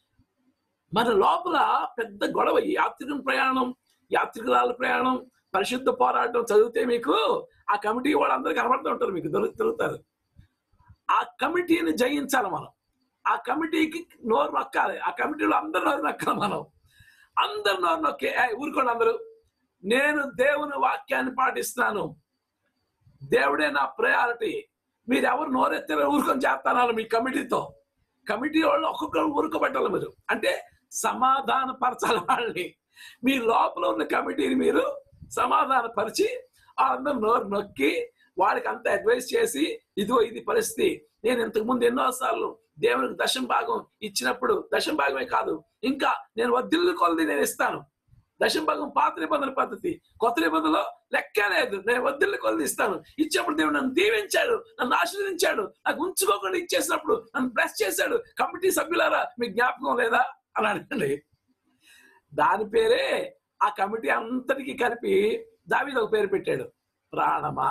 మన లోపల పెద్ద గొడవ ఈ యాత్రికుల ప్రయాణం యాత్రికురాల ప్రయాణం పరిశుద్ధ పోరాటం చదివితే మీకు ఆ కమిటీ వాళ్ళు అందరూ కనబడుతూ ఉంటారు మీకు దొరికి తిరుగుతారు ఆ కమిటీని జయించాలి మనం ఆ కమిటీకి నోరు నొక్కాలి ఆ కమిటీలో అందరు నోరు నొక్కాలి మనం అందరు నోరు నొక్కే "ఏయ్, ఊరుకోండి అందరూ నేను దేవుని వాక్యాన్ని పాటిస్తున్నాను దేవుడే నా ప్రయారిటీ మీరు ఎవరు నోరెత్తారో ఊరుకొని చేస్తాను మీ కమిటీతో కమిటీ వాళ్ళు ఒక్కొక్కరు ఊరుకోబెట్టాలి మీరు అంటే సమాధాన పరచాలి వాళ్ళని మీ లోపల ఉన్న కమిటీని మీరు సమాధాన పరిచి వాళ్ళందరూ నోరు నొక్కి వాళ్ళకి అంత అడ్వైస్ చేసి ఇదిగో ఇది పరిస్థితి నేను ఇంతకు ముందు ఎన్నో సార్లు దేవునికి దశం భాగం ఇచ్చినప్పుడు దశం భాగమే కాదు ఇంకా నేను వద్దిల్లు కొలది నేను ఇస్తాను దశం భాగం పాత నిబంధన పద్ధతి కొత్త నిబంధనలో లెక్క లేదు నేను వద్దిల్లు కొలది ఇస్తాను ఇచ్చినప్పుడు దేవుడు నన్ను దీవించాడు నన్ను ఆశీర్వదించాడు నాకు ఉంచుకోకుండా ఇచ్చేసినప్పుడు నన్ను బ్లెస్ చేశాడు కమిటీ సభ్యులారా మీకు జ్ఞాపకం లేదా అని అడగండి దాని పేరే ఆ కమిటీ అంతటికి కలిపి దావీదు ఒక పేరు పెట్టాడు ప్రాణమా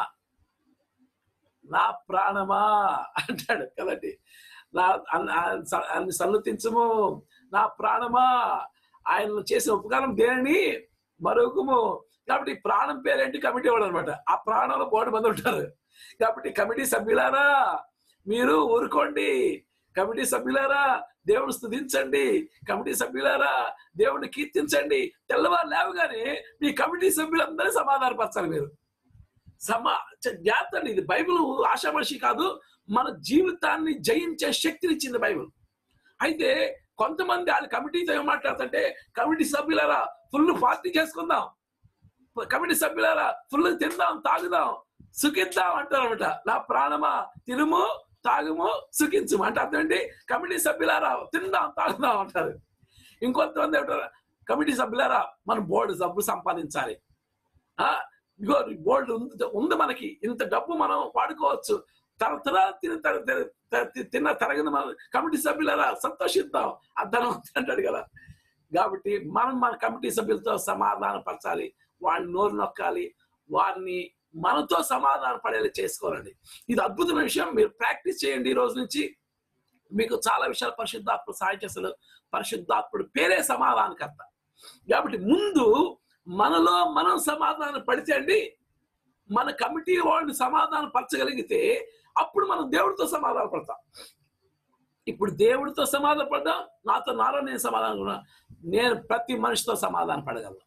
నా ప్రాణమా అంటాడు కదండి నా అన్- అన్- స- అన్ని సన్నతించము నా ప్రాణమా ఆయన చేసిన ఉపకారం దేనిని మరొకము కాబట్టి ఈ ప్రాణం పేరేంటి కమిటీ వాడు అనమాట ఆ ప్రాణంలో బోర్డు మంది ఉంటారు కాబట్టి కమిటీ సభ్యులారా మీరు ఊరుకోండి కమిటీ సభ్యులారా దేవుని స్తుతించండి కమిటీ సభ్యులారా దేవుని కీర్తించండి తెల్లవారు లేవగానే మీ కమిటీ సభ్యులందరూ సమాధానపరచాలి మీరు సమా చ- జాగ్రత్త అండి ఇది బైబిల్ ఆషామాషి కాదు మన జీవితాన్ని జయించే శక్తిని ఇచ్చింది బైబిల్ అయితే కొంతమంది వాళ్ళ కమిటీతో ఏం మాట్లాడుతుంటే కమిటీ సభ్యులారా ఫుల్ పార్టీ చేసుకుందాం కమిటీ సభ్యులారా ఫుల్ తిందాం తాగుదాం సుఖిద్దాం అంటారు అనమాట నా ప్రాణమా తినుము తాగుము సుఖించుము అంటే అర్థం ఏంటి కమిటీ సభ్యులారా తిందాం తాగుదాం అంటారు ఇంకొంతమంది ఏమంటారు కమిటీ సభ్యులారా మనం బోర్డు డబ్బు సంపాదించాలి ఆ ఇగో బోర్డు ఉంది ఉంది మనకి ఇంత డబ్బు మనం వాడుకోవచ్చు తరతరా తిన తర- తర- తర- తిన్న తరగని మన కమిటీ సభ్యులారా సంతోషిద్దాం అర్థం అంటాడు కదా కాబట్టి మనం మన కమిటీ సభ్యులతో సమాధాన పరచాలి వాళ్ళని నోరు నొక్కాలి వారిని మనతో సమాధాన పడేలా చేసుకోవాలండి ఇది అద్భుతమైన విషయం మీరు ప్రాక్టీస్ చేయండి ఈ రోజు నుంచి మీకు చాలా విషయాలు పరిశుద్ధాత్ముడు సహాయం చేస్తాడు పరిశుద్ధాత్ముడు పేరే సమాధానకర్త కాబట్టి ముందు మనలో మనం సమాధానం పడితే అండి మన కమిటీ వాళ్ళని సమాధానం పరచగలిగితే అప్పుడు మనం దేవుడితో సమాధాన పడతాం ఇప్పుడు దేవుడితో సమాధాన పడ్డా నాతో నాలో నేను సమాధానం ఉన్నా నేను ప్రతి మనిషితో సమాధాన పడగలను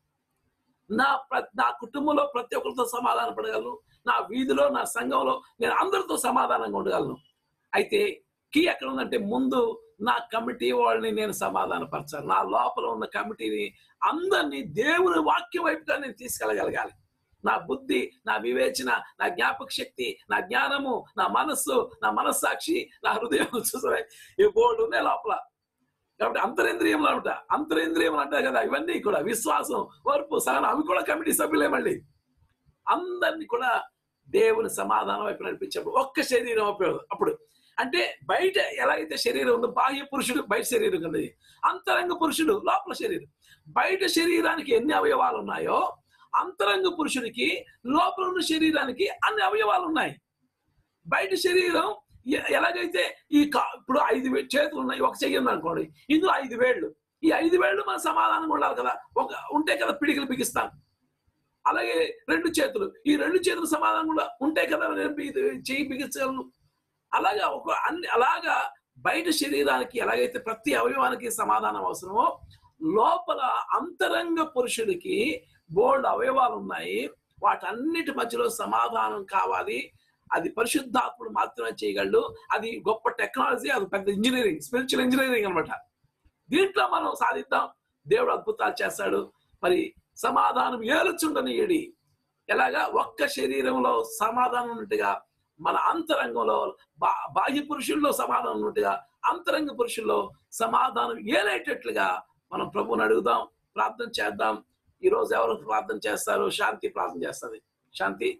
నా ప్ర- నా కుటుంబంలో ప్రతి ఒక్కరితో సమాధాన పడగలను నా వీధిలో నా సంఘంలో నేను అందరితో సమాధానంగా ఉండగలను అయితే కీ ఎక్కడ ఉందంటే ముందు నా కమిటీ వాళ్ళని నేను సమాధాన పరచాలి నా లోపల ఉన్న కమిటీని అందరినీ దేవుని వాక్యం వైపుగా నేను తీసుకెళ్ళగలగాలి నా బుద్ధి నా వివేచన నా జ్ఞాపక శక్తి నా జ్ఞానము నా మనస్సు నా మనస్సాక్షి నా హృదయం చూసారా ఈ బోర్డు ఉన్నాయి లోపల కాబట్టి అంతరేంద్రియములు అంట అంతరేంద్రియములు అంటారు కదా ఇవన్నీ కూడా విశ్వాసం ఓర్పు సహనం అవి కూడా కమిటీ సభ్యులే మళ్ళీ అందరినీ కూడా దేవుని సమాధానం వైపు నడిపించినప్పుడు ఒక్క శరీరం ఉపయోగం అప్పుడు అంటే బయట ఎలాగైతే శరీరం ఉందో బాహ్య పురుషుడు బయట శరీరం కన్నది అంతరంగ పురుషుడు లోపల శరీరం బయట శరీరానికి ఎన్ని అవయవాలు ఉన్నాయో అంతరంగ పురుషుడికి లోపల ఉన్న శరీరానికి అన్ని అవయవాలు ఉన్నాయి బయట శరీరం ఎ- ఎలాగైతే ఈ కా- ఇప్పుడు ఐదు వే- చేతులు ఉన్నాయి ఒక చెయ్యి ఉంది అనుకోండి ఇందులో ఐదు వేళ్ళు ఈ ఐదు వేళ్ళు మన సమాధానంగా ఉండాలి కదా ఒక ఉంటే కదా పిడికిలు బిగిస్తాను అలాగే రెండు చేతులు ఈ రెండు చేతులు సమాధానం కూడా ఉంటే కదా నేను బి- చెయ్యి బిగించగలను అలాగా ఒక అన్ని అలాగా బయట శరీరానికి ఎలాగైతే ప్రతి అవయవానికి సమాధానం అవసరమో లోపల అంతరంగ పురుషుడికి బోల్డ్ అవయవాలు ఉన్నాయి వాటన్నిటి మధ్యలో సమాధానం కావాలి అది పరిశుద్ధాత్ముడు మాత్రమే చేయగలడు అది గొప్ప టెక్నాలజీ అది పెద్ద ఇంజనీరింగ్ స్పిరిచువల్ ఇంజనీరింగ్ అన్నమాట దీంట్లో మనం సాధిద్దాం దేవుడు అద్భుతాలు చేస్తాడు మరి సమాధానం ఏలుచుండనియడి ఎలాగా ఒక్క శరీరంలో సమాధానం ఉన్నట్టుగా మన అంతరంగంలో బా బాహ్య పురుషుల్లో సమాధానం ఉన్నట్టుగా అంతరంగ పురుషుల్లో సమాధానం ఏలేటట్లుగా మనం ప్రభువుని అడుగుదాం ప్రార్థన చేద్దాం ఈ రోజు ఎవరు ప్రార్థన చేస్తారు శాంతి ప్రార్థన చేస్తుంది శాంతి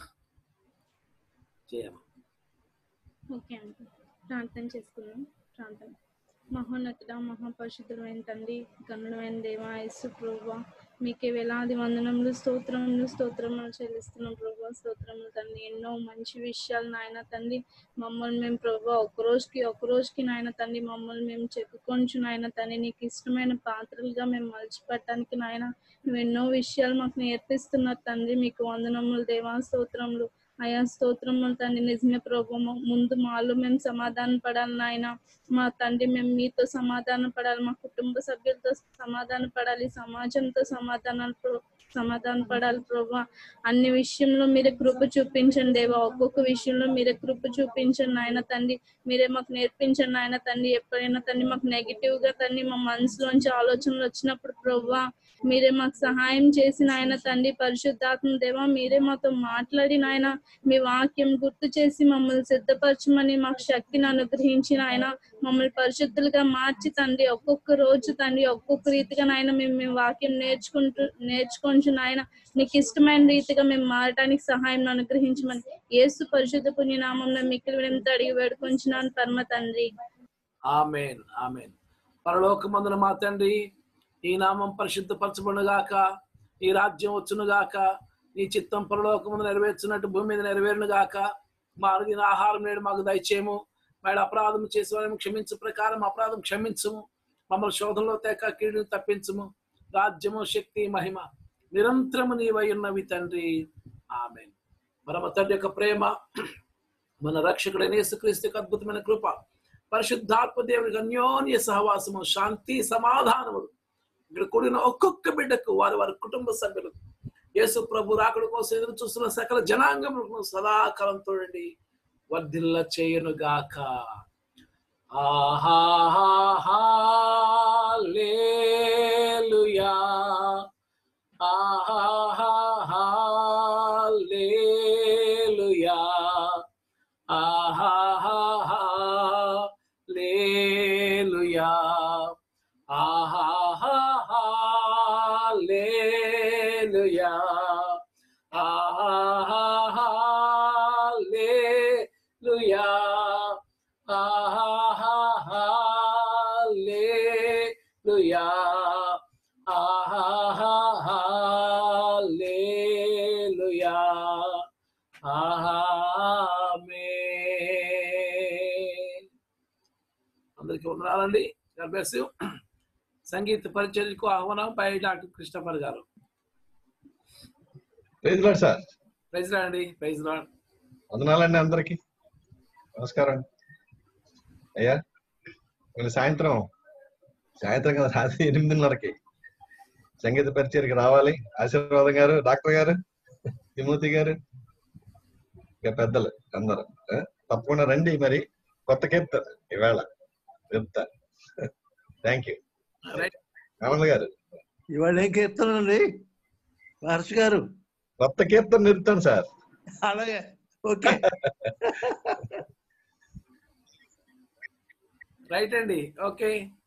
చేయమ్మా ఓకే అండి ప్రార్థన చేసుకుందాం ప్రార్థన మహోన్నతుడ మహాపరిశుద్ధమైన తండ్రి గణమైన దేవ యేసు ప్రభా మీకే వేలాది వందనములు స్తోత్రములు స్తోత్రములు చెల్లిస్తున్నాం ప్రభా స్తోత్రములు తండ్రి ఎన్నో మంచి విషయాలు నాయన తండ్రి మమ్మల్ని మేము ప్రభా ఒక రోజుకి ఒక రోజుకి నాయన తండ్రి మమ్మల్ని మేము చెప్పుకొంచు నాయన తండ్రి నీకు ఇష్టమైన పాత్రలుగా మేము మలిచిపెట్టడానికి నాయన నువ్వు ఎన్నో విషయాలు మాకు నేర్పిస్తున్నారు తండ్రి మీకు వందనములు దేవా స్తోత్రములు అయా స్తోత్రములు తండ్రి నిజమే ప్రభు మా- ముందు మాలో మేము సమాధానం పడాలి నాయన మా తండ్రి మేము మీతో సమాధానం పడాలి మా కుటుంబ సభ్యులతో సమాధాన పడాలి సమాజంతో సమాధానం సమాధాన పడాలి ప్రభా అన్ని విషయంలో మీరే కృప చూపించండి దేవా ఒక్కొక్క విషయంలో మీరే కృప చూపించండి ఆయన తండ్రి మీరే మాకు నేర్పించండి ఆయన తండ్రి ఎప్పుడైనా తండ్రి మాకు నెగిటివ్ గా తండ్రి మా మనసులోంచి ఆలోచనలు వచ్చినప్పుడు ప్రభా మీరే మాకు సహాయం చేసిన ఆయన తండ్రి పరిశుద్ధాత్మ దేవా మీరే మాతో మాట్లాడి నాయన మీ వాక్యం గుర్తు చేసి మమ్మల్ని సిద్ధపరచమని మాకు శక్తిని అనుగ్రహించిన ఆయన మమ్మల్ని పరిశుద్ధులుగా మార్చి తండ్రి ఒక్కొక్క రోజు తండ్రి ఒక్కొక్క రీతిగా నాయన మేము మీ వాక్యం నేర్చుకుంటూ నేర్చుకుంటూ నాయన నీకు ఇష్టమైన రీతిగా మేము మారటానికి సహాయం అనుగ్రహించమని యేసు పరిశుద్ధ పుణ్యనామం మిక్కిలి వినంత అడిగి వేడుకొంచున్నాను పరమ తండ్రి ఆమెన్ ఆమెన్ పరలోకమందున మా తండ్రి ఈ నామం పరిశుద్ధపరచబడుగాక ఈ రాజ్యం వచ్చునుగాక నీ చిత్తం పరలోకముందు నెరవేర్చినట్టు భూమి మీద నెరవేరునుగాక మా అడిగిన ఆహారం నేడు మాకు దయచేయము మేడ అపరాధం చేసి వారిని క్షమించు ప్రకారం అపరాధం క్షమించము మమ్మల్ని శోధనలో తేక కీడుని తప్పించము రాజ్యము శక్తి మహిమ నిరంతరము నీవై ఉన్నవి తండ్రి ఆమెన్ మన తండ్రి యొక్క ప్రేమ మన రక్షకుడైన యేసుక్రీస్తు యొక్క అద్భుతమైన కృప పరిశుద్ధాత్మ దేవునికి అన్యోన్య సహవాసము శాంతి సమాధానములు ఇక్కడ కూడిన ఒక్కొక్క బిడ్డకు వారి వారి కుటుంబ సభ్యులకు యేసు ప్రభు రాకడ కోసం ఎదురు చూస్తున్న సకల జనాంగములకు సదాకాలం తోడండి వర్ధిల్ల చేయనుగాక ఆహాలేలుయా ఆహాలేలుయా ఆహాలేలుయా ఆహాలేలుయా ఆహాలేలుయా ఆహాలేలుయా ఆహాలేలుయా ఆమేన్ అందరికీ వందనాలండి God bless you. సంగీత పరిచర్యకు ఆహ్వానం పై డాక్టర్ కృష్ణపర్ గారు ప్రైజ్ లాడ్ సార్ ప్రైజ్ రాండి ప్రైజ్ రాండి వందనాలండి అందరికి నమస్కారం అయ్యా నేను సాయంత్రం సాయంత్రం కదా రాత్రి ఎనిమిదిన్నరకి సంగీత పరిచయకి రావాలి ఆశీర్వాదం గారు డాక్టర్ గారు తిమూతి గారు ఇంకా పెద్దలు అందరూ ఆ? తప్పకుండా రండి మరి కొత్త కీర్తన ఈవేళ చెప్తా థ్యాంక్ యూ ఆనంద్ గారు ఇవాళ ఏం కీర్తన అండి హర్ష్ గారు కొత్త కీర్తన నిలుపుతాను సార్ అలాగే ఓకే రైట్ అండి ఓకే